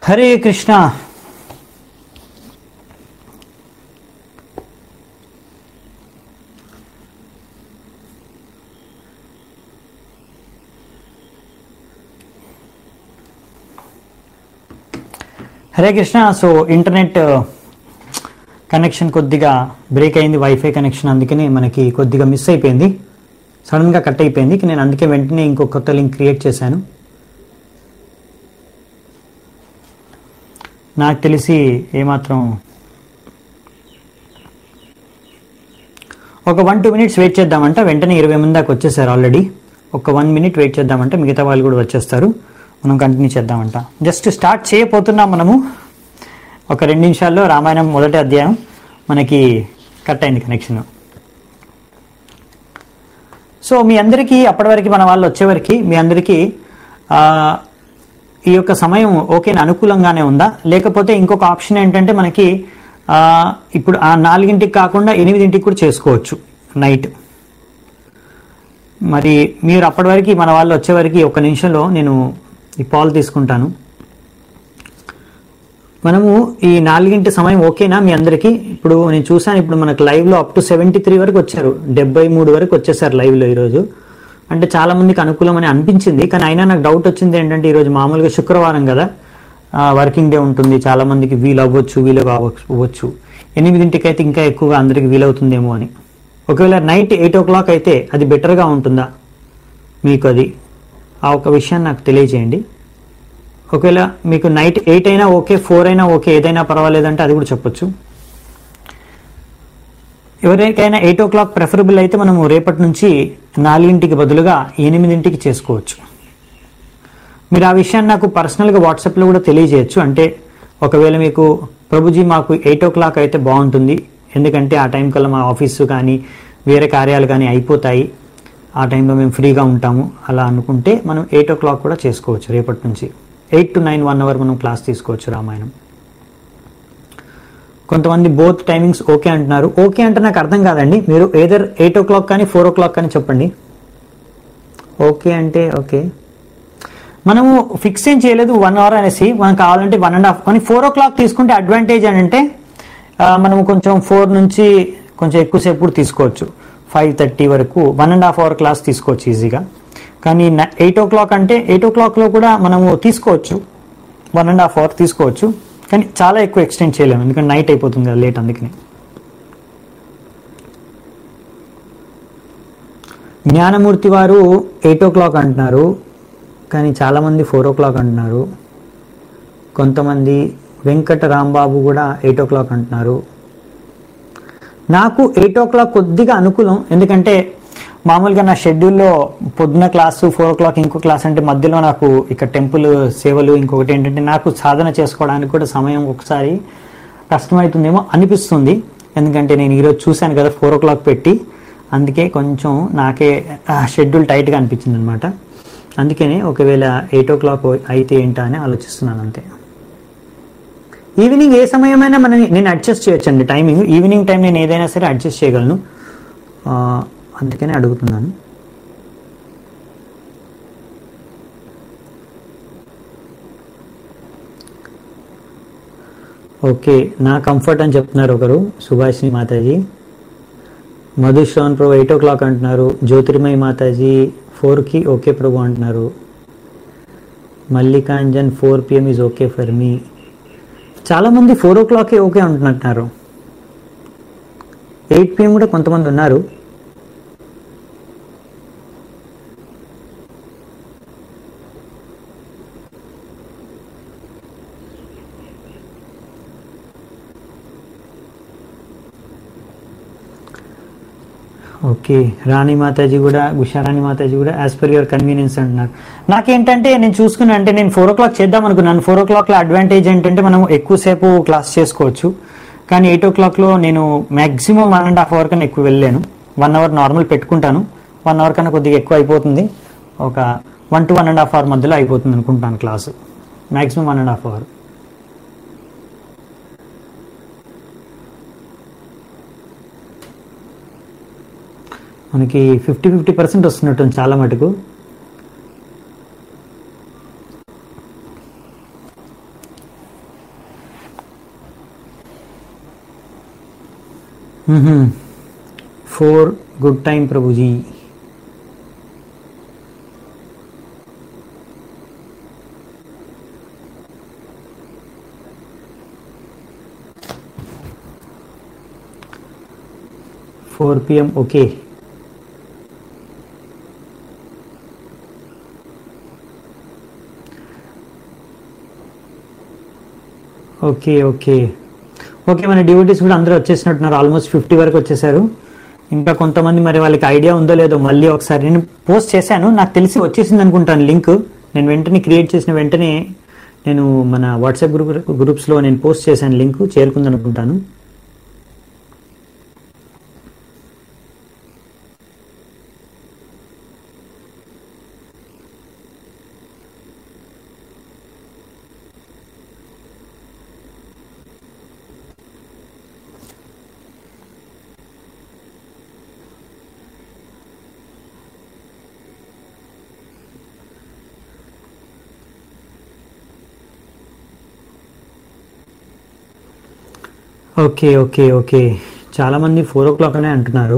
Hare Krishna Hare Krishna so internet connection కొద్దిగా break అయింది WiFi connection అందుకని మనకి కొద్దిగా మిస్ అయిపోయింది సడన్గా కట్ అయిపోయింది నేను అందుకే వెంటనే ఇంకో కొత్త లింక్ క్రియేట్ చేశాను నాకు తెలిసి ఏమాత్రం ఒక వన్ టూ మినిట్స్ వెయిట్ చేద్దామంట వెంటనే ఇరవై మంది దాకా వచ్చేసారు ఆల్రెడీ ఒక వన్ మినిట్ వెయిట్ చేద్దామంటే మిగతా వాళ్ళు కూడా వచ్చేస్తారు మనం కంటిన్యూ చేద్దామంట జస్ట్ స్టార్ట్ చేయబోతున్నాం మనము ఒక రెండు నిమిషాల్లో రామాయణం మొదటి అధ్యాయం మనకి కట్ అయింది కనెక్షన్ సో మీ అందరికీ అప్పటి వరకు మన వాళ్ళు వచ్చేవరకు మీ అందరికీ ఆ, ఈ యొక్క సమయం ఓకేనా అనుకూలంగానే ఉందా లేకపోతే ఇంకొక ఆప్షన్ ఏంటంటే మనకి ఆ, ఇప్పుడు ఆ నాలుగింటికి కాకుండా ఎనిమిదింటికి కూడా చేసుకోవచ్చు నైట్ మరి మీరు అప్పటి వరకు మన వాళ్ళు వచ్చేవరకు ఒక నిమిషంలో నేను ఈ పాలు తీసుకుంటాను మనము ఈ నాలుగింటి సమయం ఓకేనా మీ అందరికీ ఇప్పుడు నేను చూసాను ఇప్పుడు మనకు లైవ్లో అప్ టు సెవెంటీ త్రీ వరకు వచ్చారు డెబ్బై మూడు వరకు వచ్చేసారు లైవ్లో ఈరోజు అంటే చాలా మందికి అనుకూలం అని అనిపించింది కానీ అయినా నాకు డౌట్ వచ్చింది ఏంటంటే ఈరోజు మామూలుగా శుక్రవారం కదా వర్కింగ్ డే ఉంటుంది చాలా మందికి వీలు అవ్వచ్చు వీలు అవ్వచ్చు ఎనిమిదింటికి అయితే ఇంకా ఎక్కువగా అందరికి వీలవుతుందేమో అని ఒకవేళ నైట్ ఎయిట్ ఓ క్లాక్ అయితే అది బెటర్గా ఉంటుందా మీకు అది ఆ ఒక విషయాన్ని నాకు తెలియజేయండి ఒకవేళ మీకు నైట్ ఎయిట్ అయినా ఓకే ఫోర్ అయినా ఓకే ఏదైనా పర్వాలేదంటే అది కూడా చెప్పొచ్చు ఎవరికైనా ఎయిట్ ఓ క్లాక్ ప్రిఫరబుల్ అయితే మనము రేపటి నుంచి నాలుగింటికి బదులుగా ఎనిమిదింటికి చేసుకోవచ్చు మీరు ఆ విషయాన్ని నాకు పర్సనల్గా వాట్సాప్లో కూడా తెలియజేయచ్చు అంటే ఒకవేళ మీకు ప్రభుజీ మాకు ఎయిట్ ఓ క్లాక్ అయితే బాగుంటుంది ఎందుకంటే ఆ టైం కల్లా మా ఆఫీసు కానీ వేరే కార్యాలు కానీ అయిపోతాయి ఆ టైంలో మేము ఫ్రీగా ఉంటాము అలా అనుకుంటే మనం ఎయిట్ ఓ క్లాక్ కూడా చేసుకోవచ్చు రేపటి నుంచి eight to nine one hour మనం క్లాస్ తీసుకోవచ్చు రామాయణం కొంతమంది బోత్ టైమింగ్స్ ఓకే అంటున్నారు ఓకే అంటే నాకు అర్థం కాదండి మీరు ఏదర్ ఎయిట్ ఓ క్లాక్ కానీ ఫోర్ ఓ క్లాక్ కానీ చెప్పండి ఓకే అంటే ఓకే మనము ఫిక్స్ ఏం చేయలేదు వన్ అవర్ అనేసి మనకు కావాలంటే వన్ అండ్ హాఫ్ కానీ ఫోర్ ఓ క్లాక్ తీసుకుంటే అడ్వాంటేజ్ అని అంటే ఆ, మనము కొంచెం ఫోర్ నుంచి కొంచెం ఎక్కువసేపు కూడా తీసుకోవచ్చు ఫైవ్ థర్టీ వరకు one and half hour class తీసుకోవచ్చు ఈజీగా కానీ ఎయిట్ ఓ క్లాక్ అంటే ఎయిట్ ఓ క్లాక్లో కూడా మనము తీసుకోవచ్చు వన్ అండ్ హాఫ్ అవర్ తీసుకోవచ్చు కానీ చాలా ఎక్కువ ఎక్స్టెండ్ చేయలేము ఎందుకంటే నైట్ అయిపోతుంది కదా లేట్ అందుకని జ్ఞానమూర్తి వారు ఎయిట్ ఓ క్లాక్ అంటున్నారు కానీ చాలామంది ఫోర్ ఓ క్లాక్ అంటున్నారు కొంతమంది వెంకట రాంబాబు కూడా ఎయిట్ ఓ క్లాక్ అంటున్నారు నాకు ఎయిట్ ఓ క్లాక్ కొద్దిగా అనుకూలం ఎందుకంటే మామూలుగా నా షెడ్యూల్లో పొద్దున క్లాసు ఫోర్ ఓ క్లాక్ ఇంకో క్లాస్ అంటే మధ్యలో నాకు ఇక్కడ టెంపుల్ సేవలు ఇంకొకటి ఏంటంటే నాకు సాధన చేసుకోవడానికి కూడా సమయం ఒకసారి కష్టమవుతుందేమో అనిపిస్తుంది ఎందుకంటే నేను ఈరోజు చూశాను కదా ఫోర్ ఓ క్లాక్ పెట్టి అందుకే కొంచెం నాకే షెడ్యూల్ టైట్గా అనిపించింది అనమాట అందుకనే ఒకవేళ ఎయిట్ ఓ క్లాక్ అయితే ఏంటా అని ఆలోచిస్తున్నాను అంతే ఈవినింగ్ ఏ సమయమైనా మనం నేను అడ్జస్ట్ చేయొచ్చండి టైమింగ్ ఈవినింగ్ టైం నేను ఏదైనా సరే అడ్జస్ట్ చేయగలను ఆ, అందుకనే అడుగుతున్నాను ఓకే నా కంఫర్ట్ అని చెప్తున్నారు ఒకరు Subhashini Mataji Madhushravan Prabhu eight o'clock అంటున్నారు జ్యోతిర్మయి మాతాజీ ఫోర్కి ఓకే ప్రభు అంటున్నారు Mallikanjan four PM is okay for me చాలా మంది ఫోర్ ఓ క్లాకే ఓకే అంటున్నారు ఎయిట్ పిఎం కూడా కొంతమంది ఉన్నారు ఓకే రాణి మాతాజీ కూడా ఉషారాణి మాతాజీ కూడా యాజ్ పర్ యువర్ కన్వీనియన్స్ అంటున్నారు నాకేంటంటే నేను చూసుకున్నా అంటే నేను ఫోర్ ఓ క్లాక్ చేద్దాం అనుకున్నాను ఫోర్ ఓ క్లాక్లో అడ్వాంటేజ్ ఏంటంటే మనం ఎక్కువసేపు క్లాస్ చేసుకోవచ్చు కానీ ఎయిట్ ఓ క్లాక్లో నేను maximum one and half hour కన్నా ఎక్కువ వెళ్ళాను వన్ అవర్ నార్మల్ పెట్టుకుంటాను వన్ అవర్ కన్నా కొద్దిగా ఎక్కువ అయిపోతుంది ఒక one two one and half hour మధ్యలో అయిపోతుంది అనుకుంటాను క్లాసు maximum one and half hour మనకి ఫిఫ్టీ ఫిఫ్టీ పర్సెంట్ వస్తున్నట్టుంది చాలా మటుకు four good time Prabhuji four PM okay okay okay okay మన డ్యూటీస్ కూడా అందరూ వచ్చేసినట్టున్నారు ఆల్మోస్ట్ ఫిఫ్టీ వరకు వచ్చేసారు ఇంకా కొంతమంది మరి వాళ్ళకి ఐడియా ఉందో లేదో మళ్ళీ ఒకసారి నేను పోస్ట్ చేశాను నాకు తెలిసి వచ్చేసింది అనుకుంటాను లింక్ నేను వెంటనే క్రియేట్ చేసిన వెంటనే నేను మన వాట్సాప్ గ్రూప్ గ్రూప్స్లో నేను పోస్ట్ చేశాను లింక్ చేరుకుంది అనుకుంటాను ఓకే ఓకే ఓకే చాలామంది ఫోర్ ఓ క్లాక్ అనే అంటున్నారు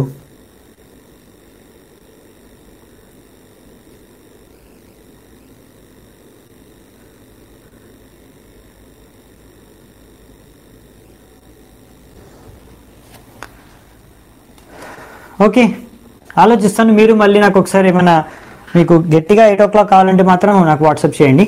ఓకే ఆలోచిస్తాను మీరు మళ్ళీ నాకు ఒకసారి ఏమైనా మీకు గట్టిగా ఎయిట్ ఓ క్లాక్ కావాలంటే మాత్రం నాకు వాట్సాప్ చేయండి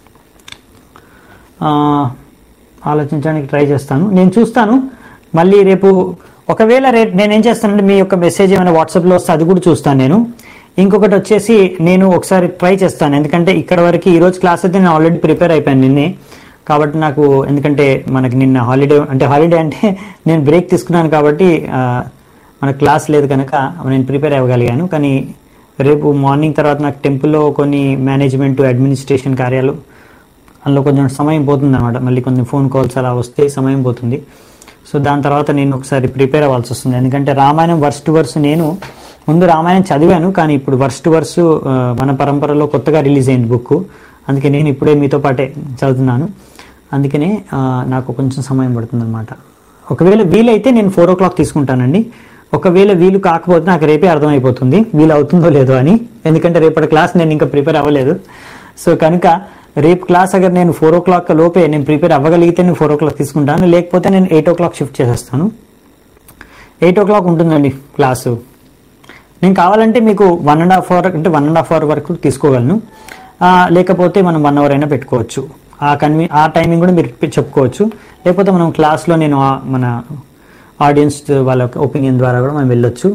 ఆ, ఆలోచించడానికి ట్రై చేస్తాను నేను చూస్తాను మళ్ళీ రేపు ఒకవేళ రేపు నేను ఏం చేస్తానంటే మీ యొక్క మెసేజ్ ఏమైనా వాట్సాప్లో వస్తే అది కూడా చూస్తాను నేను ఇంకొకటి వచ్చేసి నేను ఒకసారి ట్రై చేస్తాను ఎందుకంటే ఇక్కడ వరకు ఈ రోజు క్లాస్ అయితే నేను ఆల్రెడీ ప్రిపేర్ అయిపోయాను నిన్నే కాబట్టి నాకు ఎందుకంటే మనకి నిన్న హాలిడే అంటే హాలిడే అంటే నేను బ్రేక్ తీసుకున్నాను కాబట్టి ఆ, మన క్లాస్ లేదు కనుక నేను ప్రిపేర్ అవ్వగలిగాను కానీ రేపు మార్నింగ్ తర్వాత నాకు టెంపుల్లో కొన్ని మేనేజ్మెంట్ అడ్మినిస్ట్రేషన్ కార్యాలు అందులో కొంచెం సమయం పోతుంది అనమాట మళ్ళీ కొంచెం ఫోన్ కాల్స్ అలా వస్తే సమయం పోతుంది సో దాని తర్వాత నేను ఒకసారి ప్రిపేర్ అవ్వాల్సి వస్తుంది ఎందుకంటే రామాయణం వర్స్ టు వర్స్ నేను ముందు రామాయణం చదివాను కానీ ఇప్పుడు వర్స్ టు వర్స్ మన పరంపరలో కొత్తగా రిలీజ్ అయింది బుక్ అందుకే నేను ఇప్పుడే మీతో పాటే చదువుతున్నాను అందుకనే ఆ, నాకు కొంచెం సమయం పడుతుంది అనమాట ఒకవేళ వీలైతే నేను ఫోర్ ఓ క్లాక్ తీసుకుంటానండి ఒకవేళ వీలు కాకపోతే నాకు రేపే అర్థమైపోతుంది వీలు అవుతుందో లేదో అని ఎందుకంటే రేపటి క్లాస్ నేను ఇంకా ప్రిపేర్ అవ్వలేదు సో కనుక రేపు క్లాస్ అగర్ నేను ఫోర్ ఓ క్లాక్ లోపే నేను ప్రిపేర్ అవ్వగలిగితే నేను ఫోర్ ఓ క్లాక్ తీసుకుంటాను లేకపోతే నేను ఎయిట్ ఓ క్లాక్ షిఫ్ట్ చేసేస్తాను ఎయిట్ ఓ క్లాక్ ఉంటుందండి క్లాసు నేను కావాలంటే మీకు వన్ అండ్ హాఫ్ అవర్ అంటే వన్ అండ్ హాఫ్ అవర్ వరకు తీసుకోగలను ఆ, లేకపోతే మనం వన్ అవర్ అయినా పెట్టుకోవచ్చు ఆ కన్వీ ఆ టైమింగ్ కూడా మీరు చెప్పుకోవచ్చు లేకపోతే మనం క్లాస్లో నేను ఆ- మన ఆడియన్స్ వాళ్ళ ఒపీనియన్ ద్వారా కూడా మనం వెళ్ళొచ్చు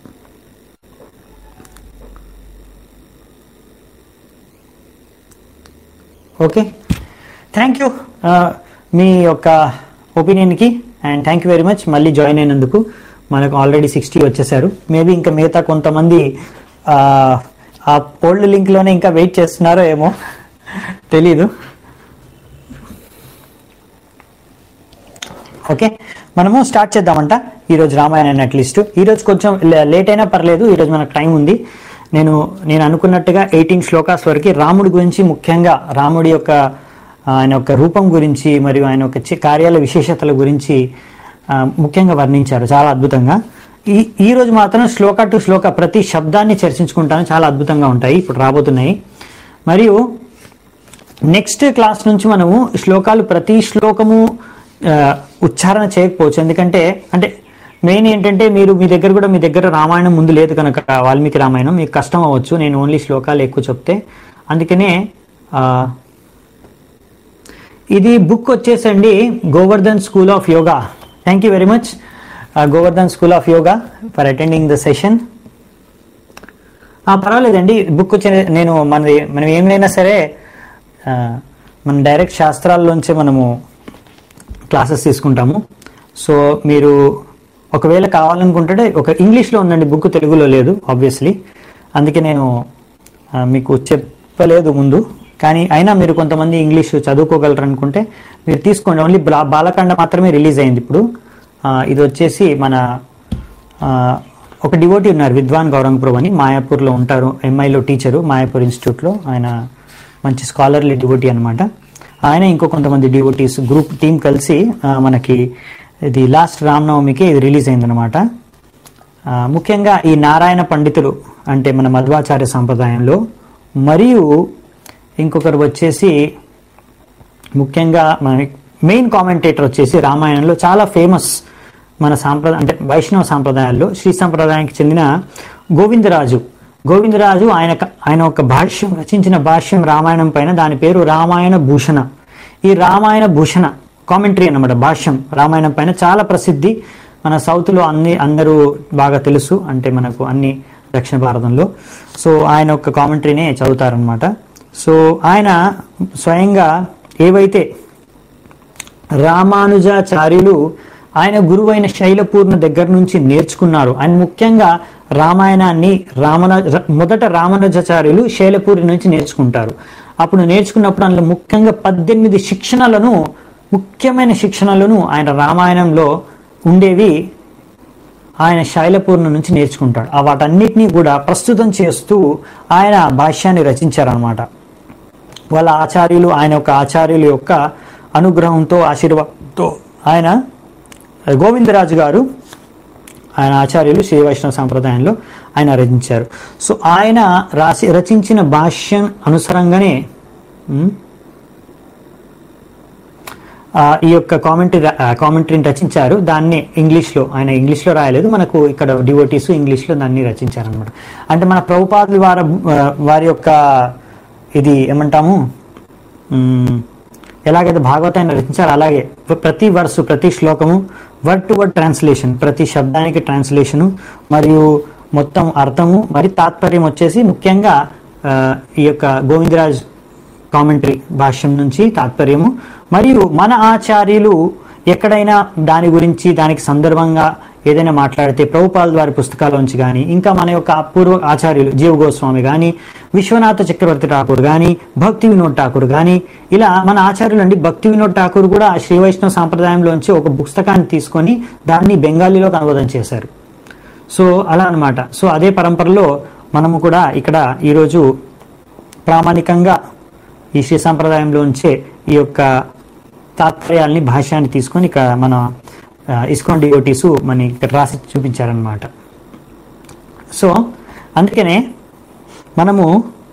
ఓకే థ్యాంక్ యూ మీ యొక్క ఒపీనియన్కి and thank you very much మళ్ళీ జాయిన్ అయినందుకు మనకు ఆల్రెడీ సిక్స్టీ వచ్చేసారు మేబీ ఇంకా మిగతా కొంతమంది ఆ, ఆ ఓల్డ్ లింక్లోనే ఇంకా వెయిట్ చేస్తున్నారో ఏమో తెలీదు ఓకే మనము స్టార్ట్ చేద్దామంట ఈరోజు రామాయణాన్ని అట్లీస్ట్ ఈరోజు కొంచెం లేట్ అయినా పర్లేదు ఈరోజు మనకు టైం ఉంది నేను నేను అనుకున్నట్టుగా ఎయిటీన్ శ్లోకాస్ వరకు రాముడి గురించి ముఖ్యంగా రాముడి యొక్క ఆయన యొక్క రూపం గురించి మరియు ఆయన యొక్క చి- కార్యాల విశేషతల గురించి ఆ, ముఖ్యంగా వర్ణించారు చాలా అద్భుతంగా ఈ ఈ రోజు మాత్రం శ్లోక టు శ్లోక ప్రతి శబ్దాన్ని చర్చించుకుంటాను చాలా అద్భుతంగా ఉంటాయి ఇప్పుడు రాబోతున్నాయి మరియు నెక్స్ట్ క్లాస్ నుంచి మనము శ్లోకాలు ప్రతి శ్లోకము ఆ, ఉచ్చారణ చేయకపోవచ్చు ఎందుకంటే అంటే మెయిన్ ఏంటంటే మీరు మీ దగ్గర కూడా మీ దగ్గర రామాయణం ముందు లేదు కనుక వాల్మీకి రామాయణం మీకు కష్టం అవ్వచ్చు నేను ఓన్లీ శ్లోకాలు ఎక్కువ చెప్తే అందుకనే ఆ, ఇది బుక్ వచ్చేసండి Govardhan school of yoga thank you very much Govardhan school of yoga for attending the session ఆ, పర్వాలేదండి బుక్ వచ్చే నేను మనది మనం ఏమైనా సరే ఆ, మనం డైరెక్ట్ శాస్త్రాల్లోంచే మనము క్లాసెస్ తీసుకుంటాము సో మీరు ఒకవేళ కావాలనుకుంటే ఒక ఇంగ్లీష్లో ఉందండి బుక్ తెలుగులో లేదు ఆబ్వియస్లీ అందుకే నేను ఆ, మీకు చెప్పలేదు ముందు కానీ అయినా మీరు కొంతమంది ఇంగ్లీష్ చదువుకోగలరు అనుకుంటే మీరు తీసుకోండి ఓన్లీ బా- బాలకాండ మాత్రమే రిలీజ్ అయింది ఇప్పుడు ఆ, ఇది వచ్చేసి మన ఆ, ఒక డివోటీ ఉన్నారు విద్వాన్ గౌరంగపురం అని మాయాపూర్లో ఉంటారు ఎంఐలో టీచరు మాయాపూర్ ఇన్స్టిట్యూట్లో ఆయన మంచి స్కాలర్లీ డివోటీ అనమాట ఆయన ఇంకో కొంతమంది డివోటీస్ గ్రూప్ టీం కలిసి ఆ, మనకి ఇది లాస్ట్ రామనవమికి ఇది రిలీజ్ అయిందనమాట ఆ, ముఖ్యంగా ఈ నారాయణ పండితులు అంటే మన మధ్వాచార్య సంప్రదాయంలో మరియు ఇంకొకరు వచ్చేసి ముఖ్యంగా మన మెయిన్ కామెంటేటర్ వచ్చేసి రామాయణంలో చాలా ఫేమస్ మన సాంప్రదాయం అంటే వైష్ణవ సాంప్రదాయాల్లో శ్రీ సంప్రదాయానికి చెందిన గోవిందరాజు గోవిందరాజు ఆయన ఆయన ఒక భాష్యం రచించిన భాష్యం రామాయణం పైన దాని పేరు రామాయణ భూషణ ఈ రామాయణ భూషణ కామెంటరీ అన్నమాట భాష్యం రామాయణం పైన చాలా ప్రసిద్ధి మన సౌత్లో అన్ని అందరూ బాగా తెలుసు అంటే మనకు అన్ని దక్షిణ భారతంలో సో ఆయన ఒక కామెంటరీనే చదువుతారనమాట సో ఆయన స్వయంగా ఏవైతే రామానుజాచార్యులు ఆయన గురువైన శైలపూర్ణ దగ్గర నుంచి నేర్చుకున్నారు ఆయన ముఖ్యంగా రామాయణాన్ని రామన మొదట రామానుజాచార్యులు శైలపూరి నుంచి నేర్చుకుంటారు అప్పుడు నేర్చుకున్నప్పుడు అందులో ముఖ్యంగా పద్దెనిమిది శిక్షణలను ముఖ్యమైన శిక్షణలను ఆయన రామాయణంలో ఉండేవి ఆయన శైలపూర్ణ నుంచి నేర్చుకుంటాడు ఆ వాటన్నిటినీ కూడా ప్రస్తుతం చేస్తూ ఆయన భాష్యాన్ని రచించారనమాట వాళ్ళ ఆచార్యులు ఆయన యొక్క ఆచార్యుల యొక్క అనుగ్రహంతో ఆశీర్వాదంతో ఆయన గోవిందరాజు గారు ఆయన ఆచార్యులు శ్రీ వైష్ణవ సాంప్రదాయంలో ఆయన రచించారు సో ఆయన రాసి రచించిన భాష్యం అనుసరంగానే ఉమ్, ఆ, ఈ యొక్క కామెంటరీ కామెంటరీని రచించారు దాన్ని ఇంగ్లీష్లో ఆయన ఇంగ్లీష్లో రాయలేదు మనకు ఇక్కడ డివోటీస్ ఇంగ్లీష్లో దాన్ని రచించారనమాట అంటే మన ప్రభుపాదులు వారి వారి యొక్క ఇది ఏమంటాము మ్మ్, ఎలాగైతే భాగవతాన్ని రచించారో అలాగే ప్రతి వర్సు ప్రతి శ్లోకము వర్డ్ టు వర్డ్ ట్రాన్స్లేషన్ ప్రతి శబ్దానికి ట్రాన్స్లేషను మరియు మొత్తం అర్థము మరి తాత్పర్యం వచ్చేసి ముఖ్యంగా ఆ, ఈ యొక్క గోవిందరాజ్ కామెంటరీ భాష్యం నుంచి తాత్పర్యము మరియు మన ఆచార్యులు ఎక్కడైనా దాని గురించి దానికి సందర్భంగా ఏదైనా మాట్లాడితే ప్రభుపాల్ వారి పుస్తకాల్లోంచి కానీ ఇంకా మన యొక్క అపూర్వ ఆచార్యులు జీవ గోస్వామి కానీ విశ్వనాథ చక్రవర్తి ఠాకూర్ కానీ భక్తి వినోద్ ఠాకూర్ కానీ ఇలా మన ఆచార్యులు అండి భక్తి వినోద్ ఠాకూర్ కూడా ఆ శ్రీ వైష్ణవ సాంప్రదాయంలోంచి ఒక పుస్తకాన్ని తీసుకొని దాన్ని బెంగాలీలోకి అనువాదం చేశారు సో అలా అన్నమాట సో అదే పరంపరలో మనము కూడా ఇక్కడ ఈరోజు ప్రామాణికంగా ఈ శ్రీ సంప్రదాయంలోంచే ఈ యొక్క తాత్పర్యాల్ని భాష్యాన్ని తీసుకొని ఇక్కడ మన ఆ, ఇస్కాన్ డిఓటీసు మన ఇక్కడ రాసి చూపించారనమాట సో అందుకనే మనము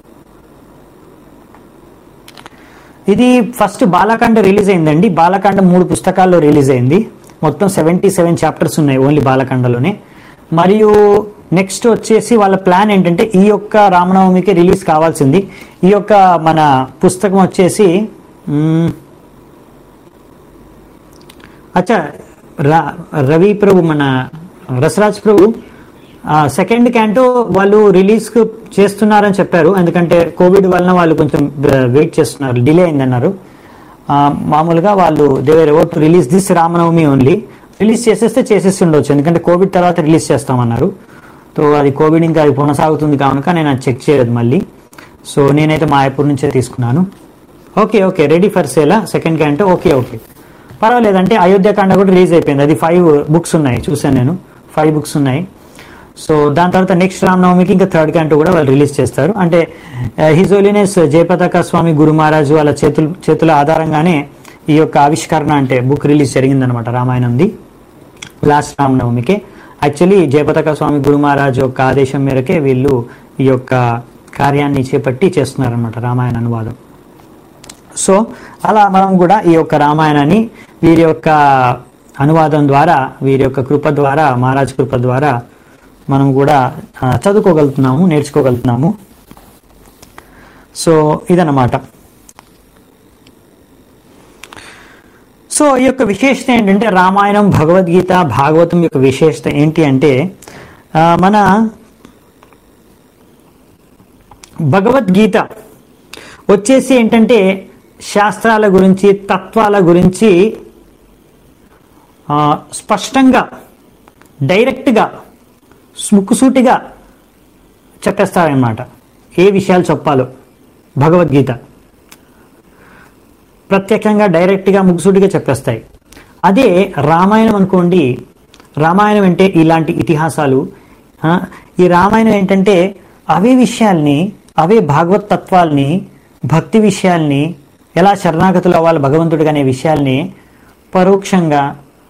ఇది ఫస్ట్ బాలకాండ రిలీజ్ అయిందండి బాలకాండ మూడు పుస్తకాల్లో రిలీజ్ అయింది మొత్తం సెవెంటీ సెవెన్ చాప్టర్స్ ఉన్నాయి ఓన్లీ బాలకాండలోనే మరియు నెక్స్ట్ వచ్చేసి వాళ్ళ ప్లాన్ ఏంటంటే ఈ యొక్క రామనవమికి రిలీజ్ కావాల్సింది ఈ యొక్క మన పుస్తకం వచ్చేసి మ్మ్, అచ్చా రా రవి ప్రభు మన రసరాజ్ ప్రభు సెకండ్ క్యాంటో వాళ్ళు రిలీజ్ చేస్తున్నారని చెప్పారు ఎందుకంటే కోవిడ్ వలన వాళ్ళు కొంచెం వెయిట్ చేస్తున్నారు డిలే అయిందన్నారు ఆ, మామూలుగా వాళ్ళు they were ever to release this Ramanavami only release చేసేస్తే చేసేసి ఉండొచ్చు ఎందుకంటే కోవిడ్ తర్వాత రిలీజ్ చేస్తామన్నారు సో అది కోవిడ్ ఇంకా అది కొనసాగుతుంది కనుక నేను అది చెక్ చేయలేదు మళ్ళీ సో నేనైతే మాయాపూర్ నుంచే తీసుకున్నాను okay okay ready for sale second canto okay okay పర్వాలేదంటే అయోధ్యకాండ కూడా రిలీజ్ అయిపోయింది అది ఫైవ్ బుక్స్ ఉన్నాయి చూసాను నేను ఫైవ్ బుక్స్ ఉన్నాయి సో దాని తర్వాత నెక్స్ట్ రామనవమికి ఇంకా థర్డ్ క్యాంటో కూడా వాళ్ళు రిలీజ్ చేస్తారు అంటే హిజోలినెస్ జయపతాక స్వామి గురు మహారాజు వాళ్ళ చేతుల చేతుల ఆధారంగానే ఈ యొక్క ఆవిష్కరణ అంటే బుక్ రిలీజ్ జరిగిందనమాట రామాయణంది లాస్ట్ రామనవమికి యాక్చువల్లీ జయపతాక స్వామి గురు మహారాజు యొక్క ఆదేశం మేరకే వీళ్ళు ఈ యొక్క కార్యాన్ని చేపట్టి చేస్తున్నారనమాట రామాయణ అనువాదం సో అలా మనం కూడా ఈ యొక్క రామాయణాన్ని వీరి యొక్క అనువాదం ద్వారా వీరి యొక్క కృప ద్వారా మహారాజ్ కృప ద్వారా మనం కూడా ఆ, చదువుకోగలుగుతున్నాము నేర్చుకోగలుగుతున్నాము సో ఇదన్నమాట సో ఈ యొక్క విశేషత ఏంటంటే రామాయణం భగవద్గీత భాగవతం యొక్క విశేషత ఏంటి అంటే ఆ, మన భగవద్గీత వచ్చేసి ఏంటంటే శాస్త్రాల గురించి తత్వాల గురించి ఆ, స్పష్టంగా డైరెక్ట్గా ముక్కుసూటిగా చెప్పేస్తారనమాట ఏ విషయాలు చెప్పాలో భగవద్గీత ప్రత్యేకంగా డైరెక్ట్గా ముగ్గుసూటిగా చెప్పేస్తాయి అదే రామాయణం అనుకోండి రామాయణం అంటే ఇలాంటి ఇతిహాసాలు ఆ, ఈ రామాయణం ఏంటంటే అవే విషయాల్ని అవే భాగవత్ తత్వాల్ని భక్తి విషయాల్ని ఎలా శరణాగతులు అవ్వాలి భగవంతుడిగా అనే విషయాల్ని పరోక్షంగా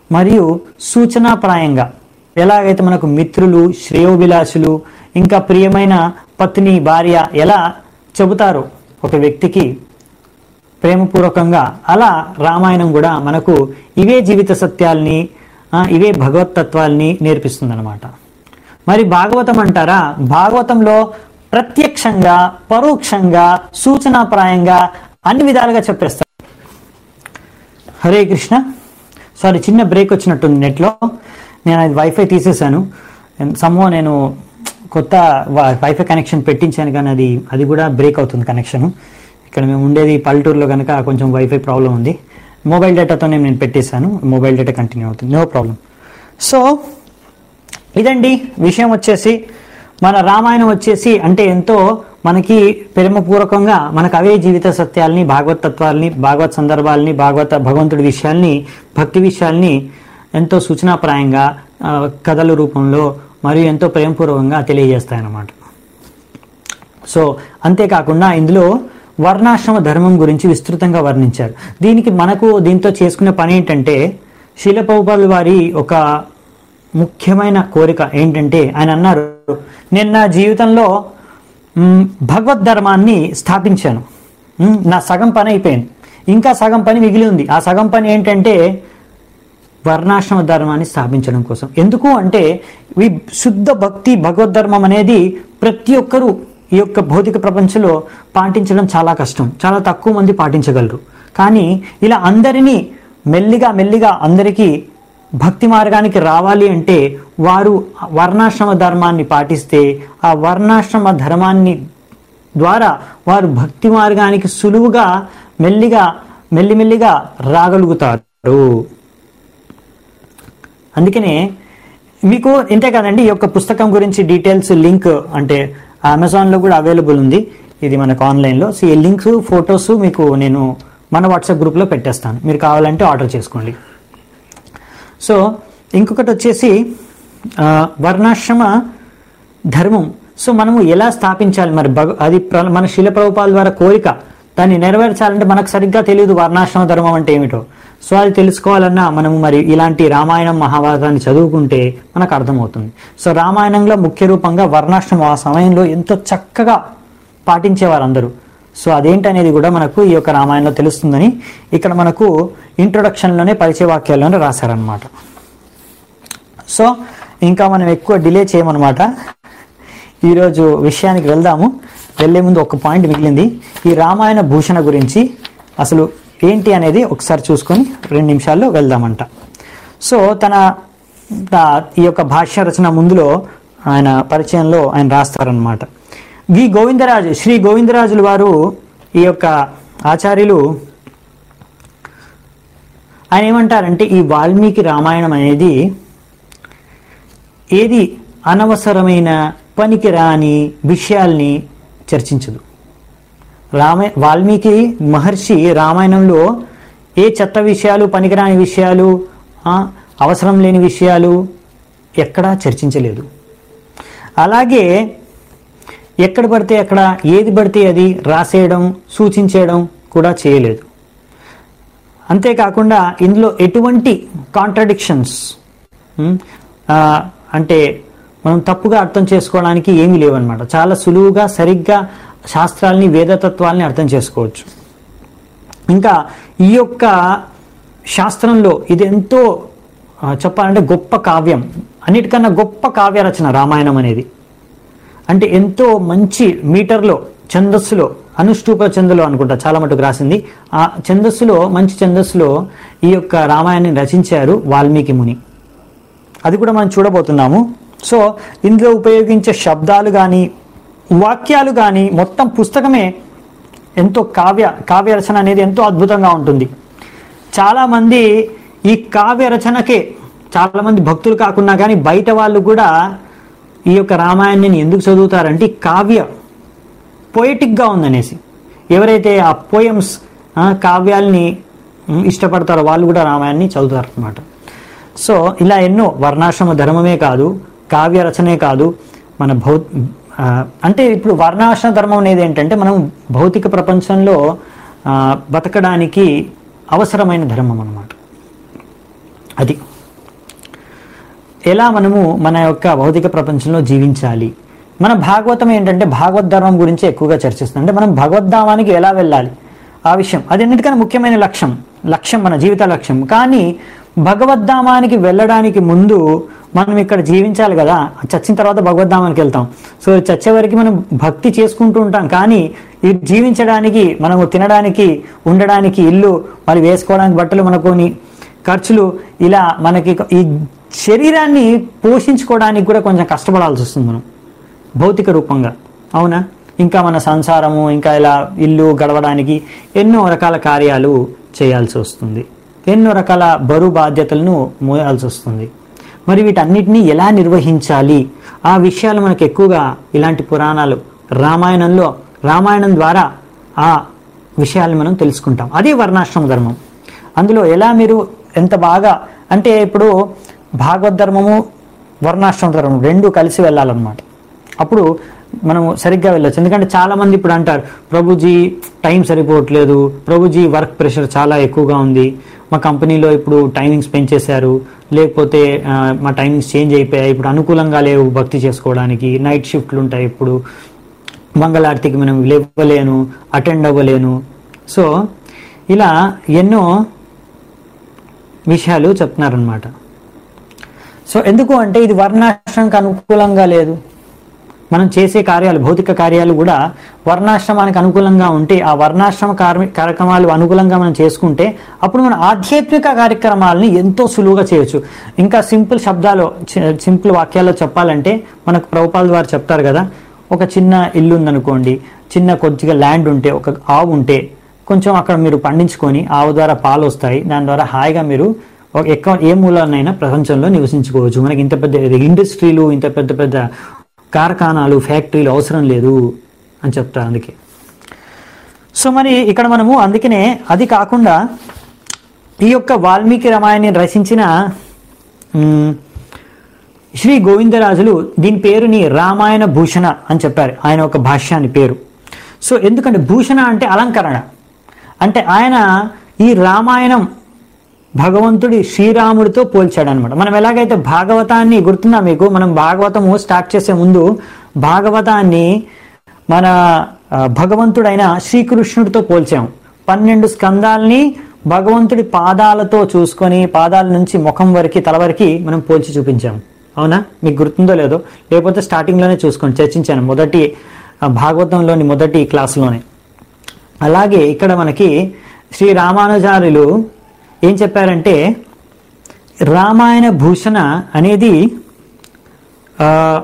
మరియు సూచనాప్రాయంగా ఎలాగైతే మనకు మిత్రులు శ్రేయోభిలాషులు ఇంకా ప్రియమైన పత్ని భార్య ఎలా చెబుతారో ఒక వ్యక్తికి ప్రేమపూర్వకంగా అలా రామాయణం కూడా మనకు ఇవే జీవిత సత్యాల్ని ఆ, ఇవే భగవతత్వాల్ని నేర్పిస్తుందన్నమాట మరి భాగవతం అంటారా భాగవతంలో ప్రత్యక్షంగా పరోక్షంగా సూచనాప్రాయంగా అన్ని విధాలుగా చెప్పేస్తారు హరే కృష్ణ సారీ చిన్న బ్రేక్ వచ్చినట్టుంది నెట్లో నేను అది వైఫై తీసేశాను సమ్మో నేను కొత్త వా- వైఫై కనెక్షన్ పెట్టించాను కానీ అది అది కూడా బ్రేక్ అవుతుంది కనెక్షన్ ఇక్కడ మేము ఉండేది పల్లెటూరులో కనుక కొంచెం వైఫై ప్రాబ్లం ఉంది మొబైల్ డేటాతోనే నేను పెట్టేశాను మొబైల్ డేటా కంటిన్యూ అవుతుంది నో ప్రాబ్లం సో ఇదండి విషయం వచ్చేసి మన రామాయణం వచ్చేసి అంటే ఎంతో మనకి ప్రేమపూర్వకంగా మనకు అవే జీవిత సత్యాల్ని భాగవత్ తత్వాల్ని భాగవత్ సందర్భాల్ని భాగవత భగవంతుడి విషయాల్ని భక్తి విషయాల్ని ఎంతో సూచనాప్రాయంగా ఆ, కథల రూపంలో మరియు ఎంతో ప్రేమపూర్వకంగా తెలియజేస్తాయన్నమాట సో అంతేకాకుండా ఇందులో వర్ణాశ్రమ ధర్మం గురించి విస్తృతంగా వర్ణించారు దీనికి మనకు దీంతో చేసుకునే పని ఏంటంటే శీలపౌపాల్ వారి ఒక ముఖ్యమైన కోరిక ఏంటంటే ఆయన అన్నారు నేను నా జీవితంలో మ్, భగవద్ ధర్మాన్ని స్థాపించాను మ్, నా సగం పని అయిపోయింది ఇంకా సగం పని మిగిలి ఉంది ఆ సగం పని ఏంటంటే వర్ణాశ్రమ ధర్మాన్ని స్థాపించడం కోసం ఎందుకు అంటే ఈ శుద్ధ భక్తి భగవద్ ధర్మం అనేది ప్రతి ఒక్కరూ ఈ యొక్క భౌతిక ప్రపంచంలో పాటించడం చాలా కష్టం చాలా తక్కువ మంది పాటించగలరు కానీ ఇలా అందరినీ మెల్లిగా మెల్లిగా అందరికీ భక్తి మార్గానికి రావాలి అంటే వారు వర్ణాశ్రమ ధర్మాన్ని పాటిస్తే ఆ వర్ణాశ్రమ ధర్మాన్ని ద్వారా వారు భక్తి మార్గానికి సులువుగా మెల్లిగా మెల్లిమెల్లిగా రాగలుగుతారు అందుకనే మీకు ఇంతే కాదండి ఈ యొక్క పుస్తకం గురించి డీటెయిల్స్ లింక్ అంటే అమెజాన్లో కూడా అవైలబుల్ ఉంది ఇది మనకు ఆన్లైన్లో సో ఈ లింక్స్ ఫొటోస్ మీకు నేను మన వాట్సాప్ గ్రూప్లో పెట్టేస్తాను మీరు కావాలంటే ఆర్డర్ చేసుకోండి సో ఇంకొకటి వచ్చేసి ఆ, వర్ణాశ్రమ ధర్మం సో మనము ఎలా స్థాపించాలి మరి భగ అది ప్ర- మన శిల ప్రభుపాల ద్వారా కోరిక దాన్ని నెరవేర్చాలంటే మనకు సరిగ్గా తెలియదు వర్ణాశ్రమ ధర్మం అంటే ఏమిటో సో అది తెలుసుకోవాలన్నా మనము మరి ఇలాంటి రామాయణం మహాభారతాన్ని చదువుకుంటే మనకు అర్థమవుతుంది సో రామాయణంలో ముఖ్య రూపంగా వర్ణాశ్రమం ఆ సమయంలో ఎంతో చక్కగా పాటించేవారు అందరూ సో అదేంటనేది కూడా మనకు ఈ యొక్క రామాయణంలో తెలుస్తుందని ఇక్కడ మనకు ఇంట్రొడక్షన్లోనే పరిచయ వాక్యాల్లోనే రాశారనమాట సో ఇంకా మనం ఎక్కువ డిలే చేయమన్నమాట ఈరోజు విషయానికి వెళ్దాము వెళ్ళే ముందు ఒక పాయింట్ మిగిలింది ఈ రామాయణ భూషణ గురించి అసలు ఏంటి అనేది ఒకసారి చూసుకొని రెండు నిమిషాల్లో వెళ్దామంట సో తన తా- ఈ యొక్క భాష్య రచన ముందులో ఆయన పరిచయంలో ఆయన రాస్తారనమాట వి గోవిందరాజు శ్రీ గోవిందరాజులు వారు ఈ యొక్క ఆచార్యులు ఆయన ఏమంటారంటే ఈ వాల్మీకి రామాయణం అనేది ఏది అనవసరమైన పనికిరాని విషయాల్ని చర్చించదు రామ వాల్మీకి మహర్షి రామాయణంలో ఏ చెత్త విషయాలు పనికిరాని విషయాలు ఆ, అవసరం లేని విషయాలు ఎక్కడా చర్చించలేదు అలాగే ఎక్కడ పడితే అక్కడ ఏది పడితే అది రాసేయడం సూచించేయడం కూడా చేయలేదు అంతేకాకుండా ఇందులో ఎటువంటి కాంట్రడిక్షన్స్ అంటే మనం తప్పుగా అర్థం చేసుకోవడానికి ఏమీ లేవన్నమాట చాలా సులువుగా సరిగ్గా శాస్త్రాల్ని వేదతత్వాల్ని అర్థం చేసుకోవచ్చు ఇంకా ఈ యొక్క శాస్త్రంలో ఇది ఎంతో ఆ, చెప్పాలంటే గొప్ప కావ్యం అన్నిటికన్నా గొప్ప కావ్య రచన రామాయణం అనేది అంటే ఎంతో మంచి మీటర్లో ఛందస్సులో అనుష్ఠూప ఛందలో అనుకుంటా చాలా మటుకు రాసింది ఆ ఛందస్సులో మంచి ఛందస్సులో ఈ యొక్క రామాయణాన్ని రచించారు వాల్మీకి ముని అది కూడా మనం చూడబోతున్నాము సో ఇందులో ఉపయోగించే శబ్దాలు కానీ వాక్యాలు కానీ మొత్తం పుస్తకమే ఎంతో కావ్య కావ్య రచన అనేది ఎంతో అద్భుతంగా ఉంటుంది చాలామంది ఈ కావ్య రచనకే చాలామంది భక్తులు కాకున్నా కానీ బయట వాళ్ళు కూడా ఈ యొక్క రామాయణాన్ని ఎందుకు చదువుతారంటే ఈ కావ్య పొయిటిక్గా ఉందనేసి ఎవరైతే ఆ పోయమ్స్ కావ్యాల్ని ఉమ్, ఇష్టపడతారో వాళ్ళు కూడా రామాయణాన్ని చదువుతారు అనమాట సో ఇలా ఎన్నో వర్ణాశ్రమ ధర్మమే కాదు కావ్య రచనే కాదు మన భౌ ఆ, అంటే ఇప్పుడు వర్ణాశ్రమ ధర్మం అనేది ఏంటంటే మనం భౌతిక ప్రపంచంలో ఆ, బతకడానికి అవసరమైన ధర్మం అన్నమాట అది ఎలా మనము మన యొక్క భౌతిక ప్రపంచంలో జీవించాలి మన భాగవతం ఏంటంటే భాగవత్ ధర్మం గురించి ఎక్కువగా చర్చిస్తుంది అంటే మనం భగవద్ధామానికి ఎలా వెళ్ళాలి ఆ విషయం అది అన్నిటికన్నా ముఖ్యమైన లక్ష్యం లక్ష్యం మన జీవిత లక్ష్యం కానీ భగవద్ధామానికి వెళ్ళడానికి ముందు మనం ఇక్కడ జీవించాలి కదా చచ్చిన తర్వాత భగవద్ధామానికి వెళ్తాం సో చచ్చే వరకు మనం భక్తి చేసుకుంటూ ఉంటాం కానీ ఇది జీవించడానికి మనము తినడానికి ఉండడానికి ఇల్లు మరి వేసుకోవడానికి బట్టలు మనకొని ఖర్చులు ఇలా మనకి ఈ శరీరాన్ని పోషించుకోవడానికి కూడా కొంచెం కష్టపడాల్సి వస్తుంది మనం భౌతిక రూపంగా అవునా ఇంకా మన సంసారము ఇంకా ఇలా ఇల్లు గడవడానికి ఎన్నో రకాల కార్యాలు చేయాల్సి వస్తుంది ఎన్నో రకాల బరువు బాధ్యతలను మోయాల్సి వస్తుంది మరి వీటన్నిటిని ఎలా నిర్వహించాలి ఆ విషయాలు మనకు ఎక్కువగా ఇలాంటి పురాణాలు రామాయణంలో రామాయణం ద్వారా ఆ విషయాలు మనం తెలుసుకుంటాం అదే వర్ణాశ్రమ ధర్మం అందులో ఎలా మీరు ఎంత బాగా అంటే ఇప్పుడు భాగవత్ ధర్మము వర్ణాశ్రమ ధర్మం రెండు కలిసి వెళ్ళాలన్నమాట అప్పుడు మనము సరిగ్గా వెళ్ళొచ్చు ఎందుకంటే చాలా మంది ఇప్పుడు అంటారు ప్రభుజీ టైం సరిపోవట్లేదు ప్రభుజీ వర్క్ ప్రెషర్ చాలా ఎక్కువగా ఉంది మా కంపెనీలో ఇప్పుడు టైమింగ్స్ పెంచేశారు లేకపోతే ఆ, మా టైమింగ్స్ చేంజ్ అయిపోయాయి ఇప్పుడు అనుకూలంగా లేవు భక్తి చేసుకోవడానికి నైట్ షిఫ్ట్లు ఉంటాయి ఇప్పుడు మంగళారతికి మనం లేవలేను అటెండ్ అవ్వలేను సో ఇలా ఎన్నో విషయాలు చెప్తున్నారనమాట సో ఎందుకు అంటే ఇది వర్ణాశ్రమానికి అనుకూలంగా లేదు మనం చేసే కార్యాలు భౌతిక కార్యాలు కూడా వర్ణాశ్రమానికి అనుకూలంగా ఉంటే ఆ వర్ణాశ్రమ కార్మి- కార్యక్రమాలు అనుకూలంగా మనం చేసుకుంటే అప్పుడు మన ఆధ్యాత్మిక కార్యక్రమాలని ఎంతో సులువుగా చేయొచ్చు ఇంకా సింపుల్ శబ్దాలు చి- సింపుల్ వాక్యాల్లో చెప్పాలంటే మనకు ప్రభుపాల ద్వారా చెప్తారు కదా ఒక చిన్న ఇల్లు ఉందనుకోండి చిన్న కొద్దిగా ల్యాండ్ ఉంటే ఒక ఆవు ఉంటే కొంచెం అక్కడ మీరు పండించుకొని ఆవు ద్వారా పాలు వస్తాయి దాని ద్వారా హాయిగా మీరు ఒక ఎక్క ఏ మూలనైనా ప్రపంచంలో నివసించుకోవచ్చు మనకి ఇంత పెద్ద ఇండస్ట్రీలు ఇంత పెద్ద పెద్ద కార్ఖానాలు ఫ్యాక్టరీలు అవసరం లేదు అని చెప్తారు అందుకే సో మరి ఇక్కడ మనము అందుకనే అది కాకుండా ఈ యొక్క వాల్మీకి రామాయణాన్ని రచించిన మ్, శ్రీ గోవిందరాజులు దీని పేరుని రామాయణ భూషణ అని చెప్పారు ఆయన ఒక భాష్యాన్ని పేరు సో ఎందుకంటే భూషణ అంటే అలంకరణ అంటే ఆయన ఈ రామాయణం భగవంతుడి శ్రీరాముడితో పోల్చాడు అనమాట మనం ఎలాగైతే భాగవతాన్ని గుర్తుందా మీకు మనం భాగవతము స్టార్ట్ చేసే ముందు భాగవతాన్ని మన ఆ, భగవంతుడైన శ్రీకృష్ణుడితో పోల్చాము పన్నెండు స్కందాల్ని భగవంతుడి పాదాలతో చూసుకొని పాదాల నుంచి ముఖం వరకు తల వరకు మనం పోల్చి చూపించాము అవునా మీకు గుర్తుందో లేదో లేకపోతే స్టార్టింగ్లోనే చూసుకోండి చర్చించాను మొదటి ఆ, భాగవతంలోని మొదటి క్లాసులోనే అలాగే ఇక్కడ మనకి శ్రీ రామానుజారులు ఏం చెప్పారంటే రామాయణ భూషణ అనేది ఆ,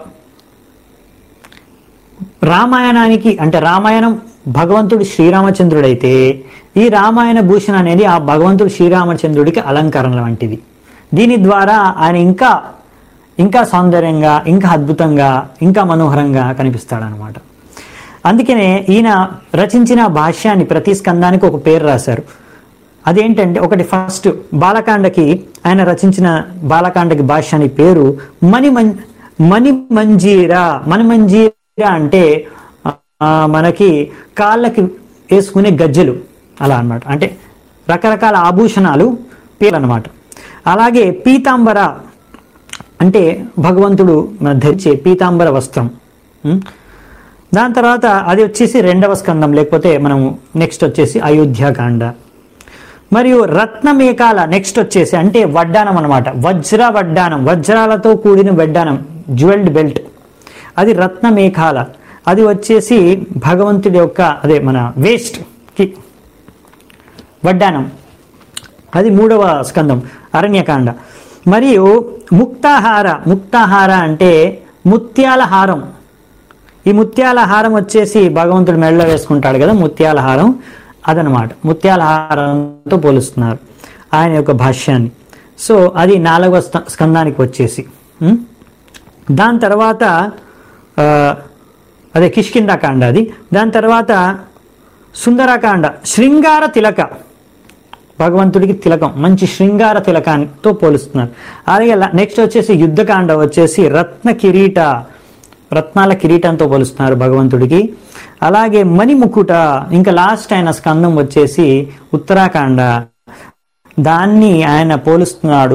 రామాయణానికి అంటే రామాయణం భగవంతుడు శ్రీరామచంద్రుడైతే ఈ రామాయణ భూషణ అనేది ఆ భగవంతుడు శ్రీరామచంద్రుడికి అలంకరణ వంటిది దీని ద్వారా ఆయన ఇంకా ఇంకా సౌందర్యంగా ఇంకా అద్భుతంగా ఇంకా మనోహరంగా కనిపిస్తాడనమాట అందుకనే ఈయన రచించిన భాష్యాన్ని ప్రతి స్కందానికి ఒక పేరు రాశారు అదేంటంటే ఒకటి ఫస్ట్ బాలకాండకి ఆయన రచించిన బాలకాండకి భాష్యాని పేరు మణి మం మణి మంజీరా మణి మంజీరా అంటే ఆ, మనకి కాళ్ళకి వేసుకునే గజ్జెలు అలా అన్నమాట అంటే రకరకాల ఆభూషణాలు పేర్లు అన్నమాట అలాగే పీతాంబర అంటే భగవంతుడు మన ధరించే పీతాంబర వస్త్రం ఉం? దాని తర్వాత అది వచ్చేసి రెండవ స్కందం లేకపోతే మనం నెక్స్ట్ వచ్చేసి అయోధ్యాకాండ మరియు రత్నమేకాల నెక్స్ట్ వచ్చేసి అంటే వడ్డానం అనమాట వజ్ర వడ్డానం వజ్రాలతో కూడిన వడ్డానం జ్యువెల్డ్ బెల్ట్ అది రత్నమేకాల అది వచ్చేసి భగవంతుడి యొక్క అదే మన వేస్ట్ కి వడ్డానం అది మూడవ స్కందం అరణ్యకాండ మరియు ముక్తాహార ముక్తాహార అంటే ముత్యాల హారం ఈ ముత్యాల హారం వచ్చేసి భగవంతుడు మెడలో వేసుకుంటాడు కదా ముత్యాల హారం అదనమాట ముత్యాల హారంతో పోలుస్తున్నారు ఆయన యొక్క భాష్యాన్ని సో అది నాలుగవ స్త- స్కందానికి వచ్చేసి ఉం? దాని తర్వాత ఆ, అదే కిష్కిందాకాండ అది దాని తర్వాత సుందరకాండ శృంగార తిలక భగవంతుడికి తిలకం మంచి శృంగార తిలకంతో పోలుస్తున్నారు అలాగే నెక్స్ట్ వచ్చేసి యుద్ధకాండ వచ్చేసి రత్న కిరీట రత్నాల కిరీటంతో పోలుస్తున్నారు భగవంతుడికి అలాగే మణిముకుట ఇంకా లాస్ట్ ఆయన స్కందం వచ్చేసి ఉత్తరాఖండ దాన్ని ఆయన పోలుస్తున్నాడు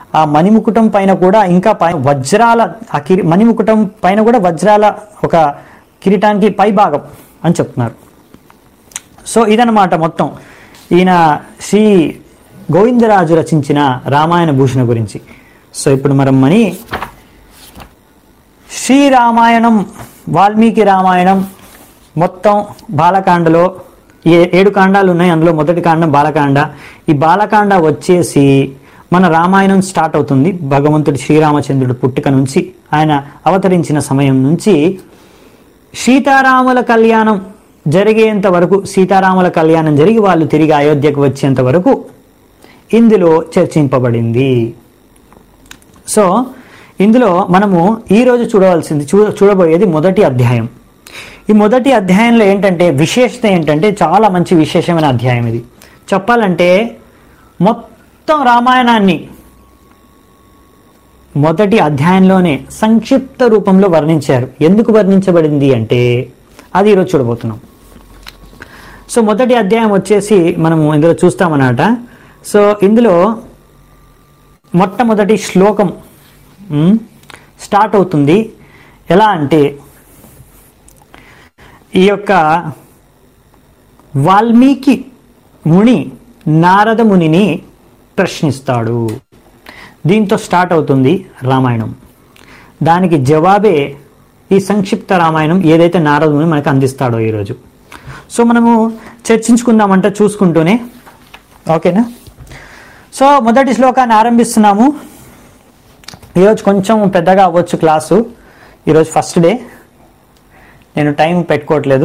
ఆ మణిముకుటం పైన కూడా ఇంకా పై వజ్రాల ఆ కిరి మణిముకుటం పైన కూడా వజ్రాల ఒక కిరీటానికి పై భాగం అని చెప్తున్నారు సో ఇదన్నమాట మొత్తం ఈయన శ్రీ గోవిందరాజు రచించిన రామాయణ భూషణ గురించి సో ఇప్పుడు మనం మని శ్రీరామాయణం వాల్మీకి రామాయణం మొత్తం బాలకాండలో ఏ ఏడు కాండాలు ఉన్నాయి అందులో మొదటి కాండం బాలకాండ ఈ బాలకాండ వచ్చేసి మన రామాయణం స్టార్ట్ అవుతుంది భగవంతుడు శ్రీరామచంద్రుడు పుట్టుక నుంచి ఆయన అవతరించిన సమయం నుంచి సీతారాముల కళ్యాణం జరిగేంత వరకు సీతారాముల కళ్యాణం జరిగి వాళ్ళు తిరిగి అయోధ్యకు వచ్చేంత వరకు ఇందులో చర్చింపబడింది సో ఇందులో మనము ఈరోజు చూడవలసింది చూ చూడబోయేది మొదటి అధ్యాయం ఈ మొదటి అధ్యాయంలో ఏంటంటే విశేషత ఏంటంటే చాలా మంచి విశేషమైన అధ్యాయం ఇది చెప్పాలంటే మొత్తం రామాయణాన్ని మొదటి అధ్యాయంలోనే సంక్షిప్త రూపంలో వర్ణించారు ఎందుకు వర్ణించబడింది అంటే అది ఈరోజు చూడబోతున్నాం సో మొదటి అధ్యాయం వచ్చేసి మనము ఇందులో చూస్తామన్నమాట సో ఇందులో మొట్టమొదటి శ్లోకం ఉమ్, స్టార్ట్ అవుతుంది ఎలా అంటే ఈ యొక్క వాల్మీకి ముని నారద మునిని ప్రశ్నిస్తాడు దీంతో స్టార్ట్ అవుతుంది రామాయణం దానికి జవాబే ఈ సంక్షిప్త రామాయణం ఏదైతే నారద ముని మనకు అందిస్తాడో ఈరోజు సో మనము చర్చించుకుందామంటే చూసుకుంటూనే ఓకేనా సో మొదటి శ్లోకాన్ని ఆరంభిస్తున్నాము ఈరోజు కొంచెం పెద్దగా అవ్వచ్చు క్లాసు ఈరోజు ఫస్ట్ డే నేను టైం పెట్టుకోవట్లేదు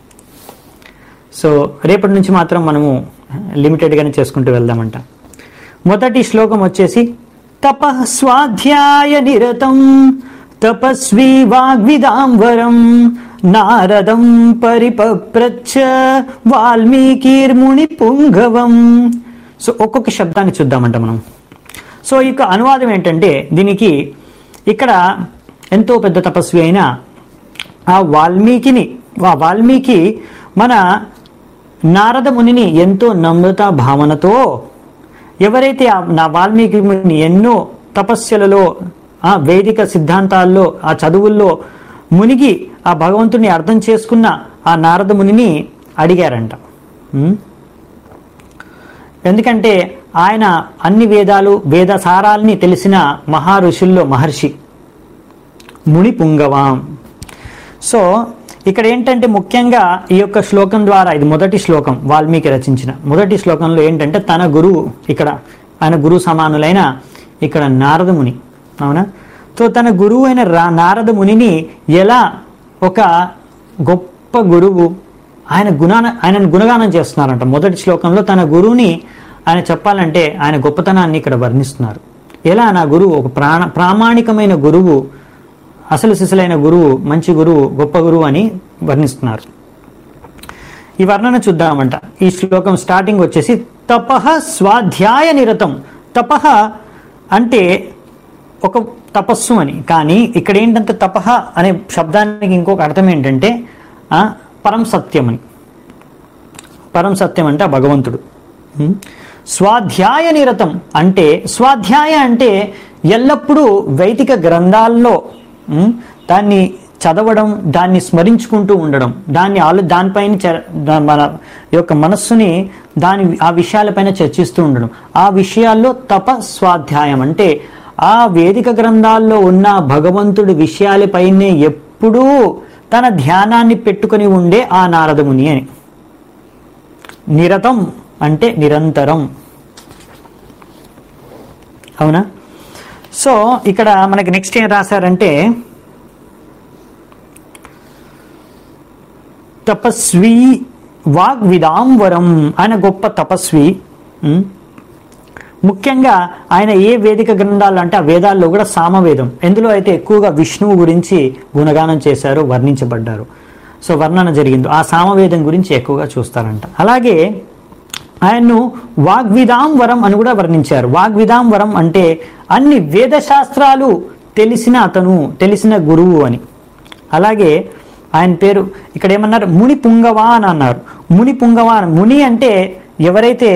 సో రేపటి నుంచి మాత్రం మనము లిమిటెడ్గానే చేసుకుంటూ వెళ్దామంట మొదటి శ్లోకం వచ్చేసి తప స్వాధ్యాయ నిరతం తపస్వి వాగ్విదాంబరం నారదం పరిపప్రచ్చ వాల్మీకిర్ముని పుంగవం సో ఒక్కొక్క శబ్దాన్ని చూద్దామంట మనం సో ఇక అనువాదం ఏంటంటే దీనికి ఇక్కడ ఎంతో పెద్ద తపస్వి అయిన ఆ వాల్మీకిని ఆ వాల్మీకి మన నారద మునిని ఎంతో నమ్రత భావనతో ఎవరైతే ఆ నా వాల్మీకి ముని ఎన్నో తపస్యలలో ఆ వేదిక సిద్ధాంతాల్లో ఆ చదువుల్లో మునిగి ఆ భగవంతుని అర్థం చేసుకున్న ఆ నారద మునిని అడిగారంట ఉం? ఎందుకంటే ఆయన అన్ని వేదాలు వేద సారాల్ని తెలిసిన మహా ఋషుల్లో మహర్షి ముని పుంగవాం సో ఇక్కడ ఏంటంటే ముఖ్యంగా ఈ యొక్క శ్లోకం ద్వారా ఇది మొదటి శ్లోకం వాల్మీకి రచించిన మొదటి శ్లోకంలో ఏంటంటే తన గురువు ఇక్కడ ఆయన గురువు సమానులైన ఇక్కడ నారద ముని అవునా సో తన గురువు అయిన రా నారద మునిని ఎలా ఒక గొప్ప గురువు ఆయన గుణాన ఆయనను గుణగానం చేస్తున్నారంట మొదటి శ్లోకంలో తన గురువుని ఆయన చెప్పాలంటే ఆయన గొప్పతనాన్ని ఇక్కడ వర్ణిస్తున్నారు ఎలా నా గురువు ఒక ప్రాణ ప్రామాణికమైన గురువు అసలు సిసలైన గురువు మంచి గురువు గొప్ప గురువు అని వర్ణిస్తున్నారు ఈ వర్ణన చూద్దామంట ఈ శ్లోకం స్టార్టింగ్ వచ్చేసి తపహ స్వాధ్యాయ నిరతం తపహ అంటే ఒక తపస్సు అని కానీ ఇక్కడ ఏంటంటే తపహ అనే శబ్దానికి ఇంకొక అర్థం ఏంటంటే ఆ, పరం సత్యం అని పరం సత్యం అంటే ఆ భగవంతుడు ఉం? స్వాధ్యాయ నిరతం అంటే స్వాధ్యాయ అంటే ఎల్లప్పుడూ వైదిక గ్రంథాల్లో ఉం, దాన్ని చదవడం దాన్ని స్మరించుకుంటూ ఉండడం దాన్ని ఆలో దానిపైన చ- దా- మన యొక్క మనస్సుని దాని ఆ విషయాలపైన చర్చిస్తూ ఉండడం ఆ విషయాల్లో తప స్వాధ్యాయం అంటే ఆ వేదిక గ్రంథాల్లో ఉన్న భగవంతుడి విషయాలపైనే ఎప్పుడూ తన ధ్యానాన్ని పెట్టుకొని ఉండే ఆ నారదముని అని నిరతం అంటే నిరంతరం అవునా సో ఇక్కడ మనకి నెక్స్ట్ ఏం రాశారంటే తపస్వి వాగ్విదాంవరం ఆయన గొప్ప తపస్వి ఉం? ముఖ్యంగా ఆయన ఏ వేదిక గ్రంథాలు అంటే ఆ వేదాల్లో కూడా సామవేదం ఎందులో అయితే ఎక్కువగా విష్ణువు గురించి గుణగానం చేశారు వర్ణించబడ్డారు సో వర్ణన జరిగింది ఆ సామవేదం గురించి ఎక్కువగా చూస్తారంట అలాగే ఆయన్ను వాగ్విదాం వరం అని కూడా వర్ణించారు వాగ్విదాం వరం అంటే అన్ని వేద శాస్త్రాలు తెలిసిన అతను తెలిసిన గురువు అని అలాగే ఆయన పేరు ఇక్కడ ఏమన్నారు ముని పుంగవా అని అన్నారు ముని పుంగవా అని- ముని అంటే ఎవరైతే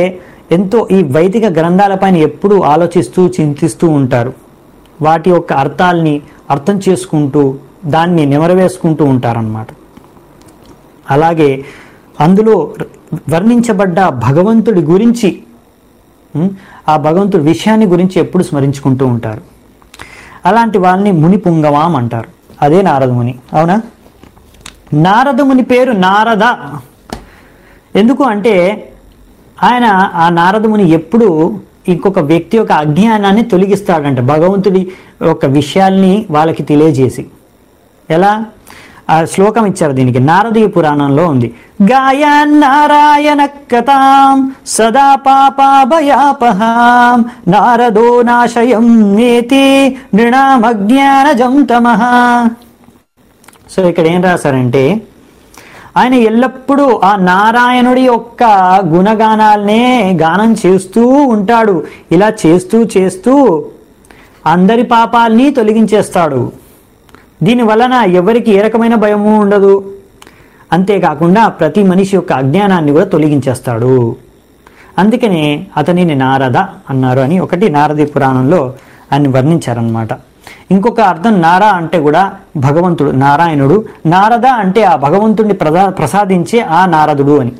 ఎంతో ఈ వైదిక గ్రంథాలపైన ఎప్పుడూ ఆలోచిస్తూ చింతిస్తూ ఉంటారు వాటి యొక్క అర్థాల్ని అర్థం చేసుకుంటూ దాన్ని నెమరవేసుకుంటూ ఉంటారన్నమాట అలాగే అందులో వర్ణించబడ్డ భగవంతుడి గురించి ఉం, ఆ భగవంతుడి విషయాన్ని గురించి ఎప్పుడు స్మరించుకుంటూ ఉంటారు అలాంటి వాళ్ళని ముని పుంగవాం అంటారు అదే నారద ముని అవునా నారద ముని పేరు నారద ఎందుకు అంటే ఆయన ఆ నారదముని ఎప్పుడు ఇంకొక వ్యక్తి యొక్క అజ్ఞానాన్ని తొలగిస్తాడంట భగవంతుడి యొక్క విషయాల్ని వాళ్ళకి తెలియజేసి ఎలా ఆ శ్లోకం ఇచ్చారు దీనికి నారదీయ పురాణంలో ఉంది గాయాన్ నారాయణ కథాం సదా పాపాభయాపహాం నారదో నాశయం నేతి నృణామజ్ఞానజం తమః సో ఇక్కడ ఏం రాశారంటే ఆయన ఎల్లప్పుడూ ఆ నారాయణుడి యొక్క గుణగానాల్నే గానం చేస్తూ ఉంటాడు ఇలా చేస్తూ చేస్తూ అందరి పాపాల్ని తొలగించేస్తాడు దీని వలన ఎవరికి ఏ రకమైన భయము ఉండదు అంతేకాకుండా ప్రతి మనిషి యొక్క అజ్ఞానాన్ని కూడా తొలగించేస్తాడు అందుకనే అతనిని నారద అన్నారు అని ఒకటి నారది పురాణంలో ఆయన వర్ణించారనమాట ఇంకొక అర్థం నారా అంటే కూడా భగవంతుడు నారాయణుడు నారద అంటే ఆ భగవంతుడిని ప్రదా ప్రసాదించే ఆ నారదుడు అని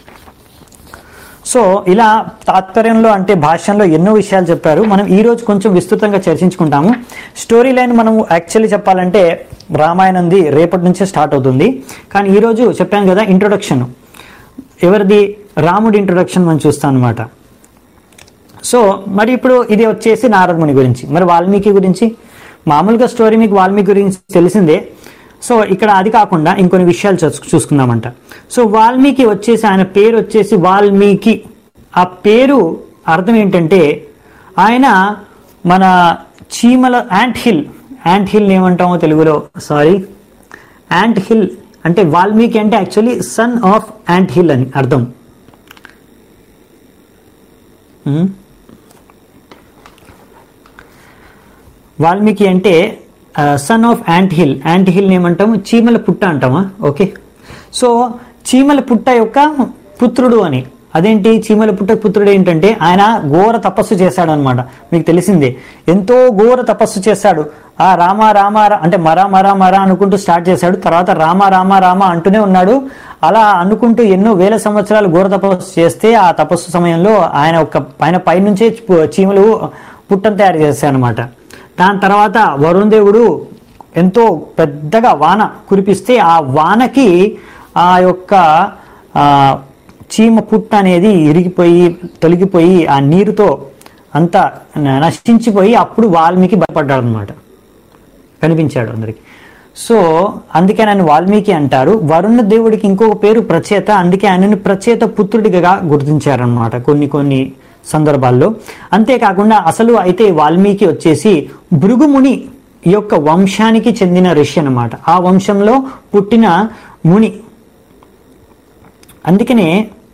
సో ఇలా తాత్పర్యంలో అంటే భాష్యంలో ఎన్నో విషయాలు చెప్పారు మనం ఈ రోజు కొంచెం విస్తృతంగా చర్చించుకుంటాము స్టోరీ లైన్ మనం యాక్చువల్లీ చెప్పాలంటే రామాయణంది రేపటి నుంచే స్టార్ట్ అవుతుంది కానీ ఈ రోజు చెప్పాను కదా ఇంట్రొడక్షన్ ఎవరిది రాముడి ఇంట్రొడక్షన్ మనం చూస్తాం అనమాట సో మరి ఇప్పుడు ఇది వచ్చేసి నారదముని గురించి మరి వాల్మీకి గురించి మామూలుగా స్టోరీ మీకు వాల్మీకి గురించి తెలిసిందే సో ఇక్కడ అది కాకుండా ఇంకొన్ని విషయాలు చూసు- చూసుకుందామంట సో వాల్మీకి వచ్చేసి ఆయన పేరు వచ్చేసి వాల్మీకి ఆ పేరు అర్థం ఏంటంటే ఆయన మన చీమల యాంట్ హిల్ యాంట్ హిల్ ఏమంటామో తెలుగులో సారీ యాంట్ హిల్ అంటే వాల్మీకి అంటే actually son of ant hill అని అర్థం ఉమ్. వాల్మీకి అంటే son of ant hill ant hill ఏమంటాము చీమల పుట్ట అంటామా ఓకే సో చీమల పుట్ట యొక్క పుత్రుడు అని అదేంటి చీమల పుట్ట పుత్రుడు ఏంటంటే ఆయన ఘోర తపస్సు చేశాడు అనమాట మీకు తెలిసిందే ఎంతో ఘోర తపస్సు చేశాడు ఆ రామ రామ రా- అంటే మరా మరా మరా అనుకుంటూ స్టార్ట్ చేశాడు తర్వాత రామ రామ రామ అంటూనే ఉన్నాడు అలా అనుకుంటూ ఎన్నో వేల సంవత్సరాలు ఘోర తపస్సు చేస్తే ఆ తపస్సు సమయంలో ఆయన ఒక ఆయన పైనుంచే పు- చీమలు పుట్టను తయారు చేశాయన్నమాట దాని తర్వాత వరుణ్ దేవుడు ఎంతో పెద్దగా వాన కురిపిస్తే ఆ వానకి ఆ యొక్క ఆ, చీమ పుట్ట అనేది ఇరిగిపోయి తొలగిపోయి ఆ నీరుతో అంతా న- నశించిపోయి అప్పుడు వాల్మీకి భయపడ్డాడు అనమాట కనిపించాడు అందరికి సో అందుకే ఆయన వాల్మీకి అంటారు వరుణ దేవుడికి ఇంకొక పేరు ప్రచేత అందుకే ఆయనని ప్రచేత పుత్రుడిగా గుర్తించారనమాట కొన్ని కొన్ని సందర్భాల్లో అంతేకాకుండా అసలు అయితే వాల్మీకి వచ్చేసి భృగుముని యొక్క వంశానికి చెందిన ఋషి అన్నమాట ఆ వంశంలో పుట్టిన ముని అందుకనే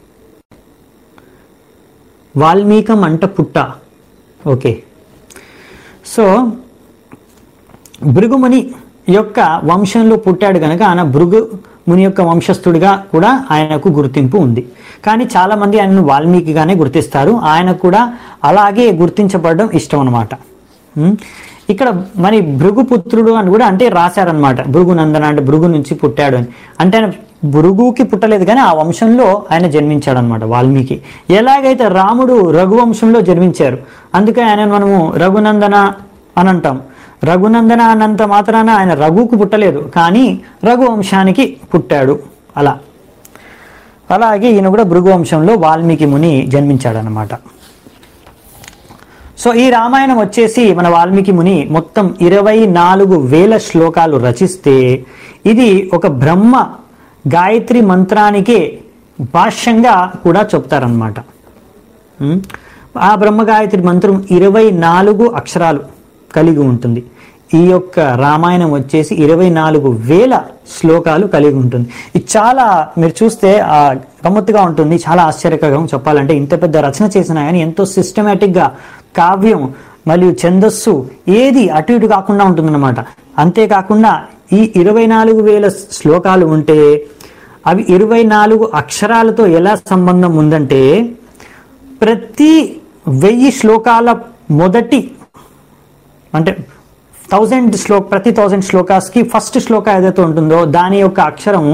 వాల్మీకం అంట పుట్ట ఓకే సో భృగుముని యొక్క వంశంలో పుట్టాడు కనుక ఆయన భృగు ముని యొక్క వంశస్థుడిగా కూడా ఆయనకు గుర్తింపు ఉంది కానీ చాలా మంది ఆయనను వాల్మీకిగానే గుర్తిస్తారు ఆయనకు కూడా అలాగే గుర్తించబడడం ఇష్టం అనమాట ఇక్కడ మరి భృగుపుత్రుడు అని కూడా అంటే రాశారనమాట భృగునందన అంటే భృగు నుంచి పుట్టాడు అని అంటే ఆయన భృగుకి పుట్టలేదు కానీ ఆ వంశంలో ఆయన జన్మించాడు అనమాట వాల్మీకి ఎలాగైతే రాముడు రఘువంశంలో జన్మించారు అందుకే ఆయన మనము రఘునందన అని అంటాం రఘునందన అన్నంత మాత్రాన ఆయన రఘుకు పుట్టలేదు కానీ రఘువంశానికి పుట్టాడు అలా అలాగే ఈయన కూడా భృగువంశంలో వాల్మీకి ముని జన్మించాడనమాట సో ఈ రామాయణం వచ్చేసి మన వాల్మీకి ముని మొత్తం ఇరవై నాలుగు వేల శ్లోకాలు రచిస్తే ఇది ఒక బ్రహ్మ గాయత్రి మంత్రానికే భాష్యంగా కూడా చెప్తారనమాట ఉం? ఆ బ్రహ్మ గాయత్రి మంత్రం ఇరవై నాలుగు అక్షరాలు కలిగి ఉంటుంది ఈ యొక్క రామాయణం వచ్చేసి ఇరవై నాలుగు వేల శ్లోకాలు కలిగి ఉంటుంది ఇది చాలా మీరు చూస్తే ఆ గమ్మత్తుగా ఉంటుంది చాలా ఆశ్చర్యకరం చెప్పాలంటే ఇంత పెద్ద రచన చేసినా కానీ ఎంతో సిస్టమేటిక్ గా కావ్యం మరియు ఛందస్సు ఏది అటు ఇటు కాకుండా ఉంటుందన్నమాట అంతేకాకుండా ఈ ఇరవై నాలుగు వేల శ్లోకాలు ఉంటే అవి ఇరవై నాలుగు అక్షరాలతో ఎలా సంబంధం ఉందంటే ప్రతి వెయ్యి శ్లోకాల మొదటి అంటే థౌజండ్ శ్లో ప్రతి థౌజండ్ శ్లోకాస్కి ఫస్ట్ శ్లోక ఏదైతే ఉంటుందో దాని యొక్క అక్షరం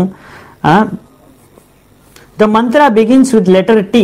the mantra begins with letter T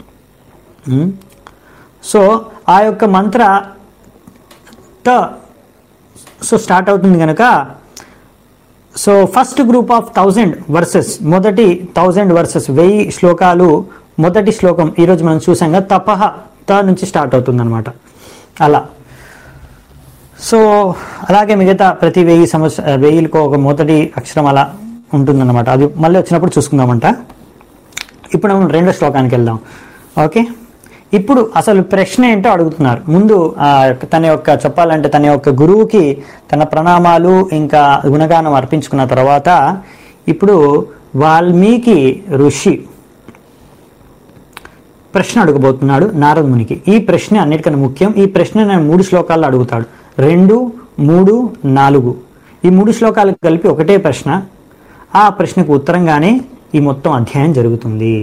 so ఆ యొక్క మంత్ర త సో స్టార్ట్ అవుతుంది కనుక so first group of thousand verses మొదటి థౌజండ్ వర్సెస్ వెయ్యి శ్లోకాలు మొదటి శ్లోకం ఈరోజు మనం చూసాం కదా తపహ త నుంచి స్టార్ట్ అవుతుంది అనమాట అలా సో అలాగే మిగతా ప్రతి వెయ్యి సంవత్సర వెయ్యిలకు ఒక మొదటి అక్షరం అలా ఉంటుందన్నమాట అది మళ్ళీ వచ్చినప్పుడు చూసుకుందామంట ఇప్పుడు మనం రెండో శ్లోకానికి వెళ్దాం ఓకే ఇప్పుడు అసలు ప్రశ్న ఏంటో అడుగుతున్నారు ముందు ఆ యొక్క- తన యొక్క చెప్పాలంటే తన యొక్క గురువుకి తన ప్రణామాలు ఇంకా గుణగానం అర్పించుకున్న తర్వాత ఇప్పుడు వాల్మీకి ఋషి ప్రశ్న అడగబోతున్నాడు నారద మునికి ఈ ప్రశ్న అన్నిటికన్నా ముఖ్యం ఈ ప్రశ్న నేను మూడు శ్లోకాల్లో అడుగుతాడు రెండు మూడు నాలుగు ఈ మూడు శ్లోకాలు కలిపి ఒకటే ప్రశ్న ఆ ప్రశ్నకు ఉత్తరంగానే ఈ మొత్తం అధ్యాయం జరుగుతుంది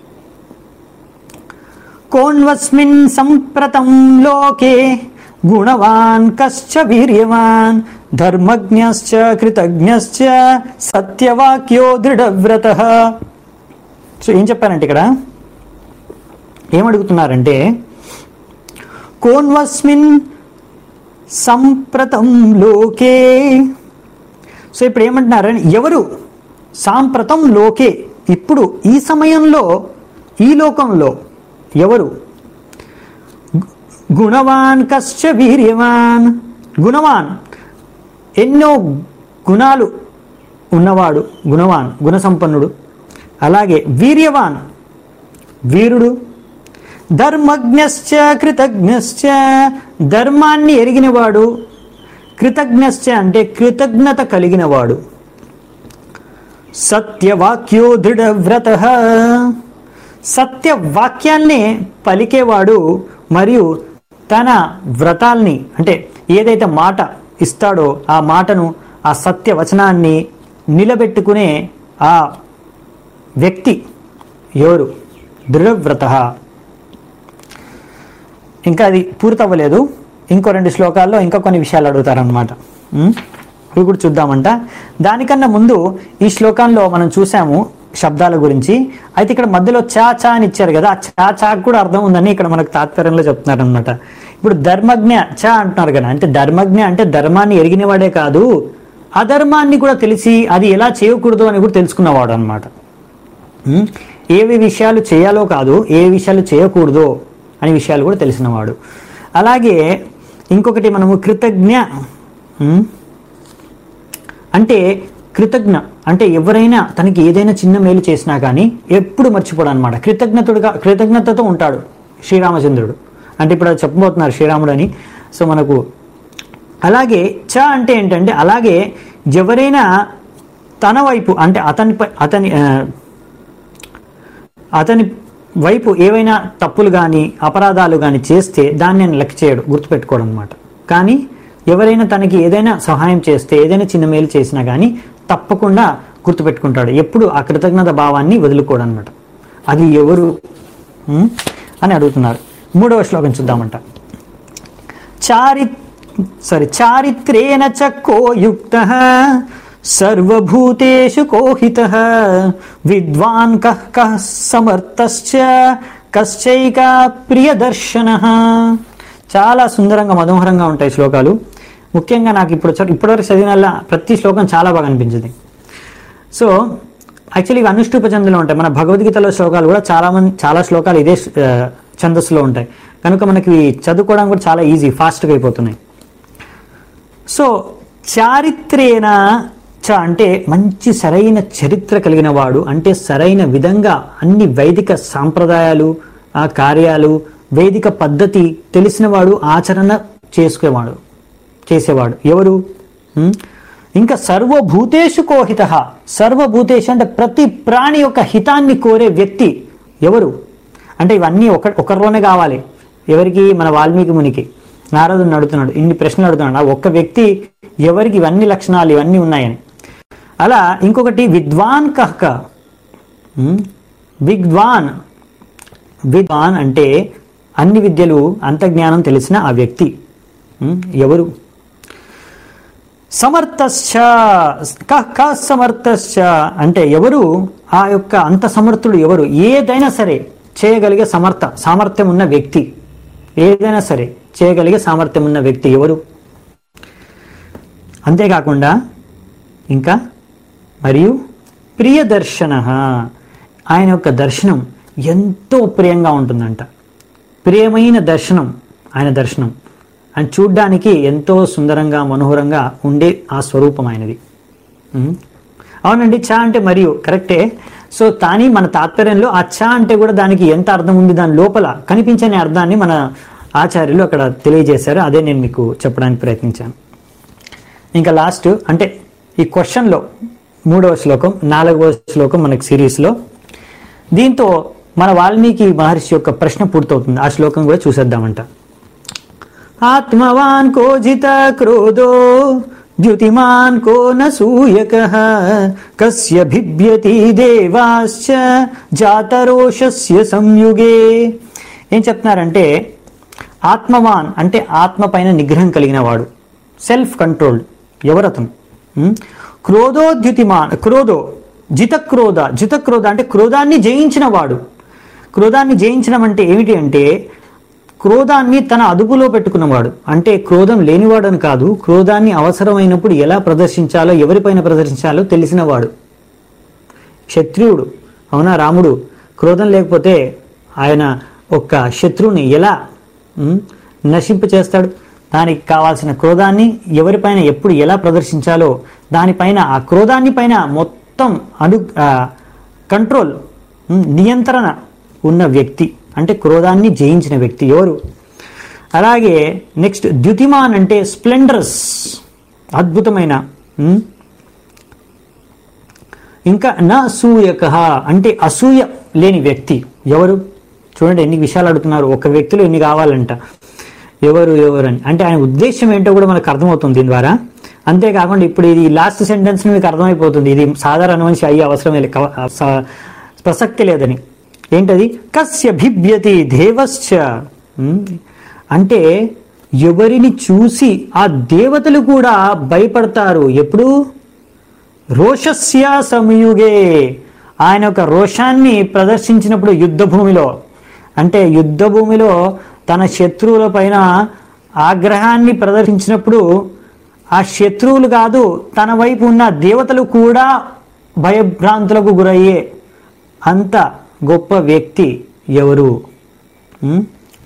కోన్వస్మిన్ సంప్రతం లోకే గుణవాన్ కశ్చ వీర్యవాన్ ధర్మజ్ఞశ్చ కృతజ్ఞశ్చ సత్యవాక్యో దృఢవ్రత సో ఏం చెప్పారంటే ఇక్కడ ఏమడుగుతున్నారంటే కోన్వస్మిన్ సంప్రతం లోకే సో ఇప్పుడు ఏమంటున్నారని ఎవరు సాంప్రతం లోకే ఇప్పుడు ఈ సమయంలో ఈ లోకంలో ఎవరు గు- గుణవాన్ కశ్చ వీర్యవాన్ గుణవాన్ ఎన్నో గుణాలు ఉన్నవాడు గుణవాన్ గుణసంపన్నుడు అలాగే వీర్యవాన్ వీరుడు ధర్మజ్ఞశ్చ కృతజ్ఞశ్చ ధర్మాన్ని ఎరిగినవాడు కృతజ్ఞశ్చ అంటే కృతజ్ఞత కలిగినవాడు సత్యవాక్యో దృఢవ్రత సత్యవాక్యాన్నే పలికేవాడు మరియు తన వ్రతాల్ని అంటే ఏదైతే మాట ఇస్తాడో ఆ మాటను ఆ సత్యవచనాన్ని నిలబెట్టుకునే ఆ వ్యక్తి ఎవరు దృఢవ్రత ఇంకా అది పూర్తవ్వలేదు ఇంకో రెండు శ్లోకాల్లో ఇంకా కొన్ని విషయాలు అడుగుతారనమాట ఇవి కూడా చూద్దామంట దానికన్నా ముందు ఈ శ్లోకంలో మనం చూసాము శబ్దాల గురించి అయితే ఇక్కడ మధ్యలో చా చా అని ఇచ్చారు కదా ఆ చా చాకు కూడా అర్థం ఉందని ఇక్కడ మనకు తాత్పర్యంలో చెప్తున్నారు అనమాట ఇప్పుడు ధర్మజ్ఞ చ అంటున్నారు కదా అంటే ధర్మజ్ఞ అంటే ధర్మాన్ని ఎరిగినవాడే కాదు అధర్మాన్ని కూడా తెలిసి అది ఎలా చేయకూడదు అని కూడా తెలుసుకున్నవాడు అనమాట ఉమ్, ఏవి విషయాలు చేయాలో కాదు ఏ విషయాలు చేయకూడదో అనే విషయాలు కూడా తెలిసినవాడు అలాగే ఇంకొకటి మనము కృతజ్ఞ ఉమ్, అంటే కృతజ్ఞ అంటే ఎవరైనా తనకి ఏదైనా చిన్న మేలు చేసినా కానీ ఎప్పుడు మర్చిపోడు అనమాట కృతజ్ఞతుడుగా కృతజ్ఞతతో ఉంటాడు శ్రీరామచంద్రుడు అంటే ఇప్పుడు అది చెప్పబోతున్నారు శ్రీరాముడు అని సో మనకు అలాగే చ అంటే ఏంటంటే అలాగే ఎవరైనా తన వైపు అంటే అతని అతని ఆ, అతని వైపు ఏవైనా తప్పులు కానీ అపరాధాలు కానీ చేస్తే దాన్ని నేను లెక్క చేయడు గుర్తుపెట్టుకోవడం అనమాట కానీ ఎవరైనా తనకి ఏదైనా సహాయం చేస్తే ఏదైనా చిన్న మేలు చేసినా కానీ తప్పకుండా గుర్తుపెట్టుకుంటాడు ఎప్పుడు ఆ కృతజ్ఞత భావాన్ని వదులుకోడు అనమాట అది ఎవరు ఉం? అని అడుగుతున్నారు మూడవ శ్లోకం చూద్దామంట చారి సారీ చారిత్రేణ చ కో యుక్త సర్వభూతేషు కోహిత విద్వాన్ కః కః సమర్థశ్చ కశ్చైక ప్రియదర్శన చాలా సుందరంగా మనోహరంగా ఉంటాయి శ్లోకాలు ముఖ్యంగా నాకు ఇప్పుడు చ- ఇప్పటివరకు చదివిన ప్రతి శ్లోకం చాలా బాగా అనిపించింది సో యాక్చువల్లీ ఇవి అనుష్ఠూప ఛందులో ఉంటాయి మన భగవద్గీతలో శ్లోకాలు కూడా చాలా మంది చాలా శ్లోకాలు ఇదే ఆ, ఛందస్సులో ఉంటాయి కనుక మనకి ఇవి చదువుకోవడం కూడా చాలా ఈజీ ఫాస్ట్గా అయిపోతున్నాయి సో చారిత్రేణ చ అంటే మంచి సరైన చరిత్ర కలిగిన వాడు అంటే సరైన విధంగా అన్ని వైదిక సాంప్రదాయాలు ఆ కార్యాలు వేదిక పద్ధతి తెలిసినవాడు ఆచరణ చేసుకునేవాడు చేసేవాడు ఎవరు ఉం? ఇంకా సర్వభూతేషు కోహిత సర్వభూతేషు అంటే ప్రతి ప్రాణి యొక్క హితాన్ని కోరే వ్యక్తి ఎవరు అంటే ఇవన్నీ ఒక ఒకరిలోనే కావాలి ఎవరికి మన వాల్మీకి మునికి నారదుని అడుగుతున్నాడు ఇన్ని ప్రశ్నలు అడుగుతున్నాడు ఆ ఒక్క వ్యక్తి ఎవరికి ఇవన్నీ లక్షణాలు ఇవన్నీ ఉన్నాయని అలా ఇంకొకటి విద్వాన్ కహ్క ఉం? విద్వాన్ విద్వాన్ అంటే అన్ని విద్యలు అంతజ్ఞానం తెలిసిన ఆ వ్యక్తి ఉం? ఎవరు సమర్థశ్చ క క సమర్థశ్చ అంటే ఎవరు ఆ యొక్క అంత సమర్థుడు ఎవరు ఏదైనా సరే చేయగలిగే సమర్థ సామర్థ్యం ఉన్న వ్యక్తి ఏదైనా సరే చేయగలిగే సామర్థ్యం ఉన్న వ్యక్తి ఎవరు అంతేకాకుండా ఇంకా మరియు ప్రియదర్శన ఆయన యొక్క దర్శనం ఎంతో ప్రియంగా ఉంటుందంట ప్రియమైన దర్శనం ఆయన దర్శనం ఆయన చూడ్డానికి ఎంతో సుందరంగా మనోహరంగా ఉండే ఆ స్వరూపం ఆయనది ఉం? అవునండి చా అంటే మరియు కరెక్టే సో కానీ మన తాత్పర్యంలో ఆ చా అంటే కూడా దానికి ఎంత అర్థం ఉంది దాని లోపల కనిపించని అర్థాన్ని మన ఆచార్యులు అక్కడ తెలియజేశారు అదే నేను మీకు చెప్పడానికి ప్రయత్నించాను ఇంకా లాస్ట్ అంటే ఈ క్వశ్చన్లో మూడవ శ్లోకం నాలుగవ శ్లోకం మనకి సిరీస్లో దీంతో మన వాల్మీకి మహర్షి యొక్క ప్రశ్న పూర్తవుతుంది ఆ శ్లోకం కూడా చూసేద్దామంట ఆత్మవాన్ కో జిత క్రోధో ద్యుతిమాన్ కో నూయక కస్య బిభ్యతి దేవాశ్చ జాతరోషస్య సంయుగే ఏం చెప్తున్నారంటే ఆత్మవాన్ అంటే ఆత్మ పైన నిగ్రహం కలిగిన వాడు సెల్ఫ్ కంట్రోల్డ్ ఎవరతను ఉం? క్రోధోద్యుతిమాన్ క్రోధో జితక్రోధ జితక్రోధ అంటే క్రోధాన్ని జయించిన వాడు క్రోధాన్ని జయించడం అంటే ఏమిటి అంటే క్రోధాన్ని తన అదుపులో పెట్టుకున్నవాడు అంటే క్రోధం లేనివాడు అని కాదు క్రోధాన్ని అవసరమైనప్పుడు ఎలా ప్రదర్శించాలో ఎవరిపైన ప్రదర్శించాలో తెలిసినవాడు క్షత్రియుడు అవునా రాముడు క్రోధం లేకపోతే ఆయన ఒక్క శత్రువుని ఎలా ఉం, నశింప చేస్తాడు దానికి కావాల్సిన క్రోధాన్ని ఎవరిపైన ఎప్పుడు ఎలా ప్రదర్శించాలో దానిపైన ఆ క్రోధాన్ని పైన మొత్తం అను ఆ, కంట్రోల్ ఉం, నియంత్రణ ఉన్న వ్యక్తి అంటే క్రోధాన్ని జయించిన వ్యక్తి ఎవరు అలాగే నెక్స్ట్ ద్యుతిమాన్ అంటే స్ప్లెండరస్ అద్భుతమైన ఉం, ఇంకా నా అసూయక అంటే అసూయ లేని వ్యక్తి ఎవరు చూడండి ఎన్ని విషయాలు అడుగుతున్నారు ఒక వ్యక్తిలో ఎన్ని కావాలంట ఎవరు ఎవరు అని అంటే ఆయన ఉద్దేశం ఏంటో కూడా మనకు అర్థమవుతుంది దీని ద్వారా అంతేకాకుండా ఇప్పుడు ఇది లాస్ట్ సెంటెన్స్ మీకు అర్థమైపోతుంది ఇది సాధారణ మనిషి అయ్యే అవసరమే లే- కవ- స- ప్రసక్తి లేదని ఏంటది కస్య బిభ్యతి దేవశ్చ ఉమ్, అంటే ఎవరిని చూసి ఆ దేవతలు కూడా భయపడతారు ఎప్పుడు రోషస్య సంయుగే ఆయన యొక్క రోషాన్ని ప్రదర్శించినప్పుడు యుద్ధ భూమిలో అంటే యుద్ధ భూమిలో తన శత్రువుల పైన ఆగ్రహాన్ని ప్రదర్శించినప్పుడు ఆ శత్రువులు కాదు తన వైపు ఉన్న దేవతలు కూడా భయభ్రాంతులకు గురయ్యే అంత గొప్ప వ్యక్తి ఎవరు ఉం?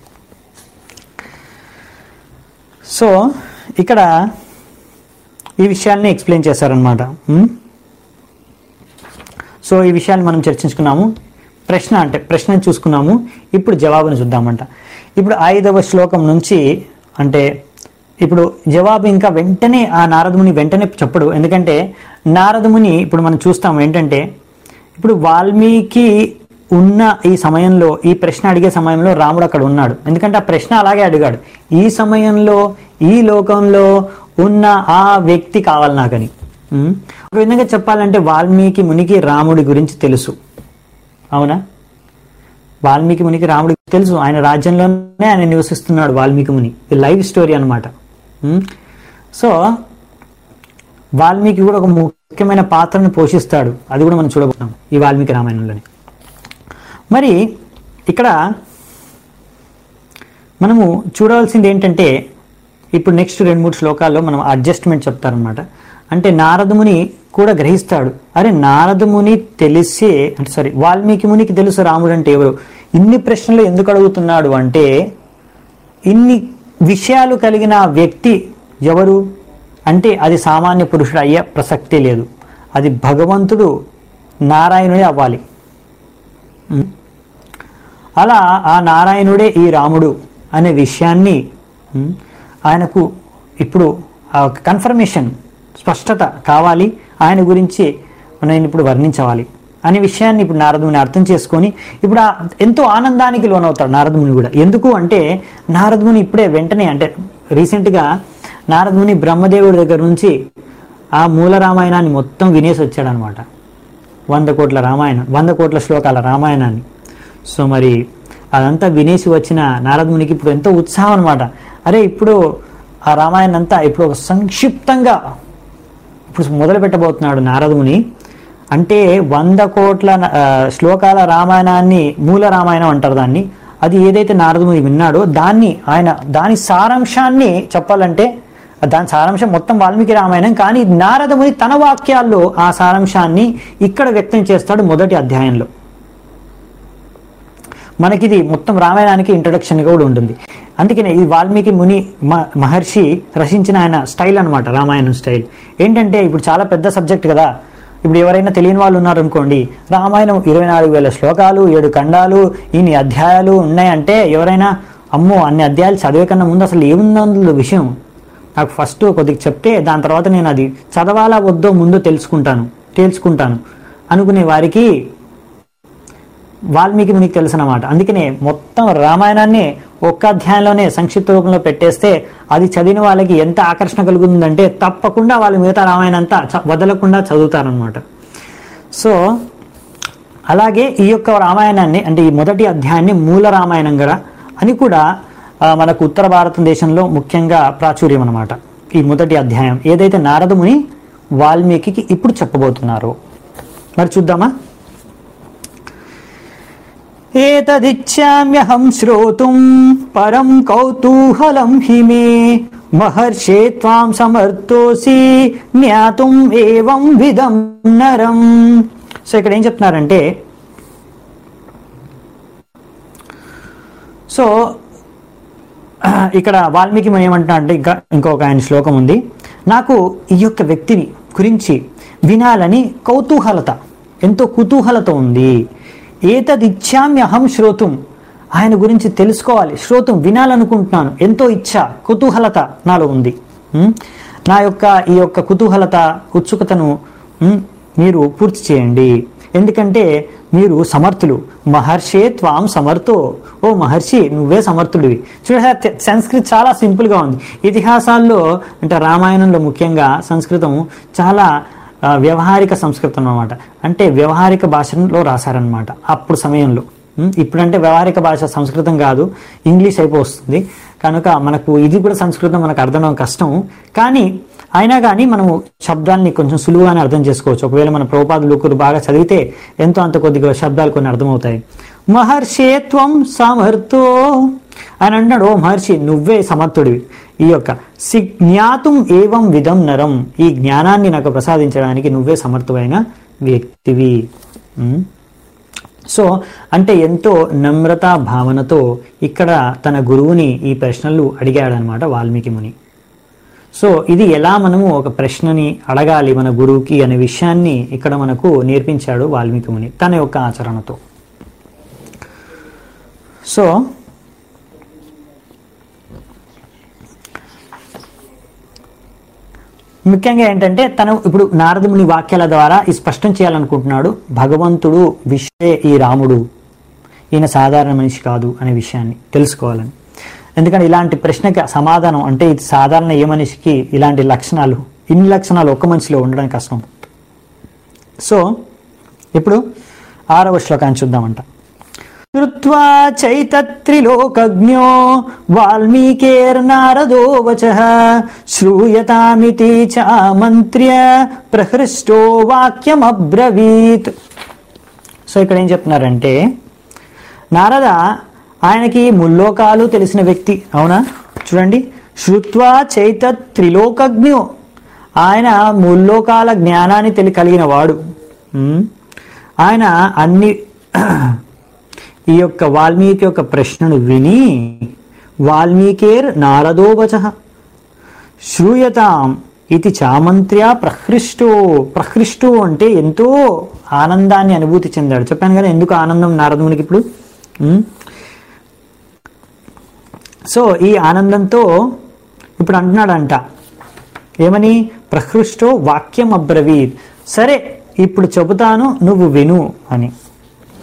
సో ఇక్కడ ఈ విషయాల్ని ఎక్స్ప్లెయిన్ చేశారనమాట ఉం? సో ఈ విషయాన్ని మనం చర్చించుకున్నాము ప్రశ్న అంటే ప్రశ్న చూసుకున్నాము ఇప్పుడు జవాబును చూద్దామంట ఇప్పుడు ఐదవ శ్లోకం నుంచి అంటే ఇప్పుడు జవాబు ఇంకా వెంటనే ఆ నారదముని వెంటనే చెప్పడు ఎందుకంటే నారదముని ఇప్పుడు మనం చూస్తాం ఏంటంటే ఇప్పుడు వాల్మీకి ఉన్న ఈ సమయంలో ఈ ప్రశ్న అడిగే సమయంలో రాముడు అక్కడ ఉన్నాడు ఎందుకంటే ఆ ప్రశ్న అలాగే అడిగాడు ఈ సమయంలో ఈ లోకంలో ఉన్న ఆ వ్యక్తి కావాలి నాకని ఉం? ఒక విధంగా చెప్పాలంటే వాల్మీకి మునికి రాముడి గురించి తెలుసు అవునా వాల్మీకి మునికి రాముడికి తెలుసు ఆయన రాజ్యంలోనే ఆయన నివసిస్తున్నాడు వాల్మీకి ముని ఇది లైవ్ స్టోరీ అనమాట సో వాల్మీకి కూడా ఒక ముఖ్యమైన పాత్రను పోషిస్తాడు అది కూడా మనం చూడబోతాం ఈ వాల్మీకి రామాయణంలోని మరి ఇక్కడ మనము చూడవలసింది ఏంటంటే ఇప్పుడు నెక్స్ట్ రెండు మూడు శ్లోకాల్లో మనం అడ్జస్ట్మెంట్ చెప్తారనమాట అంటే నారదముని కూడా గ్రహిస్తాడు అరే నారదముని తెలిసే అంటే సారీ వాల్మీకి మునికి తెలుసు రాముడు అంటే ఎవరు ఇన్ని ప్రశ్నలు ఎందుకు అడుగుతున్నాడు అంటే ఇన్ని విషయాలు కలిగిన ఆ వ్యక్తి ఎవరు అంటే అది సామాన్య పురుషుడు అయ్యే ప్రసక్తే లేదు అది భగవంతుడు నారాయణుడే అవ్వాలి ఉం? అలా ఆ నారాయణుడే ఈ రాముడు అనే విషయాన్ని ఉం, ఆయనకు ఇప్పుడు ఆ కన్ఫర్మేషన్ స్పష్టత కావాలి ఆయన గురించి నేను ఇప్పుడు వర్ణించవాలి అనే విషయాన్ని ఇప్పుడు నారదుని అర్థం చేసుకొని ఇప్పుడు ఆ ఎంతో ఆనందానికి లోనవుతాడు నారదుని కూడా ఎందుకు అంటే నారదుని ఇప్పుడే వెంటనే అంటే రీసెంట్గా నారదుని బ్రహ్మదేవుడి దగ్గర నుంచి ఆ మూల రామాయణాన్ని మొత్తం వినేసి వచ్చాడనమాట వంద కోట్ల రామాయణం వంద కోట్ల శ్లోకాల రామాయణాన్ని సో మరి అదంతా వినేసి వచ్చిన నారద మునికి ఇప్పుడు ఎంతో ఉత్సాహం అనమాట అరే ఇప్పుడు ఆ రామాయణం అంతా ఇప్పుడు ఒక సంక్షిప్తంగా ఇప్పుడు మొదలు పెట్టబోతున్నాడు నారదుని అంటే వంద కోట్ల ఆ, శ్లోకాల రామాయణాన్ని మూల రామాయణం అంటారు దాన్ని అది ఏదైతే నారదుని విన్నాడో దాన్ని ఆయన దాని సారాంశాన్ని చెప్పాలంటే దాని సారాంశం మొత్తం వాల్మీకి రామాయణం కానీ నారదముని తన వాక్యాల్లో ఆ సారాంశాన్ని ఇక్కడ వ్యక్తం చేస్తాడు మొదటి అధ్యాయంలో మనకిది మొత్తం రామాయణానికి ఇంట్రొడక్షన్ కూడా ఉంటుంది అందుకనే ఇది వాల్మీకి ముని మ- మహర్షి రచించిన ఆయన స్టైల్ అన్నమాట రామాయణం స్టైల్ ఏంటంటే ఇప్పుడు చాలా పెద్ద సబ్జెక్ట్ కదా ఇప్పుడు ఎవరైనా తెలియని వాళ్ళు ఉన్నారనుకోండి రామాయణం ఇరవై నాలుగు వేల శ్లోకాలు ఏడు ఖండాలు ఇన్ని అధ్యాయాలు ఉన్నాయంటే ఎవరైనా అమ్మో అన్ని అధ్యాయాలు చదివే కన్నా ముందు అసలు ఏముందో అందులో విషయం నాకు ఫస్ట్ కొద్దిగా చెప్తే దాని తర్వాత నేను అది చదవాలా వద్దో ముందో తెలుసుకుంటాను తేల్చుకుంటాను అనుకునే వారికి వాల్మీకి మునికి తెలుసు అన్నమాట అందుకనే మొత్తం రామాయణాన్ని ఒక్క అధ్యాయంలోనే సంక్షిప్త రూపంలో పెట్టేస్తే అది చదివిన వాళ్ళకి ఎంత ఆకర్షణ కలుగుతుందంటే తప్పకుండా వాళ్ళు మిగతా రామాయణం అంతా చ- వదలకుండా చదువుతారనమాట సో అలాగే ఈ యొక్క రామాయణాన్ని అంటే ఈ మొదటి అధ్యాయాన్ని మూల రామాయణం కూడా అని కూడా ఆ, మనకు ఉత్తర భారతదేశంలో ముఖ్యంగా ప్రాచుర్యం అనమాట ఈ మొదటి అధ్యాయం ఏదైతే నారదముని వాల్మీకి ఇప్పుడు చెప్పబోతున్నారో మరి చూద్దామా ఏతదిచ్చామ్యహం శ్రోతుం పరం కౌతూహలం హి మే మహర్షే త్వాం సమర్థోసి జ్ఞాతుం ఏవం విధం నరం సో ఇక్కడ ఏం చెప్తున్నారంటే సో ఇక్కడ వాల్మీకి ముని ఏమంటున్నా అంటే ఇంకా ఇంకొక ఆయన శ్లోకం ఉంది నాకు ఈ యొక్క వ్యక్తిని గురించి వినాలని కౌతూహలత ఎంతో కుతూహలత ఉంది ఏతదిచ్చామ్యహం శ్రోతుం ఆయన గురించి తెలుసుకోవాలి శ్రోతం వినాలనుకుంటున్నాను ఎంతో ఇచ్చ కుతూహలత నాలో ఉంది ఉం? నా యొక్క ఈ యొక్క కుతూహలత ఉత్సుకతను ఉం, మీరు పూర్తి చేయండి ఎందుకంటే మీరు సమర్థులు మహర్షే త్వాం సమర్థో ఓ మహర్షి నువ్వే సమర్థుడివి చూడ సంస్కృత్ చాలా సింపుల్ గా ఉంది ఇతిహాసాల్లో అంటే రామాయణంలో ముఖ్యంగా సంస్కృతం చాలా ఆ, వ్యవహారిక సంస్కృతం అన్నమాట అంటే వ్యవహారిక భాషలో రాశారనమాట అప్పుడు సమయంలో ఉం, ఇప్పుడంటే వ్యవహారిక భాష సంస్కృతం కాదు ఇంగ్లీష్ అయిపోతుంది కనుక మనకు ఇది కూడా సంస్కృతం మనకు అర్థం అవ్వడం కష్టం కానీ అయినా కానీ మనము శబ్దాన్ని కొంచెం సులువుగానే అర్థం చేసుకోవచ్చు ఒకవేళ మన ప్రభుపాదులు లుకులు బాగా చదివితే ఎంతో అంత కొద్దిగా శబ్దాలు కొన్ని అర్థమవుతాయి మహర్షేత్వం సమర్థో అని అంటున్నాడు ఓ మహర్షి నువ్వే సమర్థుడివి ఈ యొక్క సి జ్ఞాతుం ఏవం విధం నరం ఈ జ్ఞానాన్ని నాకు ప్రసాదించడానికి నువ్వే సమర్థమైన వ్యక్తివి ఉం? సో అంటే ఎంతో నమ్రతా భావనతో ఇక్కడ తన గురువుని ఈ ప్రశ్నలు అడిగాడనమాట వాల్మీకి ముని సో ఇది ఎలా మనము ఒక ప్రశ్నని అడగాలి మన గురువుకి అనే విషయాన్ని ఇక్కడ మనకు నేర్పించాడు వాల్మీకి ముని తన యొక్క ఆచరణతో సో ముఖ్యంగా ఏంటంటే తను ఇప్పుడు నారదముని వాక్యాల ద్వారా ఈ స్పష్టం చేయాలనుకుంటున్నాడు భగవంతుడు విశ్వే ఈ రాముడు ఈయన సాధారణ మనిషి కాదు అనే విషయాన్ని తెలుసుకోవాలని ఎందుకంటే ఇలాంటి ప్రశ్నకి సమాధానం అంటే ఇది సాధారణ ఏ మనిషికి ఇలాంటి లక్షణాలు ఇన్ని లక్షణాలు ఒక్క మనిషిలో ఉండడం కష్టం సో ఇప్పుడు ఆరవ శ్లోకాన్ని చూద్దామంట శ్రుత్వా చైతత్రిలోకజ్ఞో వాల్మీకేర్నారదో వచ శ్రూయతామితి చామంత్ర్య ప్రహృష్టో వాక్యమబ్రవీత్ సో ఇక్కడ ఏం చెప్తున్నారంటే నారద ఆయనకి ముల్లోకాలు తెలిసిన వ్యక్తి అవునా చూడండి శ్రుత్వా చైతత్ త్రిలోకజ్ఞో ఆయన ముల్లోకాల జ్ఞానాన్ని తెలి కలిగిన వాడు ఉమ్. ఆయన అన్ని ఈ యొక్క వాల్మీకి యొక్క ప్రశ్నను విని వాల్మీకేర్ నారదోవచ శ్రూయతాం ఇది చామంత్ర్యా ప్రహృష్టో ప్రహృష్టో అంటే ఎంతో ఆనందాన్ని అనుభూతి చెందాడు చెప్పాను కదా ఎందుకు ఆనందం నారదునికి ఇప్పుడు ఉమ్. సో ఈ ఆనందంతో ఇప్పుడు అంటున్నాడంట ఏమని ప్రహృష్టో వాక్యం అబ్రవీత్ సరే ఇప్పుడు చెబుతాను నువ్వు విను అని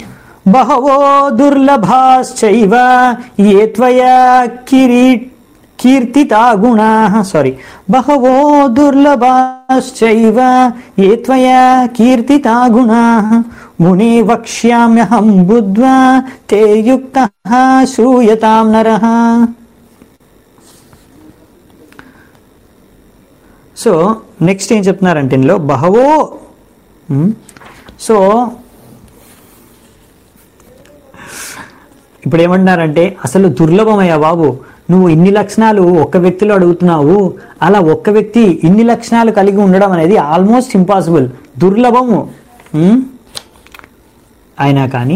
బహవో దుర్లభాశ్చైవ ఏ త్వయా కిరీ కీర్తితా గుణా సారీ బహవో దుర్లభాశ్చైవ ఏ త్వయా కీర్తితా గుణా మునే వక్ష్యామ్యహం బుద్ధ్వా తే యుక్త శ్రూయతాం నరః సో నెక్స్ట్ ఏం చెప్తున్నారంటే ఇందులో బహవో ఉమ్, సో ఇప్పుడు ఏమంటున్నారంటే అసలు దుర్లభమయ్యా బాబు నువ్వు ఇన్ని లక్షణాలు ఒక్క వ్యక్తిలో అడుగుతున్నావు అలా ఒక్క వ్యక్తి ఇన్ని లక్షణాలు కలిగి ఉండడం అనేది ఆల్మోస్ట్ ఇంపాసిబుల్ దుర్లభము ఉమ్? అయినా కానీ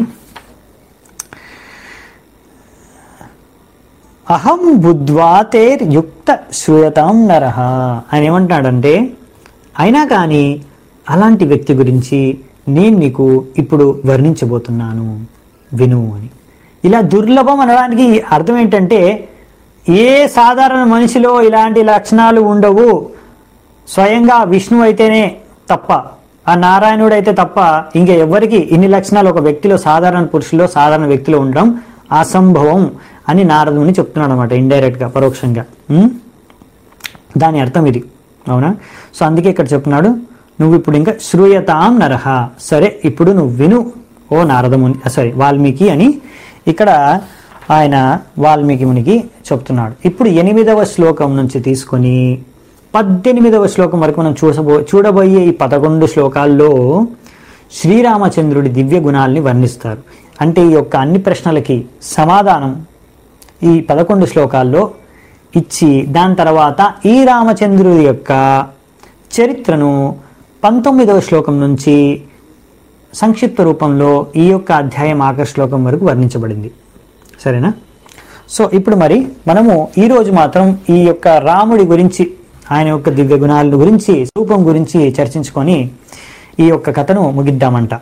అహం బుద్ధ్వాతేర్ యుక్త శ్రూయతాం నరహ ఆయన ఏమంటున్నాడంటే అయినా కానీ అలాంటి వ్యక్తి గురించి నేను నీకు ఇప్పుడు వర్ణించబోతున్నాను విను అని ఇలా దుర్లభం అనడానికి అర్థం ఏంటంటే ఏ సాధారణ మనిషిలో ఇలాంటి లక్షణాలు ఉండవు స్వయంగా విష్ణు అయితేనే తప్ప ఆ నారాయణుడు అయితే తప్ప ఇంకా ఎవరికి ఇన్ని లక్షణాలు ఒక వ్యక్తిలో సాధారణ పురుషుల్లో సాధారణ వ్యక్తిలో ఉండడం అసంభవం అని నారదుని చెప్తున్నాడు అనమాట ఇండైరెక్ట్ గా పరోక్షంగా ఉం? దాని అర్థం ఇది అవునా సో అందుకే ఇక్కడ చెప్తున్నాడు నువ్వు ఇప్పుడు ఇంకా శ్రూయతాం నరహ సరే ఇప్పుడు నువ్వు విను ఓ నారదముని సారీ వాల్మీకి అని ఇక్కడ ఆయన వాల్మీకి మునికి చెప్తున్నాడు ఇప్పుడు ఎనిమిదవ శ్లోకం నుంచి తీసుకొని పద్దెనిమిదవ శ్లోకం వరకు మనం చూసబో చూడబోయే ఈ పదకొండు శ్లోకాల్లో శ్రీరామచంద్రుడి దివ్య గుణాల్ని వర్ణిస్తారు అంటే ఈ యొక్క అన్ని ప్రశ్నలకి సమాధానం ఈ పదకొండు శ్లోకాల్లో ఇచ్చి దాని తర్వాత ఈ రామచంద్రుడి యొక్క చరిత్రను పంతొమ్మిదవ శ్లోకం నుంచి సంక్షిప్త రూపంలో ఈ యొక్క అధ్యాయం ఆఖరి శ్లోకం వరకు వర్ణించబడింది సరేనా సో ఇప్పుడు మరి మనము ఈ రోజు మాత్రం ఈ యొక్క రాముడి గురించి ఆయన యొక్క దివ్య గుణాల గురించి రూపం గురించి చర్చించుకొని ఈ యొక్క కథను ముగిద్దామంట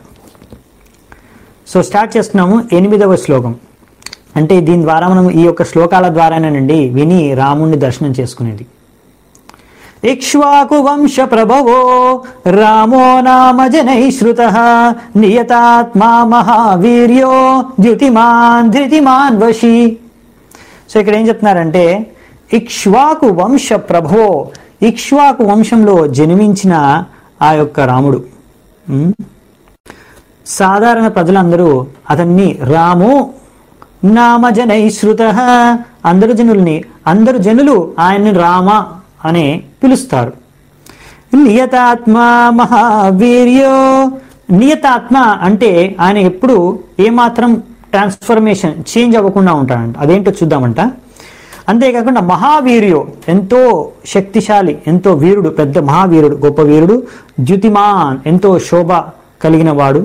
సో స్టార్ట్ చేస్తున్నాము ఎనిమిదవ శ్లోకం అంటే దీని ద్వారా మనం ఈ యొక్క శ్లోకాల ద్వారానేనండి విని రాముణ్ణి దర్శనం చేసుకునేది ఇక్ష్వాకు వంశ ప్రభవో రామో నామ జనై శ్రుత నియతాత్మా మహావీర్యో ద్యుతిమాన్ ధృతిమాన్ వశీ సో ఇక్కడ ఏం చెప్తున్నారంటే ఇక్ష్వాకు వంశ ప్రభో ఇక్ష్వాకు వంశంలో జన్మించిన ఆ యొక్క రాముడు ఉమ్, సాధారణ ప్రజలందరూ అతన్ని రాము నామజనై శృత అందరు జనుల్ని అందరు జనులు ఆయన్ని రామ అనే పిలుస్తారు నియతాత్మ మహావీర్యో నియతాత్మ అంటే ఆయన ఎప్పుడు ఏమాత్రం ట్రాన్స్ఫర్మేషన్ చేంజ్ అవ్వకుండా ఉంటాడంట అదేంటో చూద్దామంట అంతేకాకుండా మహావీర్యో ఎంతో శక్తిశాలి ఎంతో వీరుడు పెద్ద మహావీరుడు గొప్ప వీరుడు ద్యుతిమాన్ ఎంతో శోభ కలిగిన వాడు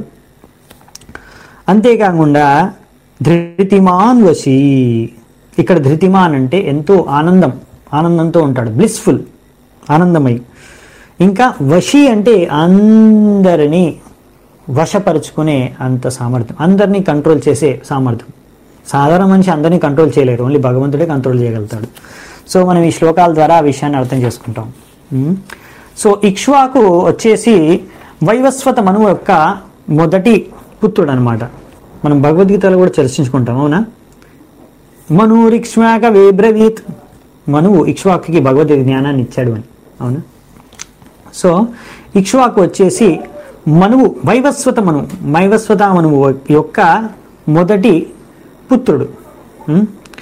అంతేకాకుండా ధృతిమాన్ వశీ ఇక్కడ ధృతిమాన్ అంటే ఎంతో ఆనందం ఆనందంతో ఉంటాడు బ్లిస్ఫుల్ ఆనందమై ఇంకా వశీ అంటే అందరినీ వశపరుచుకునే అంత సామర్థ్యం అందరినీ కంట్రోల్ చేసే సామర్థ్యం సాధారణ మనిషి అందరినీ కంట్రోల్ చేయలేరు ఓన్లీ భగవంతుడే కంట్రోల్ చేయగలుగుతాడు సో మనం ఈ శ్లోకాల ద్వారా ఆ విషయాన్ని అర్థం చేసుకుంటాం ఉమ్. సో ఇక్ష్వాకు వచ్చేసి వైవస్వత మనువు యొక్క మొదటి పుత్రుడు అనమాట మనం భగవద్గీతలో కూడా చర్చించుకుంటాం అవునా మనురిక్ష్వాక వేబ్రవీత్ మనువు ఇక్ష్వాకుకి భగవద్గీత జ్ఞానాన్ని ఇచ్చాడు అని అవునా సో ఇక్ష్వాకు వచ్చేసి మనువు వైవస్వత మనువు వైవస్వత మనువు యొక్క మొదటి పుత్రుడు ఉం?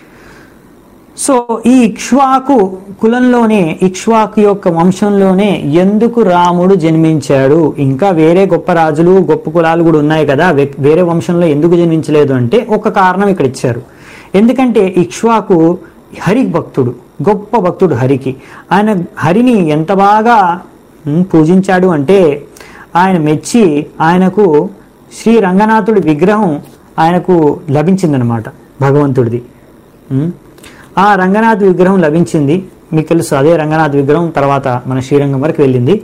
సో ఈ ఇక్ష్వాకు కులంలోనే ఇక్ష్వాకు యొక్క వంశంలోనే ఎందుకు రాముడు జన్మించాడు ఇంకా వేరే గొప్ప రాజులు గొప్ప కులాలు కూడా ఉన్నాయి కదా వే- వేరే వంశంలో ఎందుకు జన్మించలేదు అంటే ఒక కారణం ఇక్కడ ఇచ్చారు ఎందుకంటే ఇక్ష్వాకు హరి భక్తుడు గొప్ప భక్తుడు హరికి ఆయన హరిని ఎంత బాగా ఉమ్, పూజించాడు అంటే ఆయన మెచ్చి ఆయనకు శ్రీ రంగనాథుడి విగ్రహం ఆయనకు లభించిందనమాట భగవంతుడిది ఉమ్. ఆ రంగనాథ్ విగ్రహం లభించింది మీకు తెలుసు అదే రంగనాథ్ విగ్రహం తర్వాత మన శ్రీరంగం వరకు వెళ్ళింది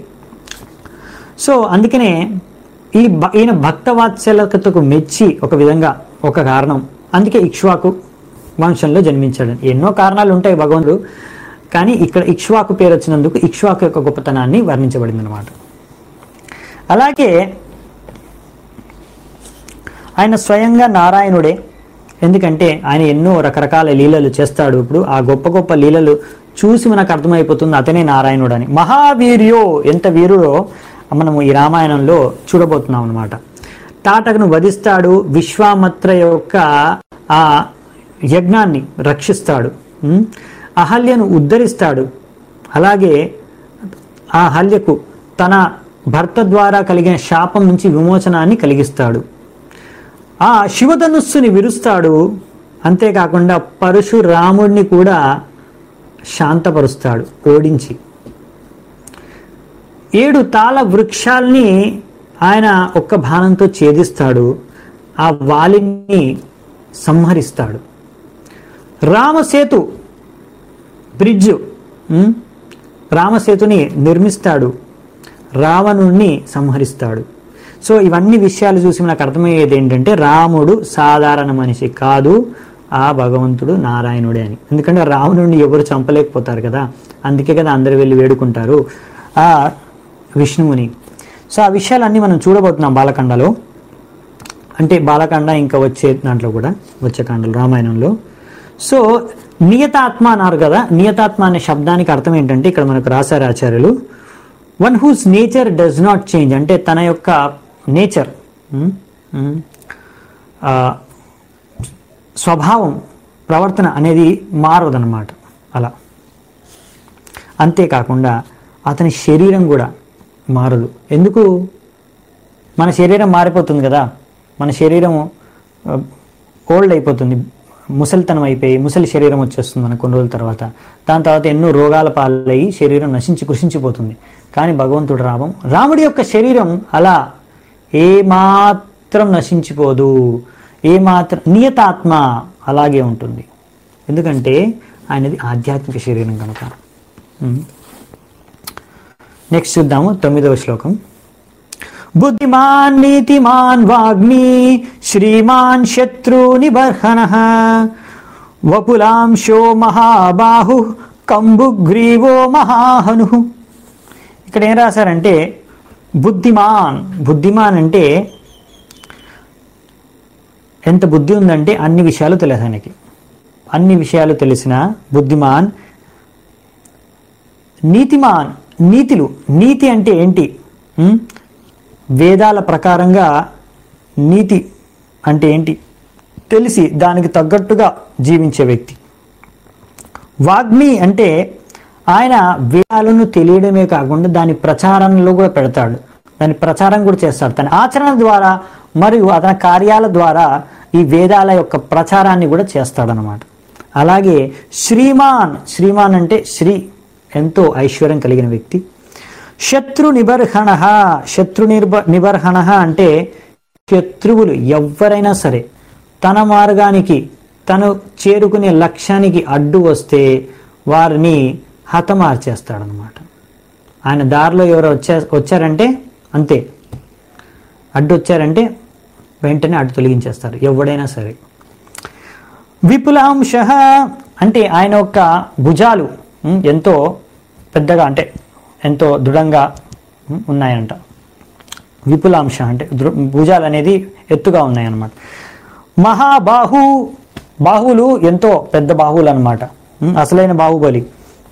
సో అందుకనే ఈ భ- ఈయన భక్త వాత్సల్యతకు మెచ్చి ఒక విధంగా ఒక కారణం అందుకే ఇక్ష్వాకు వంశంలో జన్మించాడు ఎన్నో కారణాలు ఉంటాయి భగవంతుడు కానీ ఇక్కడ ఇక్ష్వాకు పేరు వచ్చినందుకు ఇక్ష్వాకు యొక్క గొప్పతనాన్ని వర్ణించబడింది అనమాట అలాగే ఆయన స్వయంగా నారాయణుడే ఎందుకంటే ఆయన ఎన్నో రకరకాల లీలలు చేస్తాడు ఇప్పుడు ఆ గొప్ప గొప్ప లీలలు చూసి మనకు అర్థమైపోతుంది అతనే నారాయణుడు అని మహావీర్యో ఎంత వీరుడో మనము ఈ రామాయణంలో చూడబోతున్నాం అనమాట తాటకను వధిస్తాడు విశ్వామత్ర యొక్క ఆ యజ్ఞాన్ని రక్షిస్తాడు ఉం? అహల్యను ఉద్ధరిస్తాడు అలాగే ఆ హల్యకు తన భర్త ద్వారా కలిగిన శాపం నుంచి విమోచనాన్ని కలిగిస్తాడు ఆ శివధనుస్సుని విరుస్తాడు అంతేకాకుండా పరశురాముడిని కూడా శాంతపరుస్తాడు ఓడించి ఏడు తాళ వృక్షాల్ని ఆయన ఒక్క బాణంతో ఛేదిస్తాడు ఆ వాలిని సంహరిస్తాడు రామసేతు బ్రిడ్జ్ ఉమ్, రామసేతుని నిర్మిస్తాడు రావణుణ్ణి సంహరిస్తాడు సో ఇవన్నీ విషయాలు చూసి మనకు అర్థమయ్యేది ఏంటంటే రాముడు సాధారణ మనిషి కాదు ఆ భగవంతుడు నారాయణుడే అని ఎందుకంటే రావణుడిని ఎవరు చంపలేకపోతారు కదా అందుకే కదా అందరు వెళ్ళి వేడుకుంటారు ఆ విష్ణువుని సో ఆ విషయాలన్నీ మనం చూడబోతున్నాం బాలకండలో అంటే బాలకాండ ఇంకా వచ్చే దాంట్లో కూడా వచ్చే కాండలు రామాయణంలో సో నియతాత్మ అన్నారు కదా నియతాత్మ అనే శబ్దానికి అర్థం ఏంటంటే ఇక్కడ మనకు రాశారు ఆచార్యులు one whose nature does not change అంటే తన యొక్క నేచర్ స్వభావం ప్రవర్తన అనేది మారదన్నమాట అలా అంతేకాకుండా అతని శరీరం కూడా మారదు ఎందుకు మన శరీరం మారిపోతుంది కదా మన శరీరం ఓల్డ్ అయిపోతుంది ముసలితనం అయిపోయి ముసలి శరీరం వచ్చేస్తుంది మన కొన్ని రోజుల తర్వాత దాని తర్వాత ఎన్నో రోగాల పాలయ్యి శరీరం నశించి కృషించిపోతుంది కానీ భగవంతుడు రామం రాముడి యొక్క శరీరం అలా ఏ మాత్రం నశించిపోదు ఏ మాత్రం నియతాత్మ అలాగే ఉంటుంది ఎందుకంటే ఆయనది ఆధ్యాత్మిక శరీరం కనుక నెక్స్ట్ చూద్దాము తొమ్మిదవ శ్లోకం బుద్ధిమాన్ నీతిమాన్ వాగ్మీ శ్రీమాన్ శత్రునిబర్హన వపులాంశో మహాబాహు కంబుగ్రీవో మహాహను ఇక్కడ ఏం రాశారంటే బుద్ధిమాన్ బుద్ధిమాన్ అంటే ఎంత బుద్ధి ఉందంటే అన్ని విషయాలు తెలుసు ఆయనకి అన్ని విషయాలు తెలిసిన బుద్ధిమాన్ నీతిమాన్ నీతిలు నీతి అంటే ఏంటి ఉం? వేదాల ప్రకారంగా నీతి అంటే ఏంటి తెలిసి దానికి తగ్గట్టుగా జీవించే వ్యక్తి వాగ్మి అంటే ఆయన వేదాలను తెలియడమే కాకుండా దాని ప్రచారంలో కూడా పెడతాడు దాని ప్రచారం కూడా చేస్తాడు తన ఆచరణ ద్వారా మరియు అతని కార్యాల ద్వారా ఈ వేదాల యొక్క ప్రచారాన్ని కూడా చేస్తాడనమాట అలాగే శ్రీమాన్ శ్రీమాన్ అంటే శ్రీ ఎంతో ఐశ్వర్యం కలిగిన వ్యక్తి శత్రు నిబర్హణ శత్రు నిర్భ నిబర్హణ అంటే శత్రువులు ఎవరైనా సరే తన మార్గానికి తను చేరుకునే లక్ష్యానికి అడ్డు వస్తే వారిని హతమార్చేస్తాడనమాట ఆయన దారిలో ఎవరు వచ్చా వచ్చారంటే అంతే అడ్డు వచ్చారంటే వెంటనే అడ్డు తొలగించేస్తారు ఎవడైనా సరే విపులాంశ అంటే ఆయన యొక్క భుజాలు ఉం, ఎంతో పెద్దగా అంటే ఎంతో దృఢంగా ఉం, ఉన్నాయంట విపులాంశ అంటే దృ- భుజాలు అనేది ఎత్తుగా ఉన్నాయన్నమాట మహాబాహు బాహువులు ఎంతో పెద్ద బాహువులు అనమాట అసలైన బాహుబలి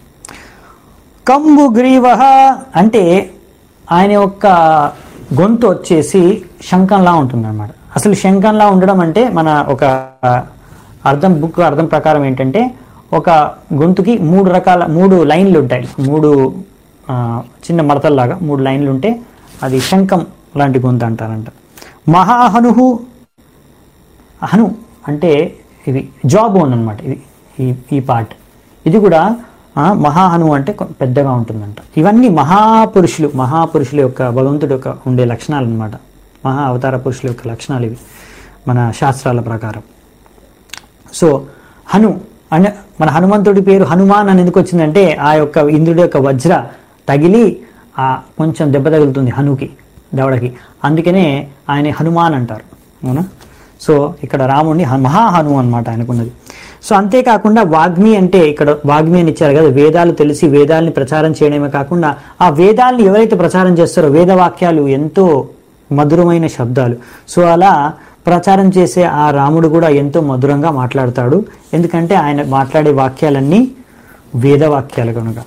కంబు గ్రీవ అంటే ఆయన యొక్క గొంతు వచ్చేసి శంఖంలా ఉంటుందన్నమాట అసలు శంఖంలా ఉండడం అంటే మన ఒక అర్థం బుక్ అర్థం ప్రకారం ఏంటంటే ఒక గొంతుకి మూడు రకాల మూడు లైన్లు ఉంటాయి మూడు ఆ, చిన్న మడతల్లాగా మూడు లైన్లు ఉంటే అది శంఖం లాంటి గొంతు అంటారంట మహాహనుహు హను అంటే ఇది జాబ్ ఓన్ అనమాట ఇది ఈ ఈ పార్ట్ ఇది కూడా ఆ, మహాహను అంటే కొ- పెద్దగా ఉంటుందంట ఇవన్నీ మహాపురుషులు మహాపురుషుల యొక్క భగవంతుడి యొక్క ఉండే లక్షణాలు అనమాట మహా అవతార పురుషుల యొక్క లక్షణాలు ఇవి మన శాస్త్రాల ప్రకారం సో హను అనే మన హనుమంతుడి పేరు హనుమాన్ అని ఎందుకు వచ్చిందంటే ఆ యొక్క ఇంద్రుడి యొక్క వజ్ర తగిలి ఆ కొంచెం దెబ్బ తగులుతుంది హనుకి దవడకి అందుకనే ఆయన హనుమాన్ అంటారు అవునా సో ఇక్కడ రాముడిని హ- మహాహను అనమాట ఆయనకున్నది సో అంతేకాకుండా వాగ్మి అంటే ఇక్కడ వాగ్మి అని ఇచ్చారు కదా వేదాలు తెలిసి వేదాల్ని ప్రచారం చేయడమే కాకుండా ఆ వేదాల్ని ఎవరైతే ప్రచారం చేస్తారో వేద వాక్యాలు ఎంతో మధురమైన శబ్దాలు సో అలా ప్రచారం చేసే ఆ రాముడు కూడా ఎంతో మధురంగా మాట్లాడతాడు ఎందుకంటే ఆయన మాట్లాడే వాక్యాలన్నీ వేద వాక్యాలు కనుక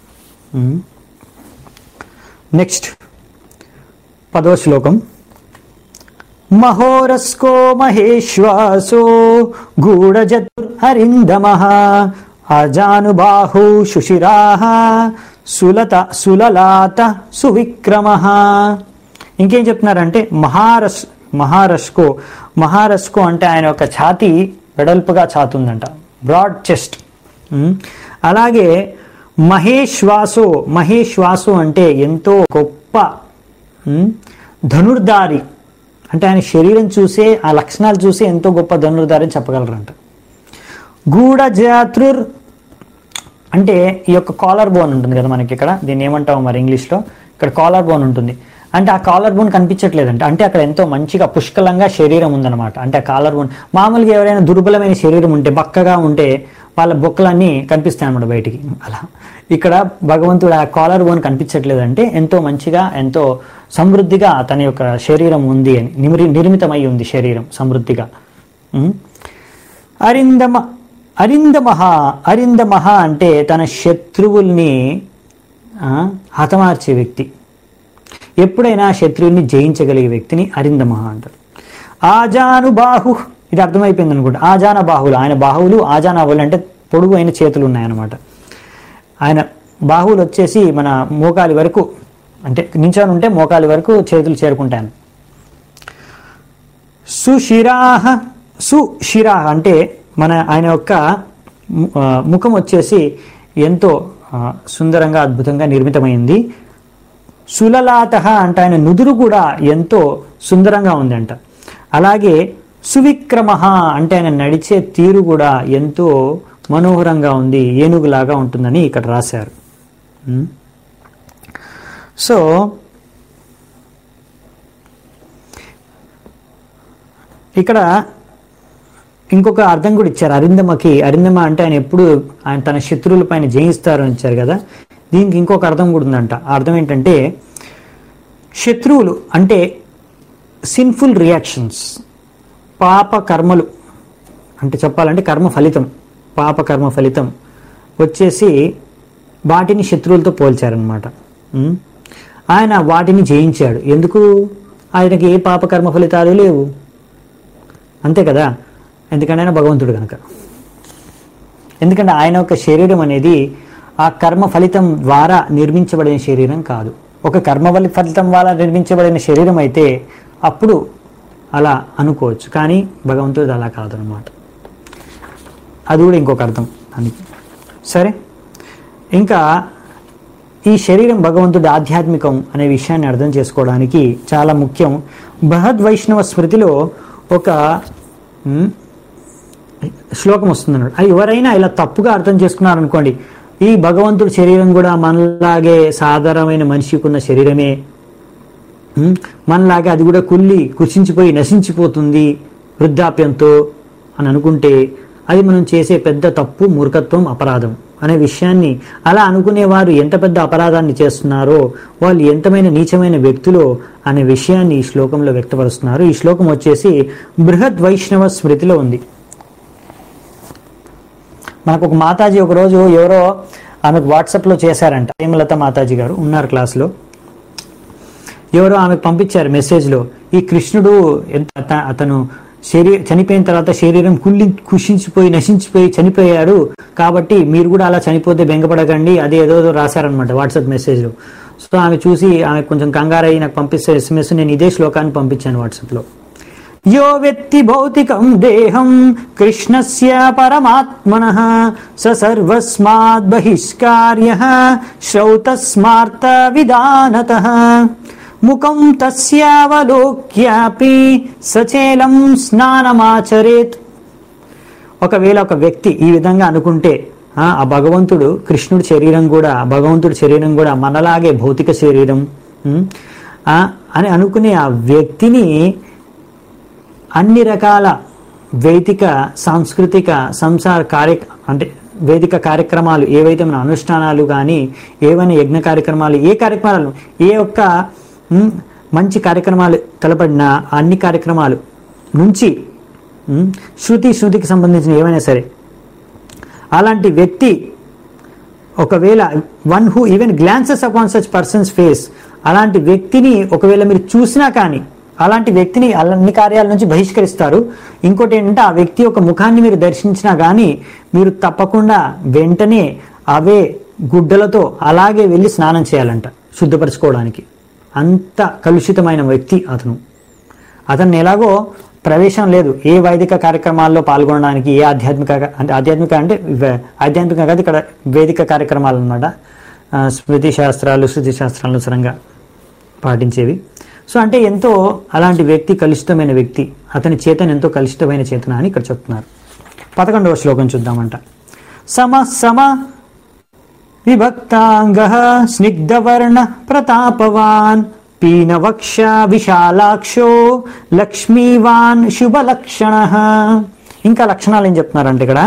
నెక్స్ట్ పదో శ్లోకం మహోరస్కో మహేశ్వాసో గూఢజతుర్ హరిందమ అజానుబాహు శుశిరా సులత సులలాత సువిక్రమ ఇంకేం చెప్తున్నారంటే మహారస్ మహారస్కో మహారస్కో అంటే ఆయన యొక్క ఛాతి వెడల్పుగా ఛాతుందంట బ్రాడ్ చెస్ట్ అలాగే మహేశ్వాసు మహేశ్వాసు అంటే ఎంతో గొప్ప ఉమ్, ధనుర్ధారి అంటే ఆయన శరీరం చూసే ఆ లక్షణాలు చూసి ఎంతో గొప్ప ధనుర్ధారి అని చెప్పగలరంట గూఢజాతృర్ అంటే ఈ యొక్క కాలర్ బోన్ ఉంటుంది కదా మనకి ఇక్కడ దీన్ని ఏమంటాము మరి ఇంగ్లీష్లో ఇక్కడ కాలర్ బోన్ ఉంటుంది అంటే ఆ కాలర్ బోన్ కనిపించట్లేదంట అంటే అక్కడ ఎంతో మంచిగా పుష్కలంగా శరీరం ఉందన్నమాట అంటే ఆ కాలర్ బోన్ మామూలుగా ఎవరైనా దుర్బలమైన శరీరం ఉంటే బక్కగా ఉంటే వాళ్ళ బొక్కలన్నీ కనిపిస్తాయి అన్నమాట బయటికి అలా ఇక్కడ భగవంతుడు ఆ కాలర్ బోన్ కనిపించట్లేదంటే ఎంతో మంచిగా ఎంతో సమృద్ధిగా తన యొక్క శరీరం ఉంది అని నిమిరి నిర్మితమై ఉంది శరీరం సమృద్ధిగా ఉం? అరిందమ అరిందమహ అరిందమహ అంటే తన శత్రువుల్ని ఆ, హతమార్చే వ్యక్తి ఎప్పుడైనా శత్రువుని జయించగలిగే వ్యక్తిని అరిందమహ అంటారు ఆజానుబాహు ఇది అర్థమైపోయింది అనుకుంటా ఆజాన బాహులు ఆయన బాహువులు ఆజానాబులు అంటే పొడుగు అయిన చేతులు ఉన్నాయన్నమాట ఆయన బాహువులు వచ్చేసి మన మోకాలి వరకు అంటే నించొని ఉంటే మోకాలి వరకు చేతులు చేరుకుంటాను సుశిరాహ సుశిరాహ అంటే మన ఆయన యొక్క ము- ఆ, ముఖం వచ్చేసి ఎంతో ఆ, సుందరంగా అద్భుతంగా నిర్మితమైంది సులలాత అంటే ఆయన నుదురు కూడా ఎంతో సుందరంగా ఉందంట అలాగే సువిక్రమ అంటే ఆయన నడిచే తీరు కూడా ఎంతో మనోహరంగా ఉంది ఏనుగులాగా ఉంటుందని ఇక్కడ రాశారు ఉం? సో ఇక్కడ ఇంకొక అర్థం కూడా ఇచ్చారు అరిందమకి అరిందమ అంటే ఆయన ఎప్పుడు ఆయన తన శత్రువుల పైన జయిస్తారు అని ఇచ్చారు కదా దీనికి ఇంకొక అర్థం కూడా ఉందంట ఆ అర్థం ఏంటంటే శత్రువులు అంటే సిన్ఫుల్ రియాక్షన్స్ పాప కర్మలు అంటే చెప్పాలంటే కర్మ ఫలితం పాప కర్మ ఫలితం వచ్చేసి వాటిని శత్రువులతో పోల్చారనమాట ఉం? ఆయన వాటిని జయించాడు ఎందుకు ఆయనకి ఏ పాప కర్మ ఫలితాలు లేవు అంతే కదా ఎందుకంటే ఆయన భగవంతుడు కనుక ఎందుకంటే ఆయన యొక్క శరీరం అనేది ఆ కర్మ ఫలితం ద్వారా నిర్మించబడిన శరీరం కాదు ఒక కర్మ వలి ఫలితం ద్వారా నిర్మించబడిన శరీరం అయితే అప్పుడు అలా అనుకోవచ్చు కానీ భగవంతుడు అలా కాదనమాట అది కూడా ఇంకొక అర్థం దానికి సరే ఇంకా ఈ శరీరం భగవంతుడి ఆధ్యాత్మికం అనే విషయాన్ని అర్థం చేసుకోవడానికి చాలా ముఖ్యం బృహద్ వైష్ణవ స్మృతిలో ఒక ఉమ్, శ్లోకం వస్తుందన్నాడు అది ఎవరైనా ఇలా తప్పుగా అర్థం చేసుకున్నారనుకోండి ఈ భగవంతుడి శరీరం కూడా మనలాగే సాధారణమైన మనిషికి ఉన్న శరీరమే ఉమ్, మనలాగే అది కూడా కుళ్ళి కుషించిపోయి నశించిపోతుంది వృద్ధాప్యంతో అని అనుకుంటే అది మనం చేసే పెద్ద తప్పు మూర్ఖత్వం అపరాధం అనే విషయాన్ని అలా అనుకునేవారు ఎంత పెద్ద అపరాధాన్ని చేస్తున్నారో వాళ్ళు ఎంతమైన నీచమైన వ్యక్తులో అనే విషయాన్ని ఈ శ్లోకంలో వ్యక్తపరుస్తున్నారు ఈ శ్లోకం వచ్చేసి బృహద్ వైష్ణవ స్మృతిలో ఉంది మనకు ఒక మాతాజీ ఒక రోజు ఎవరో ఆమెకు వాట్సాప్లో చేశారంట హేమలత మాతాజీ గారు ఉన్నారు క్లాస్లో ఎవరో ఆమెకు పంపించారు మెసేజ్లో ఈ కృష్ణుడు ఎంత అత- అతను శరీ చనిపోయిన తర్వాత శరీరం కుళ్ళి కుషించిపోయి నశించిపోయి చనిపోయాడు కాబట్టి మీరు కూడా అలా చనిపోతే బెంగపడకండి అది ఏదో ఏదో రాశారనమాట వాట్సాప్ మెసేజ్లో సో ఆమె చూసి ఆమె కొంచెం కంగారయ్యి నాకు పంపిస్తే ఎస్ఎంఎస్ నేను ఇదే శ్లోకాన్ని పంపించాను వాట్సాప్లో యో వ్యక్తి భౌతికం దేహం కృష్ణస్య పరమాత్మన స సర్వస్మాత్ బహిష్కార్య శ్రౌతస్మార్త విధానత ముఖం తస్యావలోక్యాపి సచేలం స్నానమాచరేత్ ఒకవేళ ఒక వ్యక్తి ఈ విధంగా అనుకుంటే ఆ ఆ భగవంతుడు కృష్ణుడి శరీరం కూడా భగవంతుడి శరీరం కూడా మనలాగే భౌతిక శరీరం ఉం, ఆ, అని అనుకునే ఆ వ్యక్తిని అన్ని రకాల వైదిక సాంస్కృతిక సంసార కార్య అంటే వేదిక కార్యక్రమాలు ఏవైతే మన అనుష్ఠానాలు కానీ ఏవైనా యజ్ఞ కార్యక్రమాలు ఏ కార్యక్రమాలు ఏ ఒక్క ఉమ్, మంచి కార్యక్రమాలు తలపడిన అన్ని కార్యక్రమాలు నుంచి ఉమ్, శృతి శృతికి సంబంధించిన ఏమైనా సరే అలాంటి వ్యక్తి ఒకవేళ one who even glances upon such persons face అలాంటి వ్యక్తిని ఒకవేళ మీరు చూసినా కానీ అలాంటి వ్యక్తిని అన్ని కార్యాల నుంచి బహిష్కరిస్తారు ఇంకోటి ఏంటంటే ఆ వ్యక్తి యొక్క ముఖాన్ని మీరు దర్శించినా కానీ మీరు తప్పకుండా వెంటనే అవే గుడ్డలతో అలాగే వెళ్ళి స్నానం చేయాలంట శుద్ధపరచుకోవడానికి అంత కలుషితమైన వ్యక్తి అతను అతన్ని ఎలాగో ప్రవేశం లేదు ఏ వైదిక కార్యక్రమాల్లో పాల్గొనడానికి ఏ ఆధ్యాత్మిక అంటే ఆధ్యాత్మిక అంటే వే- ఆధ్యాత్మిక కాదు ఇక్కడ వేదిక కార్యక్రమాలు అనమాట స్మృతి శాస్త్రాలు శృతి శాస్త్రాలు అనుసరంగా పాటించేవి సో అంటే ఎంతో అలాంటి వ్యక్తి కలుషితమైన వ్యక్తి అతని చేతన ఎంతో కలుషితమైన చేతన అని ఇక్కడ చెప్తున్నారు పదకొండవ శ్లోకం చూద్దామంట సమ సమ విభక్తాంగ స్నిగ్ధవర్ణ ప్రతాపవాన్ పీనవక్ష విశాలాక్షో లక్ష్మీవాన్ శుభలక్షణ ఇంకా లక్షణాలు ఏం చెప్తున్నారంటే ఇక్కడ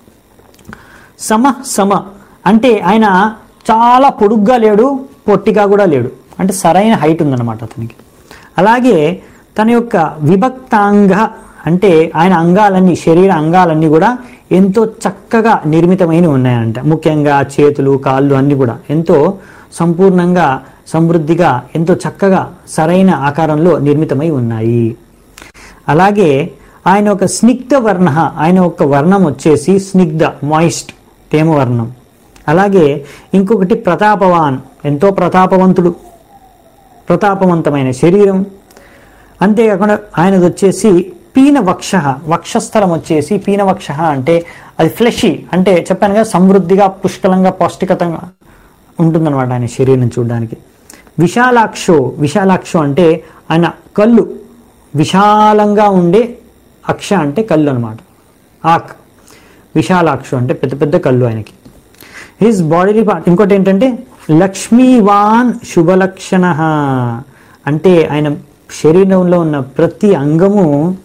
సమ సమ అంటే ఆయన చాలా పొడుగ్గా లేడు పొట్టిగా కూడా లేడు అంటే సరైన హైట్ ఉందన్నమాట అతనికి అలాగే తన యొక్క విభక్తాంగ అంటే ఆయన అంగాలన్నీ శరీర అంగాలన్నీ కూడా ఎంతో చక్కగా నిర్మితమైన ఉన్నాయంట ముఖ్యంగా చేతులు కాళ్ళు అన్నీ కూడా ఎంతో సంపూర్ణంగా సమృద్ధిగా ఎంతో చక్కగా సరైన ఆకారంలో నిర్మితమై ఉన్నాయి అలాగే ఆయన ఒక స్నిగ్ధ వర్ణ ఆయన ఒక వర్ణం వచ్చేసి స్నిగ్ధ మాయిస్ట్ తేమ వర్ణం అలాగే ఇంకొకటి ప్రతాపవాన్ ఎంతో ప్రతాపవంతుడు ప్రతాపవంతమైన శరీరం అంతేకాకుండా ఆయనది వచ్చేసి పీన వక్ష వక్షస్థలం వచ్చేసి పీన వక్ష అంటే అది ఫ్లెషీ అంటే చెప్పాను కదా సమృద్ధిగా పుష్కలంగా పౌష్టికతంగా ఉంటుందన్నమాట ఆయన శరీరం చూడడానికి విశాలాక్షో విశాలాక్షో అంటే ఆయన కళ్ళు విశాలంగా ఉండే అక్ష అంటే కళ్ళు అనమాట ఆక్ విశాలాక్షు అంటే పెద్ద పెద్ద కళ్ళు ఆయనకి హిస్ బాడీ పార్ట్ ఇంకోటి ఏంటంటే లక్ష్మీవాన్ శుభలక్షణ అంటే ఆయన శరీరంలో ఉన్న ప్రతి అంగము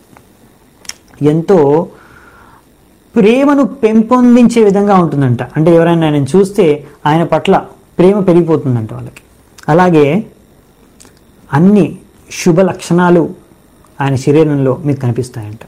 ఎంతో ప్రేమను పెంపొందించే విధంగా ఉంటుందంట అంటే ఎవరైనా ఆయన చూస్తే ఆయన పట్ల ప్రేమ పెరిగిపోతుందంట వాళ్ళకి అలాగే అన్ని శుభ లక్షణాలు ఆయన శరీరంలో మీకు కనిపిస్తాయంట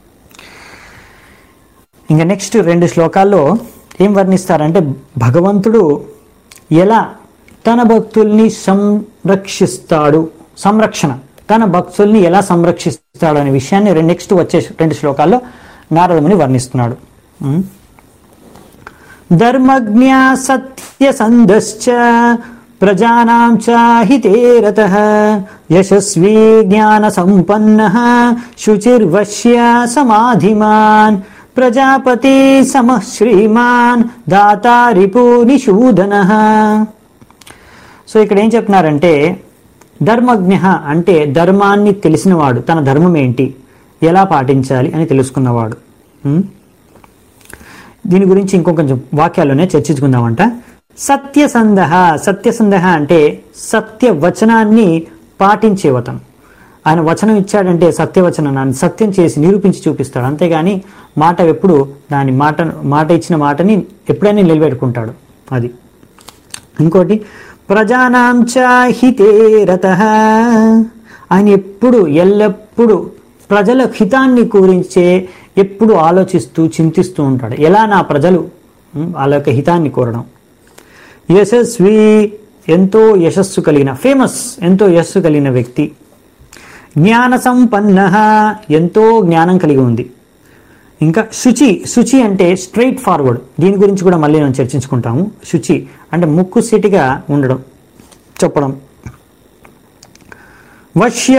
ఇంకా నెక్స్ట్ రెండు శ్లోకాల్లో ఏం వర్ణిస్తారంటే భగవంతుడు ఎలా తన భక్తుల్ని సంరక్షిస్తాడు సంరక్షణ తన భక్తుల్ని ఎలా సంరక్షిస్తాడు అనే విషయాన్ని రెండు నెక్స్ట్ వచ్చే రెండు శ్లోకాల్లో నారదముని వర్ణిస్తున్నాడు ఉం? ధర్మజ్ఞా సత్యసంధశ్చ ప్రజానాం చ హితే రతః యశస్వీ జ్ఞాన సంపన్న శుచిర్వశ్య సమాధిమాన్ ప్రజాపతి సమ శ్రీమాన్ దాతా రిపునిషూదన సో ఇక్కడ ఏం చెప్తున్నారంటే ధర్మజ్ఞ అంటే ధర్మాన్ని తెలిసినవాడు తన ధర్మం ఏంటి ఎలా పాటించాలి అని తెలుసుకున్నవాడు ఉం? దీని గురించి ఇంకొంచెం వాక్యాల్లోనే చర్చించుకుందామంట సత్యసంధ సత్యసంధ అంటే సత్య వచనాన్ని పాటించేవతను ఆయన వచనం ఇచ్చాడంటే సత్యవచనాన్ని సత్యం చేసి నిరూపించి చూపిస్తాడు అంతేగాని మాట ఎప్పుడు దాని మాట మాట ఇచ్చిన మాటని ఎప్పుడైనా నిలబెట్టుకుంటాడు అది ఇంకోటి ప్రజానాం చ హితే రతః ఆయన ఎప్పుడు ఎల్లప్పుడూ ప్రజల హితాన్ని గురించే ఎప్పుడు ఆలోచిస్తూ చింతిస్తూ ఉంటాడు ఎలా నా ప్రజలు ఉమ్, వాళ్ళ యొక్క హితాన్ని కోరడం యశస్వి ఎంతో యశస్సు కలిగిన ఫేమస్ ఎంతో యశస్సు కలిగిన వ్యక్తి జ్ఞాన సంపన్న ఎంతో జ్ఞానం కలిగి ఉంది ఇంకా శుచి శుచి అంటే స్ట్రైట్ ఫార్వర్డ్ దీని గురించి కూడా మళ్ళీ మనం చర్చించుకుంటాము శుచి అంటే ముక్కు సిటిగా ఉండడం చెప్పడం వశ్య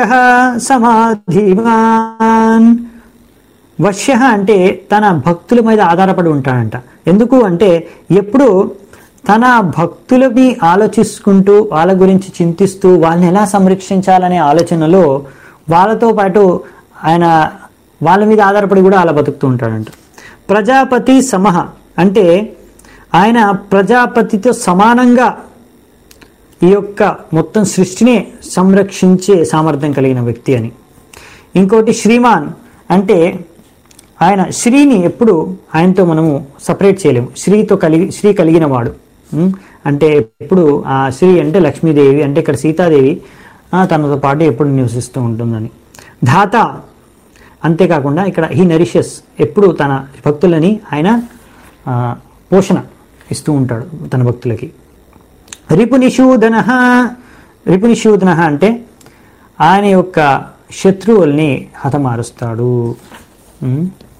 సమాధిమాన్ వశ్య అంటే తన భక్తుల మీద ఆధారపడి ఉంటాడంట ఎందుకు అంటే ఎప్పుడు తన భక్తులని ఆలోచించుకుంటూ వాళ్ళ గురించి చింతిస్తూ వాళ్ళని ఎలా సంరక్షించాలనే ఆలోచనలో వాళ్ళతో పాటు ఆయన వాళ్ళ మీద ఆధారపడి కూడా అలా బతుకుతూ ఉంటాడంట ప్రజాపతి సమహ అంటే ఆయన ప్రజాపతితో సమానంగా ఈ యొక్క మొత్తం సృష్టినే సంరక్షించే సామర్థ్యం కలిగిన వ్యక్తి అని ఇంకోటి శ్రీమాన్ అంటే ఆయన శ్రీని ఎప్పుడు ఆయనతో మనము సపరేట్ చేయలేము శ్రీతో కలిగి శ్రీ కలిగిన వాడు ఉం? అంటే ఎప్పుడు ఆ శ్రీ అంటే లక్ష్మీదేవి అంటే ఇక్కడ సీతాదేవి ఆ, తనతో పాటు ఎప్పుడు నివసిస్తూ ఉంటుందని ధాత అంతేకాకుండా ఇక్కడ హీ నరిషస్ ఎప్పుడు తన భక్తులని ఆయన ఆ, పోషణ ఇస్తూ ఉంటాడు తన భక్తులకి రిపునిషూదన రిపునిషూదన అంటే ఆయన యొక్క శత్రువుల్ని హతమారుస్తాడు ఉమ్.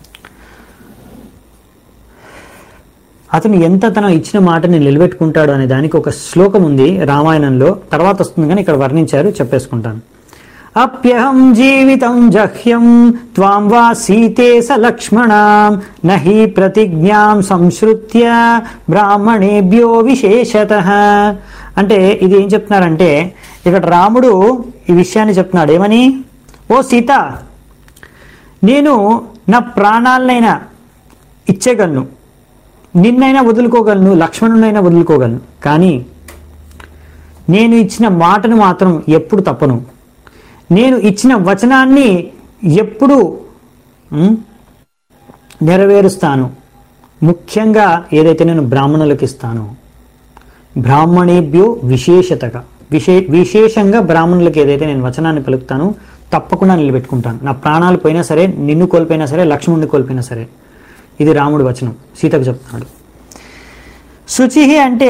అతను ఎంత తన ఇచ్చిన మాటని నిలబెట్టుకుంటాడు అనే దానికి ఒక శ్లోకం ఉంది రామాయణంలో తర్వాత వస్తుంది కానీ ఇక్కడ వర్ణించారు చెప్పేసుకుంటాను అప్యహం జీవితం జహ్యం త్వాం వా సీతే స లక్ష్మణాం నహి ప్రతిజ్ఞాం సంశ్రుత్య బ్రాహ్మణేభ్యో విశేషత అంటే ఇది ఏం చెప్తున్నారంటే ఇక్కడ రాముడు ఈ విషయాన్ని చెప్తున్నాడు ఏమని ఓ సీత నేను నా ప్రాణాలనైనా ఇచ్చేయగలను నిన్నైనా వదులుకోగలను లక్ష్మణునైనా వదులుకోగలను కానీ నేను ఇచ్చిన మాటను మాత్రం ఎప్పుడు తప్పను నేను ఇచ్చిన వచనాన్ని ఎప్పుడు ఉమ్, నెరవేరుస్తాను ముఖ్యంగా ఏదైతే నేను బ్రాహ్మణులకు ఇస్తానో బ్రాహ్మణేభ్యో విశేషతగా విశే విశేషంగా బ్రాహ్మణులకు ఏదైతే నేను వచనాన్ని పలుకుతానో తప్పకుండా నిలబెట్టుకుంటాను నా ప్రాణాలు పోయినా సరే నిన్ను కోల్పోయినా సరే లక్ష్మణుని కోల్పోయినా సరే ఇది రాముడి వచనం సీతకు చెప్తున్నాడు శుచి అంటే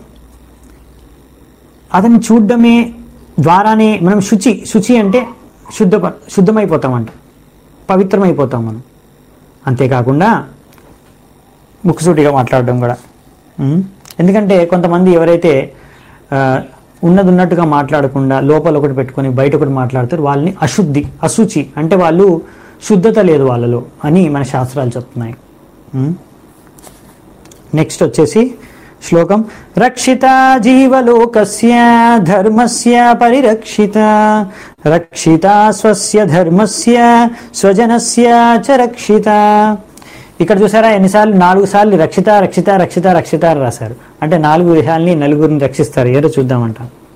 అతన్ని చూడడమే ద్వారానే మనం శుచి శుచి అంటే శుద్ధ శుద్ధమైపోతామంట పవిత్రమైపోతాం మనం అంతేకాకుండా ముక్కుసూటిగా మాట్లాడడం కూడా ఉం? ఎందుకంటే కొంతమంది ఎవరైతే ఆ, ఉన్నది ఉన్నట్టుగా మాట్లాడకుండా లోపల ఒకటి పెట్టుకొని బయట ఒకటి మాట్లాడతారు వాళ్ళని అశుద్ధి అశుచి అంటే వాళ్ళు శుద్ధత లేదు వాళ్ళలో అని మన శాస్త్రాలు చెప్తున్నాయి ఉం? నెక్స్ట్ వచ్చేసి శ్లోకం రక్షిత జీవలోకస్య ధర్మస్య పరిరక్షిత రక్షిత స్వస్య ధర్మస్య స్వజనస్య చ రక్షిత ఇక్కడ చూసారా ఎన్నిసార్లు నాలుగు సార్లు రక్షిత రక్షిత రక్షిత రక్షిత అని రాశారు అంటే నాలుగు విషయాల్ని నలుగురిని రక్షిస్తారు ఏదో చూద్దామంట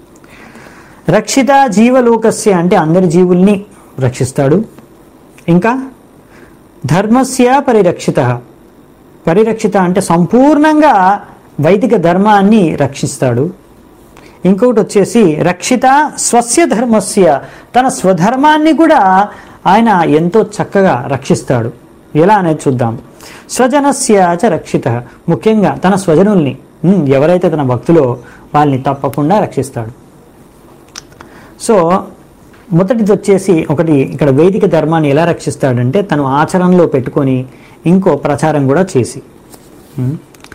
రక్షిత జీవలోకస్య అంటే అందరి జీవుల్ని రక్షిస్తాడు ఇంకా ధర్మస్య పరిరక్షిత పరిరక్షిత అంటే సంపూర్ణంగా వైదిక ధర్మాన్ని రక్షిస్తాడు ఇంకొకటి వచ్చేసి రక్షిత స్వస్య ధర్మస్య తన స్వధర్మాన్ని కూడా ఆయన ఎంతో చక్కగా రక్షిస్తాడు ఎలా అనేది చూద్దాం స్వజనస్య చ రక్షిత ముఖ్యంగా తన స్వజనుల్ని ఉమ్, ఎవరైతే తన భక్తులో వాళ్ళని తప్పకుండా రక్షిస్తాడు సో మొదటిది వచ్చేసి ఒకటి ఇక్కడ వైదిక ధర్మాన్ని ఎలా రక్షిస్తాడంటే తను ఆచరణలో పెట్టుకొని ఇంకో ప్రచారం కూడా చేసి ఉం.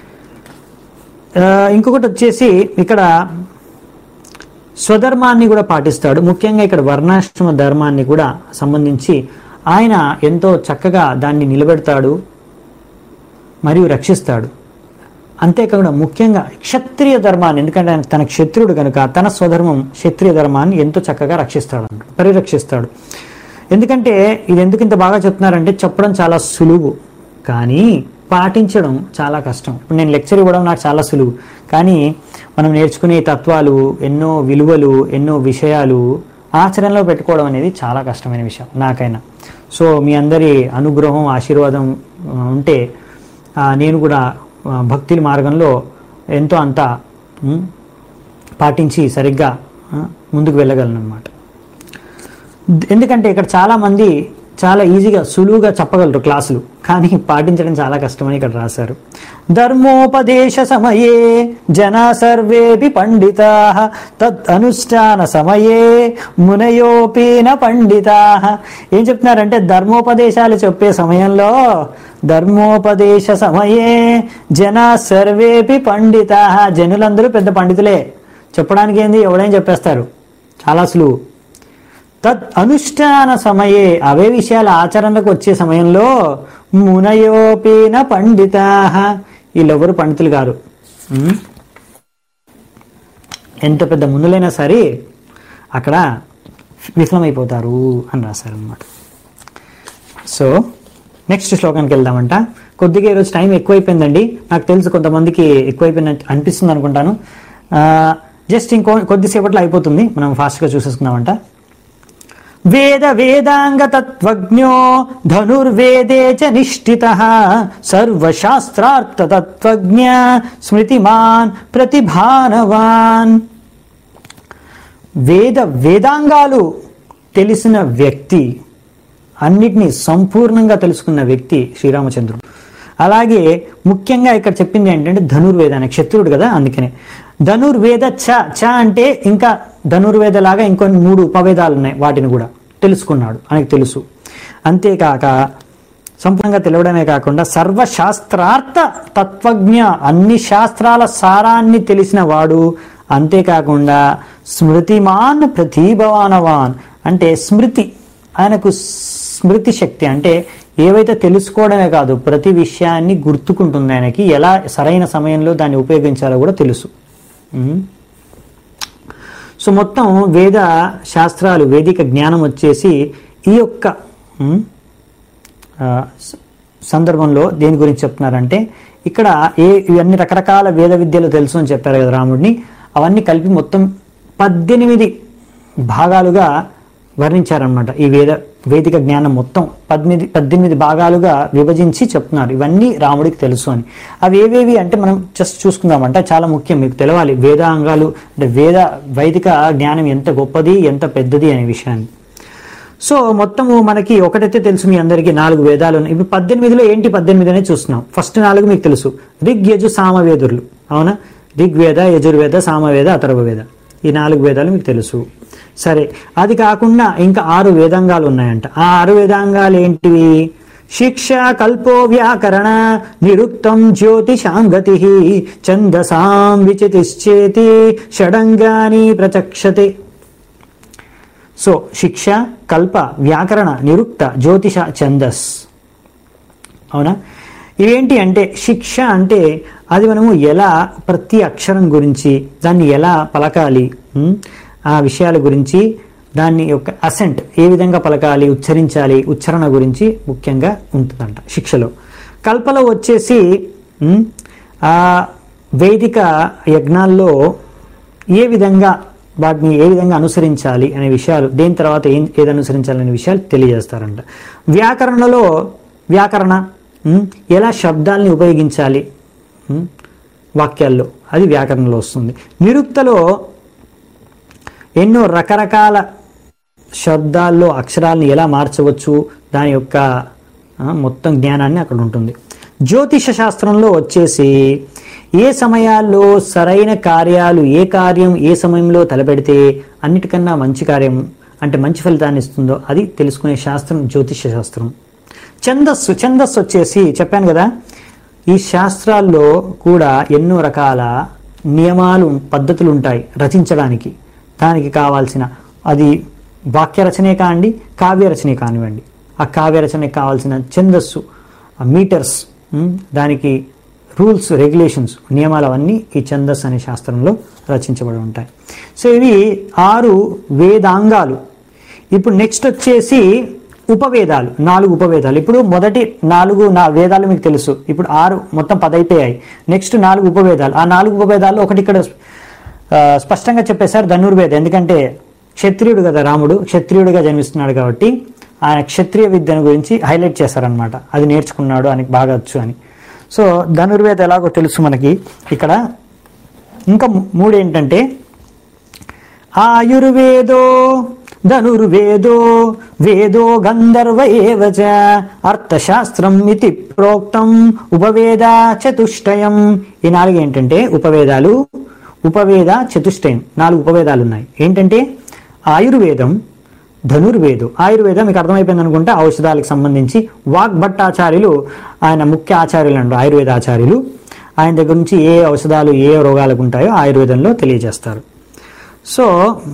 ఆ, ఇంకొకటి వచ్చేసి ఇక్కడ స్వధర్మాన్ని కూడా పాటిస్తాడు ముఖ్యంగా ఇక్కడ వర్ణాశ్రమ ధర్మాన్ని కూడా సంబంధించి ఆయన ఎంతో చక్కగా దాన్ని నిలబెడతాడు మరియు రక్షిస్తాడు అంతేకాకుండా ముఖ్యంగా క్షత్రియ ధర్మాన్ని ఎందుకంటే ఆయన తన క్షత్రుడు కనుక తన స్వధర్మం క్షత్రియ ధర్మాన్ని ఎంతో చక్కగా రక్షిస్తాడు అన్నమాట పరిరక్షిస్తాడు ఎందుకంటే ఇది ఎందుకు ఇంత బాగా చెప్తున్నారంటే చెప్పడం చాలా సులువు కానీ పాటించడం చాలా కష్టం ఇప్పుడు నేను లెక్చర్ ఇవ్వడం నాకు చాలా సులువు కానీ మనం నేర్చుకునే తత్వాలు ఎన్నో విలువలు ఎన్నో విషయాలు ఆచరణలో పెట్టుకోవడం అనేది చాలా కష్టమైన విషయం నాకైనా సో మీ అందరి అనుగ్రహం ఆశీర్వాదం ఆ, ఉంటే ఆ, నేను కూడా ఆ, భక్తి మార్గంలో ఎంతో అంత ఉమ్, పాటించి సరిగ్గా ఆ, ముందుకు వెళ్ళగలను అనమాట ఎందుకంటే ఇక్కడ చాలా మంది చాలా ఈజీగా సులువుగా చెప్పగలరు క్లాసులు కానీ పాటించడం చాలా కష్టమని ఇక్కడ రాశారు ధర్మోపదేశ సమయే జన సర్వేపి పండితా తద్ అనుష్ఠాన సమయే మునయోపీన పండితా ఏం చెప్తున్నారంటే ధర్మోపదేశాలు చెప్పే సమయంలో ధర్మోపదేశ సమయే జన సర్వేపి పండితా జనులందరూ పెద్ద పండితులే చెప్పడానికి ఏంది ఎవడైనా చెప్పేస్తారు చాలా సులువు తద్ అనుష్ఠాన సమయే అవే విషయాలు ఆచరణకు వచ్చే సమయంలో మునయోపీన పండితా వీళ్ళెవరు పండితులు గారు ఉమ్? ఎంత పెద్ద మునులైనా సరే అక్కడ విఫలమైపోతారు అని రాశారు అనమాట సో నెక్స్ట్ శ్లోకానికి వెళ్దామంట కొద్దిగా ఈరోజు టైం ఎక్కువైపోయిందండి నాకు తెలుసు కొంతమందికి ఎక్కువైపోయినట్టు అనిపిస్తుంది అనుకుంటాను జస్ట్ ఇంకో కొద్దిసేపట్లో అయిపోతుంది మనం ఫాస్ట్గా చూసేసుకుందామంట వేద వేదాంగ తత్వజ్ఞో ధనుర్వేదే చ నిష్ఠిత సర్వశాస్త్రార్థ తత్వజ్ఞ స్మృతిమాన్ ప్రతిభానవాన్ వేద వేదాంగాలు తెలిసిన వ్యక్తి అన్నిటినీ సంపూర్ణంగా తెలుసుకున్న వ్యక్తి శ్రీరామచంద్రుడు అలాగే ముఖ్యంగా ఇక్కడ చెప్పింది ఏంటంటే ధనుర్వేద అనే క్షత్రుడు కదా అందుకనే ధనుర్వేద చ చ అంటే ఇంకా ధనుర్వేద లాగా ఇంకొన్ని మూడు ఉపవేదాలు ఉన్నాయి వాటిని కూడా తెలుసుకున్నాడు ఆయనకు తెలుసు అంతేకాక సంపూర్ణంగా తెలవడమే కాకుండా సర్వశాస్త్రార్థ తత్వజ్ఞ అన్ని శాస్త్రాల సారాన్ని తెలిసిన వాడు అంతేకాకుండా స్మృతిమాన్ ప్రతిభవానవాన్ అంటే స్మృతి ఆయనకు స్మృతి శక్తి అంటే ఏవైతే తెలుసుకోవడమే కాదు ప్రతి విషయాన్ని గుర్తుకుంటుంది ఆయనకి ఎలా సరైన సమయంలో దాన్ని ఉపయోగించాలో కూడా తెలుసు ఉమ్. సో మొత్తం వేద శాస్త్రాలు వేదిక జ్ఞానం వచ్చేసి ఈ యొక్క ఉమ్, ఆ, స- సందర్భంలో దేని గురించి చెప్తున్నారంటే ఇక్కడ ఏ ఇవన్నీ రకరకాల వేద విద్యలు తెలుసు అని చెప్పారు కదా రాముడిని అవన్నీ కలిపి మొత్తం పద్దెనిమిది భాగాలుగా వర్ణించారనమాట ఈ వేద వేదిక జ్ఞానం మొత్తం పద్దెనిమిది పద్దెనిమిది భాగాలుగా విభజించి చెప్తున్నారు ఇవన్నీ రాముడికి తెలుసు అని అవి ఏవేవి అంటే మనం జస్ట్ చూసుకుందామంటే చాలా ముఖ్యం మీకు తెలవాలి వేదాంగాలు అంటే వేద వైదిక జ్ఞానం ఎంత గొప్పది ఎంత పెద్దది అనే విషయాన్ని సో మొత్తము మనకి ఒకటైతే తెలుసు మీ అందరికీ నాలుగు వేదాలు ఉన్నాయి ఇప్పుడు పద్దెనిమిదిలో ఏంటి పద్దెనిమిది అనేది చూస్తున్నాం ఫస్ట్ నాలుగు మీకు తెలుసు రిగ్ యజు సామవేదులు అవునా ఋగ్వేద యజుర్వేద సామవేద అథర్వవేద ఈ నాలుగు వేదాలు మీకు తెలుసు సరే అది కాకుండా ఇంకా ఆరు వేదాంగాలు ఉన్నాయంట ఆ ఆరు వేదాంగాలు ఏంటివి శిక్ష కల్పో వ్యాకరణ నిరుక్తం జ్యోతిషాం గతి ఛందసాం విచితిశ్చేతి షడంగాని ప్రచక్షతే సో శిక్ష కల్ప వ్యాకరణ నిరుక్త జ్యోతిష ఛందస్ అవునా ఇవేంటి అంటే శిక్ష అంటే అది మనము ఎలా ప్రతి అక్షరం గురించి దాన్ని ఎలా పలకాలి ఉమ్, ఆ విషయాల గురించి దాన్ని యొక్క అసెంట్ ఏ విధంగా పలకాలి ఉచ్చరించాలి ఉచ్చారణ గురించి ముఖ్యంగా ఉంటుందంట శిక్షలో కల్పలో వచ్చేసి ఉమ్, ఆ వైదిక యజ్ఞాల్లో ఏ విధంగా వాటిని ఏ విధంగా అనుసరించాలి అనే విషయాలు దేని తర్వాత ఏం ఏది అనుసరించాలి అనే విషయాలు తెలియజేస్తారంట వ్యాకరణలో వ్యాకరణ ఉమ్, ఎలా శబ్దాల్ని ఉపయోగించాలి ఉమ్, వాక్యాల్లో అది వ్యాకరణలో వస్తుంది నిరుక్తలో ఎన్నో రకరకాల శబ్దాల్లో అక్షరాలను ఎలా మార్చవచ్చు దాని యొక్క ఆ, మొత్తం జ్ఞానాన్ని అక్కడ ఉంటుంది జ్యోతిష శాస్త్రంలో వచ్చేసి ఏ సమయాల్లో సరైన కార్యాలు ఏ కార్యం ఏ సమయంలో తలపెడితే అన్నిటికన్నా మంచి కార్యం అంటే మంచి ఫలితాన్ని ఇస్తుందో అది తెలుసుకునే శాస్త్రం జ్యోతిష శాస్త్రం ఛందస్సు ఛందస్సు వచ్చేసి చెప్పాను కదా ఈ శాస్త్రాల్లో కూడా ఎన్నో రకాల నియమాలు పద్ధతులు ఉంటాయి రచించడానికి దానికి కావాల్సిన అది వాక్య రచనే కానివ్వండి కావ్య రచనే కానివ్వండి ఆ కావ్య రచనకి కావాల్సిన ఛందస్సు ఆ మీటర్స్ ఉమ్, దానికి రూల్స్ రెగ్యులేషన్స్ నియమాలు అవన్నీ ఈ ఛందస్ అనే శాస్త్రంలో రచించబడి ఉంటాయి సో ఇవి ఆరు వేదాంగాలు ఇప్పుడు నెక్స్ట్ వచ్చేసి ఉపవేదాలు నాలుగు ఉపవేదాలు ఇప్పుడు మొదటి నాలుగు నా వేదాలు మీకు తెలుసు ఇప్పుడు ఆరు మొత్తం పది అయిపోయాయి నెక్స్ట్ నాలుగు ఉపవేదాలు ఆ నాలుగు ఉపవేదాల్లో ఒకటి ఇక్కడ ఆ, స్పష్టంగా చెప్పేశారు ధనుర్వేద ఎందుకంటే క్షత్రియుడు కదా రాముడు క్షత్రియుడిగా జన్మిస్తున్నాడు కాబట్టి ఆయన క్షత్రియ విద్యను గురించి హైలైట్ చేశారనమాట అది నేర్చుకున్నాడు ఆయనకి బాగా వచ్చు అని సో ధనుర్వేద ఎలాగో తెలుసు మనకి ఇక్కడ ఇంకా మూ- మూడు ఏంటంటే ఆయుర్వేదో ధనుర్వేదో వేదో గంధర్వ ఏవ చ అర్థశాస్త్రం ఇది ప్రోక్తం ఉపవేద చతుష్టయం ఈ నాలుగు ఏంటంటే ఉపవేదాలు ఉపవేద చతుష్టయం నాలుగు ఉపవేదాలు ఉన్నాయి ఏంటంటే ఆయుర్వేదం ధనుర్వేదం ఆయుర్వేదం మీకు అర్థమైపోయింది అనుకుంటే ఔషధాలకు సంబంధించి వాగ్భట్టాచార్యులు ఆయన ముఖ్య ఆచార్యులు అంటారు ఆయుర్వేద ఆచార్యులు ఆయన దగ్గర నుంచి ఏ ఔషధాలు ఏ రోగాలకు ఉంటాయో ఆయుర్వేదంలో తెలియజేస్తారు సో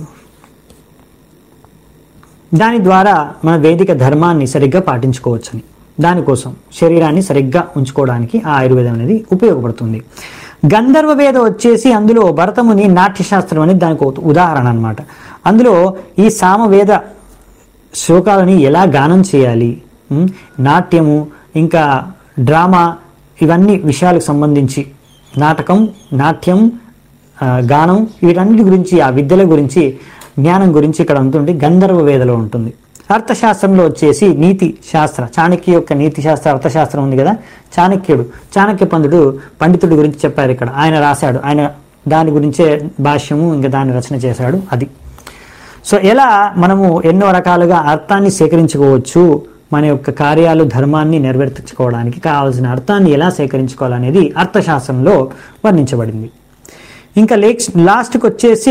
దాని ద్వారా మన వేదిక ధర్మాన్ని సరిగ్గా పాటించుకోవచ్చని దానికోసం శరీరాన్ని సరిగ్గా ఉంచుకోవడానికి ఆ ఆయుర్వేదం అనేది ఉపయోగపడుతుంది గంధర్వ వేదం వచ్చేసి అందులో భరతముని నాట్యశాస్త్రం అనేది దానికి ఒక ఉదాహరణ అన్నమాట అందులో ఈ సామవేద శ్లోకాలని ఎలా గానం చేయాలి ఉమ్, నాట్యము ఇంకా డ్రామా ఇవన్నీ విషయాలకు సంబంధించి నాటకం నాట్యం ఆ, గానం వీటన్నిటి గురించి ఆ విద్యల గురించి జ్ఞానం గురించి ఇక్కడ ఉంటుంది గంధర్వ వేదలో ఉంటుంది అర్థశాస్త్రంలో వచ్చేసి నీతి శాస్త్ర చాణక్య యొక్క నీతి శాస్త్ర అర్థశాస్త్రం ఉంది కదా చాణక్యుడు చాణక్య పంతుడు పండితుడి గురించి చెప్పారు ఇక్కడ ఆయన రాశాడు ఆయన దాని గురించే భాష్యము ఇంకా దాని రచన చేశాడు అది సో ఎలా మనము ఎన్నో రకాలుగా అర్థాన్ని సేకరించుకోవచ్చు మన యొక్క కార్యాలు ధర్మాన్ని నెరవేర్చుకోవడానికి కావాల్సిన అర్థాన్ని ఎలా సేకరించుకోవాలనేది అర్థశాస్త్రంలో వర్ణించబడింది ఇంకా లేక్స్ లాస్ట్కి వచ్చేసి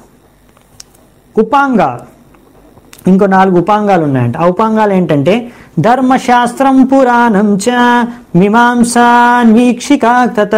ఉపాంగాలు ఇంకో నాలుగు ఉపాంగాలు ఉన్నాయంట ఆ ఉపాంగాలు ఏంటంటే ధర్మశాస్త్రం పురాణం చ మీమాంసాన్వీక్షికా కథ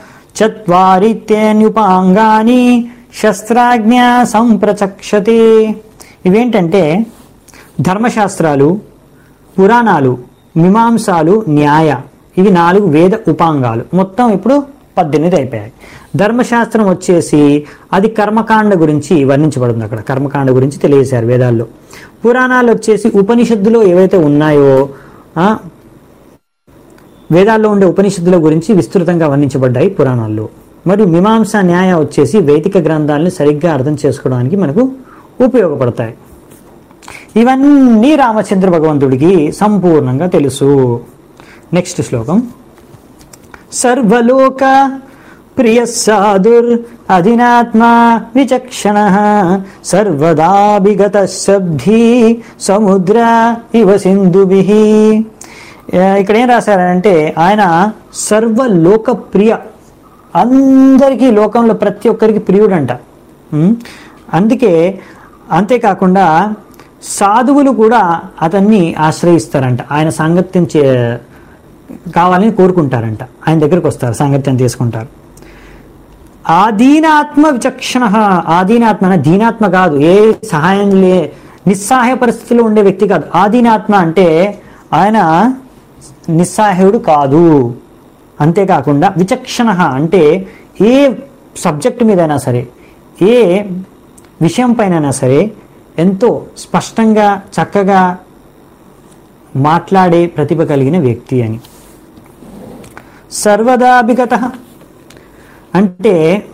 చత్వారిత్యన్యుపాంగాని శస్త్రాజ్ఞ సంప్రచక్షతే ఇవేంటంటే ధర్మశాస్త్రాలు పురాణాలు మీమాంసాలు న్యాయ ఇవి నాలుగు వేద ఉపాంగాలు మొత్తం ఇప్పుడు పద్దెనిమిది అయిపోయాయి ధర్మశాస్త్రం వచ్చేసి అది కర్మకాండ గురించి వర్ణించబడింది అక్కడ కర్మకాండ గురించి తెలియజేశారు వేదాల్లో పురాణాలు వచ్చేసి ఉపనిషత్తులో ఏవైతే ఉన్నాయో ఆ, వేదాల్లో ఉండే ఉపనిషత్తుల గురించి విస్తృతంగా వర్ణించబడ్డాయి పురాణాల్లో మరియు మీమాంస న్యాయ వచ్చేసి వైదిక గ్రంథాలను సరిగ్గా అర్థం చేసుకోవడానికి మనకు ఉపయోగపడతాయి ఇవన్నీ రామచంద్ర భగవంతుడికి సంపూర్ణంగా తెలుసు నెక్స్ట్ శ్లోకం సర్వలోక ప్రియ సాధుర్ అధినాత్మా విచక్షణ సర్వదాభిగత శబ్ది సముద్ర ఇవ సింధుభి ఇక్కడ ఏం రాశారంటే ఆయన సర్వలోక ప్రియ అందరికీ లోకంలో ప్రతి ఒక్కరికి ప్రియుడంట ఉం? అందుకే అంతేకాకుండా సాధువులు కూడా అతన్ని ఆశ్రయిస్తారంట ఆయన సాంగత్యం చే కావాలని కోరుకుంటారంట ఆయన దగ్గరికి వస్తారు సాంగత్యం తీసుకుంటారు ఆదీనాత్మ విచక్షణ ఆదీనాత్మ అనే దీనాత్మ కాదు ఏ సహాయం లే నిస్సహాయ పరిస్థితిలో ఉండే వ్యక్తి కాదు ఆదీనాత్మ అంటే ఆయన నిస్సహాయుడు కాదు అంతేకాకుండా విచక్షణ అంటే ఏ సబ్జెక్ట్ మీదైనా సరే ఏ విషయం పైనైనా సరే ఎంతో స్పష్టంగా చక్కగా మాట్లాడే ప్రతిభ కలిగిన వ్యక్తి అని సర్వదాభిగత అంటే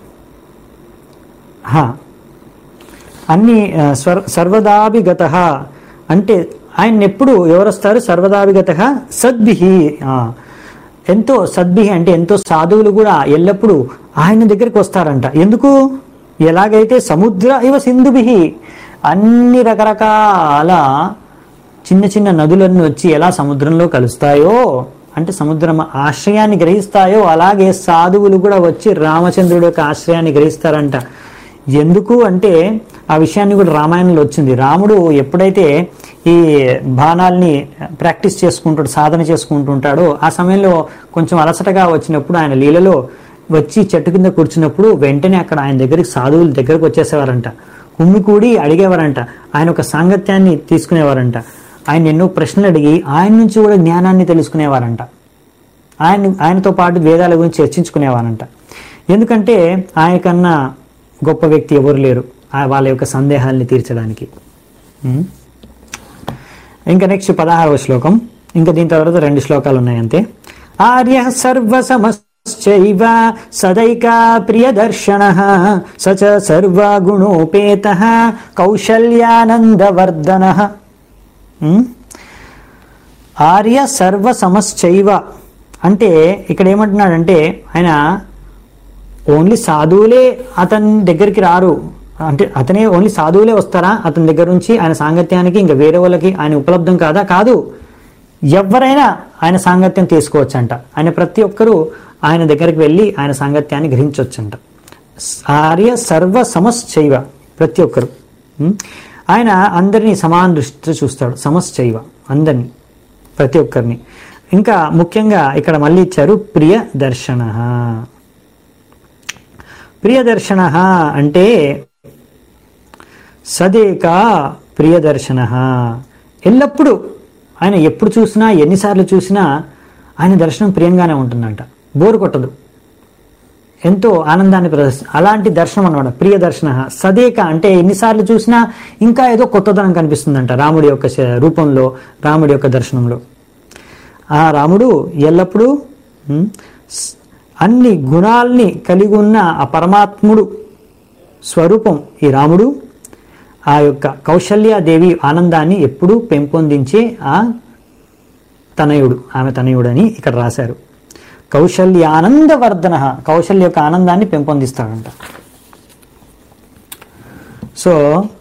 హా, అన్ని ఆ, స్వర్ సర్వదాభిగత అంటే ఆయన ఎప్పుడు ఎవరు వస్తారు సర్వదాభిగత సద్భిహి ఆ, ఎంతో సద్భిహి అంటే ఎంతో సాధువులు కూడా ఎల్లప్పుడూ ఆయన దగ్గరికి వస్తారంట ఎందుకు ఎలాగైతే సముద్ర ఇవ సింధుభిహి అన్ని రకరకాల చిన్న చిన్న నదులన్నీ వచ్చి ఎలా సముద్రంలో కలుస్తాయో అంటే సముద్రం ఆశ్రయాన్ని గ్రహిస్తాయో అలాగే సాధువులు కూడా వచ్చి రామచంద్రుడి యొక్క ఆశ్రయాన్ని గ్రహిస్తారంట ఎందుకు అంటే ఆ విషయాన్ని కూడా రామాయణంలో వచ్చింది రాముడు ఎప్పుడైతే ఈ బాణాల్ని ప్రాక్టీస్ చేసుకుంటాడు సాధన చేసుకుంటుంటాడో ఆ సమయంలో కొంచెం అలసటగా వచ్చినప్పుడు ఆయన లీలలో వచ్చి చెట్టు కింద కూర్చున్నప్పుడు వెంటనే అక్కడ ఆయన దగ్గరికి సాధువుల దగ్గరకు వచ్చేసేవారంట కుమ్మి కూడి అడిగేవారంట ఆయన ఒక సాంగత్యాన్ని తీసుకునేవారంట ఆయన ఎన్నో ప్రశ్నలు అడిగి ఆయన నుంచి కూడా జ్ఞానాన్ని తెలుసుకునేవారంట ఆయన ఆయనతో పాటు వేదాల గురించి చర్చించుకునేవారంట ఎందుకంటే ఆయన కన్నా గొప్ప వ్యక్తి ఎవరు లేరు ఆ వాళ్ళ యొక్క సందేహాల్ని తీర్చడానికి ఉం? ఇంకా నెక్స్ట్ పదహారవ శ్లోకం ఇంకా దీని తర్వాత రెండు శ్లోకాలు ఉన్నాయి అంతే ఆర్య సర్వసమశ్చైవ సదైకా ప్రియదర్శన స చ సర్వగుణోపేత కౌశల్యానందవర్ధన ఉం? ఆర్య సర్వ సమశ్చైవ అంటే ఇక్కడ ఏమంటున్నాడంటే ఆయన ఓన్లీ సాధువులే అతని దగ్గరికి రారు అంటే అతనే ఓన్లీ సాధువులే వస్తారా అతని దగ్గర నుంచి ఆయన సాంగత్యానికి ఇంకా వేరే వాళ్ళకి ఆయన ఉపలబ్ధం కాదా కాదు ఎవరైనా ఆయన సాంగత్యం తీసుకోవచ్చంట ఆయన ప్రతి ఒక్కరూ ఆయన దగ్గరికి వెళ్ళి ఆయన సాంగత్యాన్ని గ్రహించవచ్చంట ఆర్య సర్వ సమశ్చైవ ప్రతి ఒక్కరు ఉం? ఆయన అందరినీ సమాన దృష్టితో చూస్తాడు సమశ్చైవ అందరినీ ప్రతి ఒక్కరిని ఇంకా ముఖ్యంగా ఇక్కడ మళ్ళీ ఇచ్చారు ప్రియ దర్శన ప్రియదర్శన అంటే సదేక ప్రియదర్శన ఎల్లప్పుడూ ఆయన ఎప్పుడు చూసినా ఎన్నిసార్లు చూసినా ఆయన దర్శనం ప్రియంగానే ఉంటుందంట బోరు కొట్టదు ఎంతో ఆనందాన్ని ప్రదర్శిస్తుంది అలాంటి దర్శనం అన్నమాట ప్రియ దర్శన సదేక అంటే ఎన్నిసార్లు చూసినా ఇంకా ఏదో కొత్తదనం కనిపిస్తుందంట రాముడి యొక్క శ- రూపంలో రాముడి యొక్క దర్శనంలో ఆ రాముడు ఎల్లప్పుడూ ఉమ్, స్- అన్ని గుణాల్ని కలిగి ఉన్న ఆ పరమాత్ముడు స్వరూపం ఈ రాముడు ఆ యొక్క కౌశల్యాదేవి ఆనందాన్ని ఎప్పుడూ పెంపొందించే ఆ తనయుడు ఆమె తనయుడు అని ఇక్కడ రాశారు కౌశల్యానందవర్ధన కౌశల్య యొక్క ఆనందాన్ని పెంపొందిస్తాడంట సో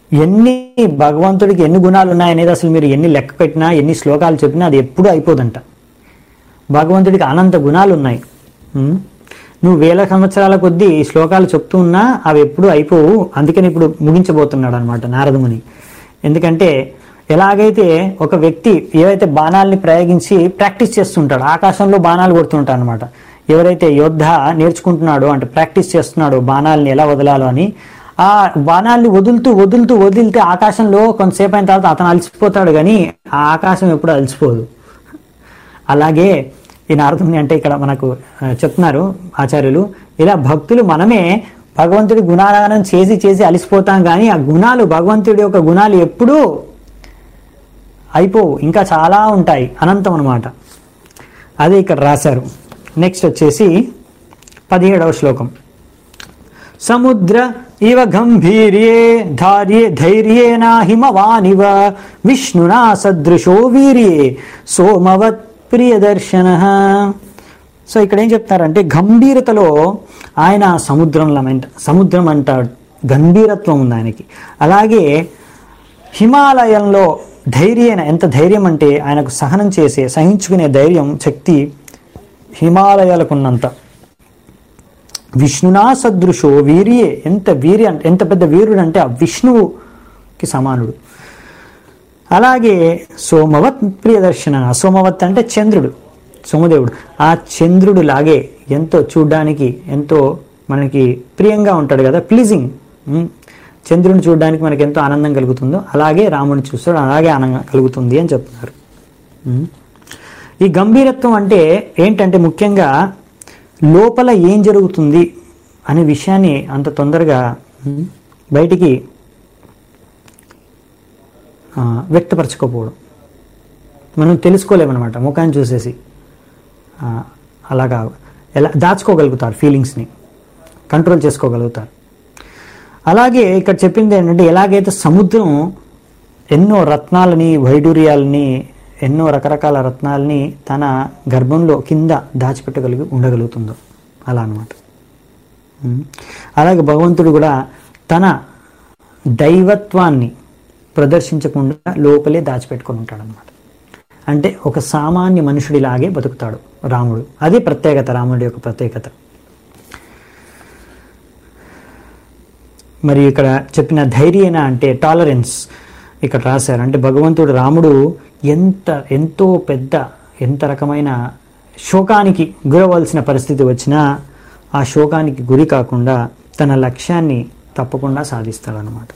ఎన్ని భగవంతుడికి ఎన్ని గుణాలు ఉన్నాయనేది అసలు మీరు ఎన్ని లెక్క పెట్టినా ఎన్ని శ్లోకాలు చెప్పినా అది ఎప్పుడూ అయిపోదంట భగవంతుడికి అనంత గుణాలు ఉన్నాయి ఉం? నువ్వు వేల సంవత్సరాల కొద్దీ ఈ శ్లోకాలు చెప్తూ ఉన్నా అవి ఎప్పుడూ అయిపోవు అందుకని ఇప్పుడు ముగించబోతున్నాడు అనమాట నారదముని ఎందుకంటే ఎలాగైతే ఒక వ్యక్తి ఏవైతే బాణాలని ప్రయోగించి ప్రాక్టీస్ చేస్తుంటాడు ఆకాశంలో బాణాలు కొడుతుంటాడు అనమాట ఎవరైతే యోద్ధ నేర్చుకుంటున్నాడో అంటే ప్రాక్టీస్ చేస్తున్నాడో బాణాలని ఎలా వదలాలో అని ఆ బాణాల్ని వదులుతూ వదులుతూ వదిలితే ఆకాశంలో కొంతసేపు అయిన తర్వాత అతను అలసిపోతాడు కానీ ఆ ఆకాశం ఎప్పుడు అలసిపోదు అలాగే ఈ నారదుని అంటే ఇక్కడ మనకు ఆ, చెప్తున్నారు ఆచార్యులు ఇలా భక్తులు మనమే భగవంతుడి గుణారాధన చేసి చేసి అలసిపోతాం కానీ ఆ గుణాలు భగవంతుడి యొక్క గుణాలు ఎప్పుడూ అయిపోవు ఇంకా చాలా ఉంటాయి అనంతం అనమాట అదే ఇక్కడ రాశారు నెక్స్ట్ వచ్చేసి పదిహేడవ శ్లోకం సముద్ర ఇవ గంభీర్యే ధార్యే ధైర్యేన హిమవానివ విష్ణునా సదృశో వీర్యే సోమవత్ ప్రియదర్శన సో ఇక్కడ ఏం చెప్తారంటే గంభీరతలో ఆయన సముద్రంలో అంట సముద్రం అంటాడు గంభీరత్వం ఉంది ఆయనకి అలాగే హిమాలయంలో ధైర్యన ఎంత ధైర్యం అంటే ఆయనకు సహనం చేసే సహించుకునే ధైర్యం శక్తి హిమాలయాలకు ఉన్నంత విష్ణునా సదృశో వీర్యే ఎంత వీర్య ఎంత పెద్ద వీరుడు అంటే ఆ విష్ణువుకి సమానుడు అలాగే సోమవత్ ప్రియదర్శన సోమవత్ అంటే చంద్రుడు సోమదేవుడు ఆ చంద్రుడు లాగే ఎంతో చూడ్డానికి ఎంతో మనకి ప్రియంగా ఉంటాడు కదా ప్లీజింగ్ చంద్రుని చూడడానికి మనకి ఎంతో ఆనందం కలుగుతుందో అలాగే రాముని చూస్తాడు అలాగే ఆనందం కలుగుతుంది అని చెప్తున్నారు ఉమ్. ఈ గంభీరత్వం అంటే ఏంటంటే ముఖ్యంగా లోపల ఏం జరుగుతుంది అనే విషయాన్ని అంత తొందరగా ఉమ్, బయటికి ఆ, వ్యక్తపరచుకోకపోవడం మనం తెలుసుకోలేమన్నమాట ముఖాన్ని చూసేసి ఆ, అలాగా ఎలా దాచుకోగలుగుతారు ఫీలింగ్స్ని కంట్రోల్ చేసుకోగలుగుతారు అలాగే ఇక్కడ చెప్పింది ఏంటంటే ఎలాగైతే సముద్రం ఎన్నో రత్నాలని వైడూర్యాలని ఎన్నో రకరకాల రత్నాలని తన గర్భంలో కింద దాచిపెట్టగలిగి ఉండగలుగుతుందో అలా అనమాట అలాగే భగవంతుడు కూడా తన దైవత్వాన్ని ప్రదర్శించకుండా లోపలే దాచిపెట్టుకొని ఉంటాడు అనమాట అంటే ఒక సామాన్య మనుషుడిలాగే బతుకుతాడు రాముడు అది ప్రత్యేకత రాముడి యొక్క ప్రత్యేకత మరి ఇక్కడ చెప్పిన ధైర్యేన అంటే టాలరెన్స్ ఇక్కడ రాశారు అంటే భగవంతుడు రాముడు ఎంత ఎంతో పెద్ద ఎంత రకమైన శోకానికి గురవలసిన పరిస్థితి వచ్చినా ఆ శోకానికి గురి కాకుండా తన లక్ష్యాన్ని తప్పకుండా సాధిస్తాడనమాట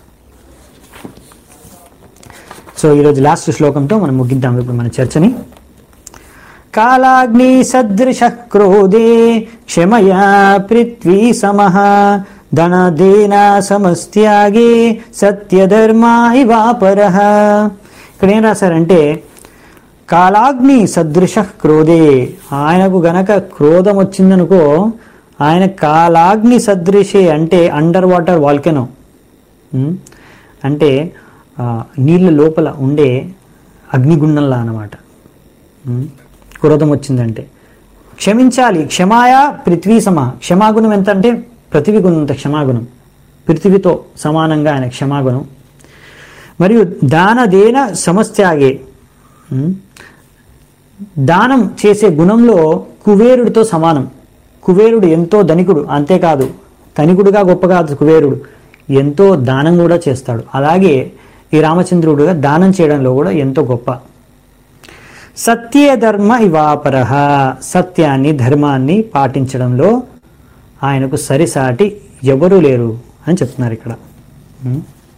సో ఈరోజు లాస్ట్ శ్లోకంతో మనం ముగిద్దాం ఇప్పుడు మన చర్చని కాలాగ్ని సదృశ క్రోధే క్షమయా పృథ్వీ సమః ధనదేన సమస్త్యాగే సత్యధర్మా ఇవాపరః ఇక్కడ ఏం రాశారంటే కాలాగ్ని సదృశ క్రోధే ఆయనకు గనక క్రోధం వచ్చిందనుకో ఆయన కాలాగ్ని సదృశే అంటే అండర్ వాటర్ వాల్కెనో ఉమ్, అంటే ఆ, నీళ్ళ లోపల ఉండే అగ్నిగుండంలా అన్నమాట ఉమ్, క్రోధం వచ్చిందంటే క్షమించాలి క్షమాయ పృథ్వీ సమ క్షమాగుణం ఎంత అంటే పృథివీ గుణంత క్షమాగుణం పృథివీతో సమానంగా ఆయన క్షమాగుణం మరియు దానదేన సమస్త్యాగే ఉమ్, దానం చేసే గుణంలో కుబేరుడితో సమానం కుబేరుడు ఎంతో ధనికుడు అంతేకాదు ధనికుడుగా గొప్ప కాదు కుబేరుడు ఎంతో దానం కూడా చేస్తాడు అలాగే ఈ రామచంద్రుడుగా దానం చేయడంలో కూడా ఎంతో గొప్ప సత్య ధర్మ ఇవాపరహ సత్యాన్ని ధర్మాన్ని పాటించడంలో ఆయనకు సరిసాటి ఎవరూ లేరు అని చెప్తున్నారు ఇక్కడ ఉం.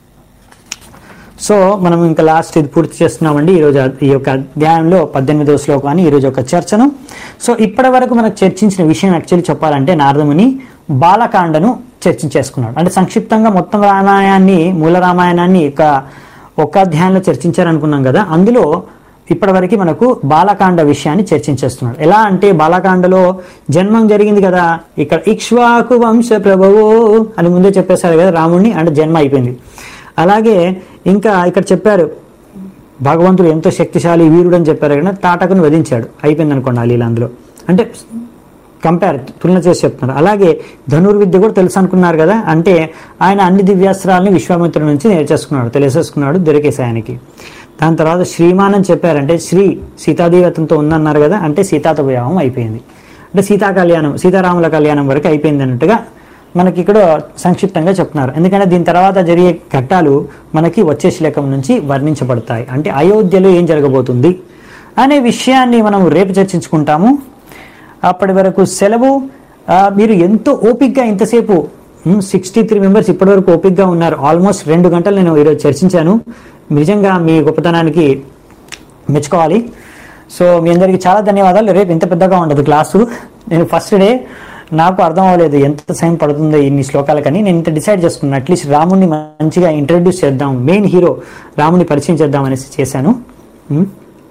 సో మనం ఇంకా లాస్ట్ ఇది పూర్తి చేస్తున్నామండి ఈరోజు అ- ఈ యొక్క అధ్యాయంలో పద్దెనిమిదవ శ్లోకాన్ని ఈరోజు యొక్క చర్చను సో ఇప్పటి వరకు మనకు చర్చించిన విషయం యాక్చువల్లీ చెప్పాలంటే నారదముని బాలకాండను చర్చించేసుకున్నాడు అంటే సంక్షిప్తంగా మొత్తం రామాయణాన్ని మూల రామాయణాన్ని ఒక ఒక అధ్యాయంలో చర్చించారనుకున్నాం కదా అందులో ఇప్పటివరకు మనకు బాలకాండ విషయాన్ని చర్చించేస్తున్నాడు ఎలా అంటే బాలకాండలో జన్మం జరిగింది కదా ఇక్కడ ఇక్ష్వాకు వంశ ప్రభువు అని ముందే చెప్పేశారు కదా రాముడిని అంటే జన్మ అయిపోయింది అలాగే ఇంకా ఇక్కడ చెప్పారు భగవంతుడు ఎంతో శక్తిశాలి వీరుడు అని చెప్పారు కదా తాటకును వధించాడు అయిపోయింది అనుకోండి ఆ లీల అందులో అంటే కంపేర్ తులన చేసి చెప్తున్నారు అలాగే ధనుర్విద్య కూడా తెలుసు అనుకున్నారు కదా అంటే ఆయన అన్ని దివ్యాస్త్రాలని విశ్వామిత్రుడి నుంచి నేర్చేసుకున్నాడు తెలిసేసుకున్నాడు దొరికేసాయి ఆయనకి దాని తర్వాత శ్రీమాన్ అని చెప్పారంటే శ్రీ సీతాదేవి అతనితో ఉందన్నారు కదా అంటే సీతాత వివాహం అయిపోయింది అంటే సీతా కళ్యాణం సీతారాముల కళ్యాణం వరకు అయిపోయింది అన్నట్టుగా మనకి ఇక్కడ సంక్షిప్తంగా చెప్తున్నారు ఎందుకంటే దీని తర్వాత జరిగే ఘట్టాలు మనకి వచ్చే శ్లోకం నుంచి వర్ణించబడతాయి అంటే అయోధ్యలో ఏం జరగబోతుంది అనే విషయాన్ని మనం రేపు చర్చించుకుంటాము అప్పటి వరకు సెలవు ఆ, మీరు ఎంతో ఓపిక్గా ఇంతసేపు సిక్స్టీ త్రీ మెంబర్స్ ఇప్పటి వరకు ఓపిక్గా ఉన్నారు ఆల్మోస్ట్ రెండు గంటలు నేను ఈరోజు చర్చించాను నిజంగా మీ గొప్పతనానికి మెచ్చుకోవాలి సో మీ అందరికీ చాలా ధన్యవాదాలు రేపు ఇంత పెద్దగా ఉండదు క్లాసు నేను ఫస్ట్ డే నాకు అర్థం అవ్వలేదు ఎంత సమయం పడుతుందో ఇన్ని శ్లోకాలకని నేను ఇంత డిసైడ్ చేసుకున్నాను అట్లీస్ట్ రాముడిని మంచిగా ఇంట్రడ్యూస్ చేద్దాం మెయిన్ హీరో రాముని పరిచయం చేద్దాం అనేసి చేశాను ఉమ్.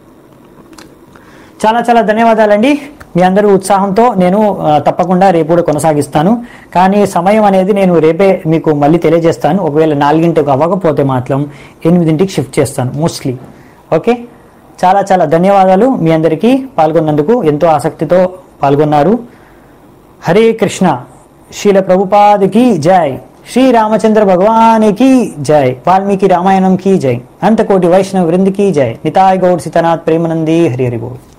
చాలా చాలా ధన్యవాదాలండి మీ అందరూ ఉత్సాహంతో నేను ఆ, తప్పకుండా రేపు కూడా కొనసాగిస్తాను కానీ సమయం అనేది నేను రేపే మీకు మళ్ళీ తెలియజేస్తాను ఒకవేళ నాలుగింటికి అవ్వకపోతే మాత్రం ఎనిమిదింటికి షిఫ్ట్ చేస్తాను మోస్ట్లీ ఓకే చాలా చాలా ధన్యవాదాలు మీ అందరికీ పాల్గొన్నందుకు ఎంతో ఆసక్తితో పాల్గొన్నారు హరే కృష్ణ శీల ప్రభుపాదికి జై శ్రీ రామచంద్ర భగవానికి జై వాల్మీకి రామాయణం की జై అంతకోటి వైష్ణవ వృంద్ की జై నితాయ్ గౌడ్ సీతానాథ్ ప్రేమనంది హరి హరి బోల్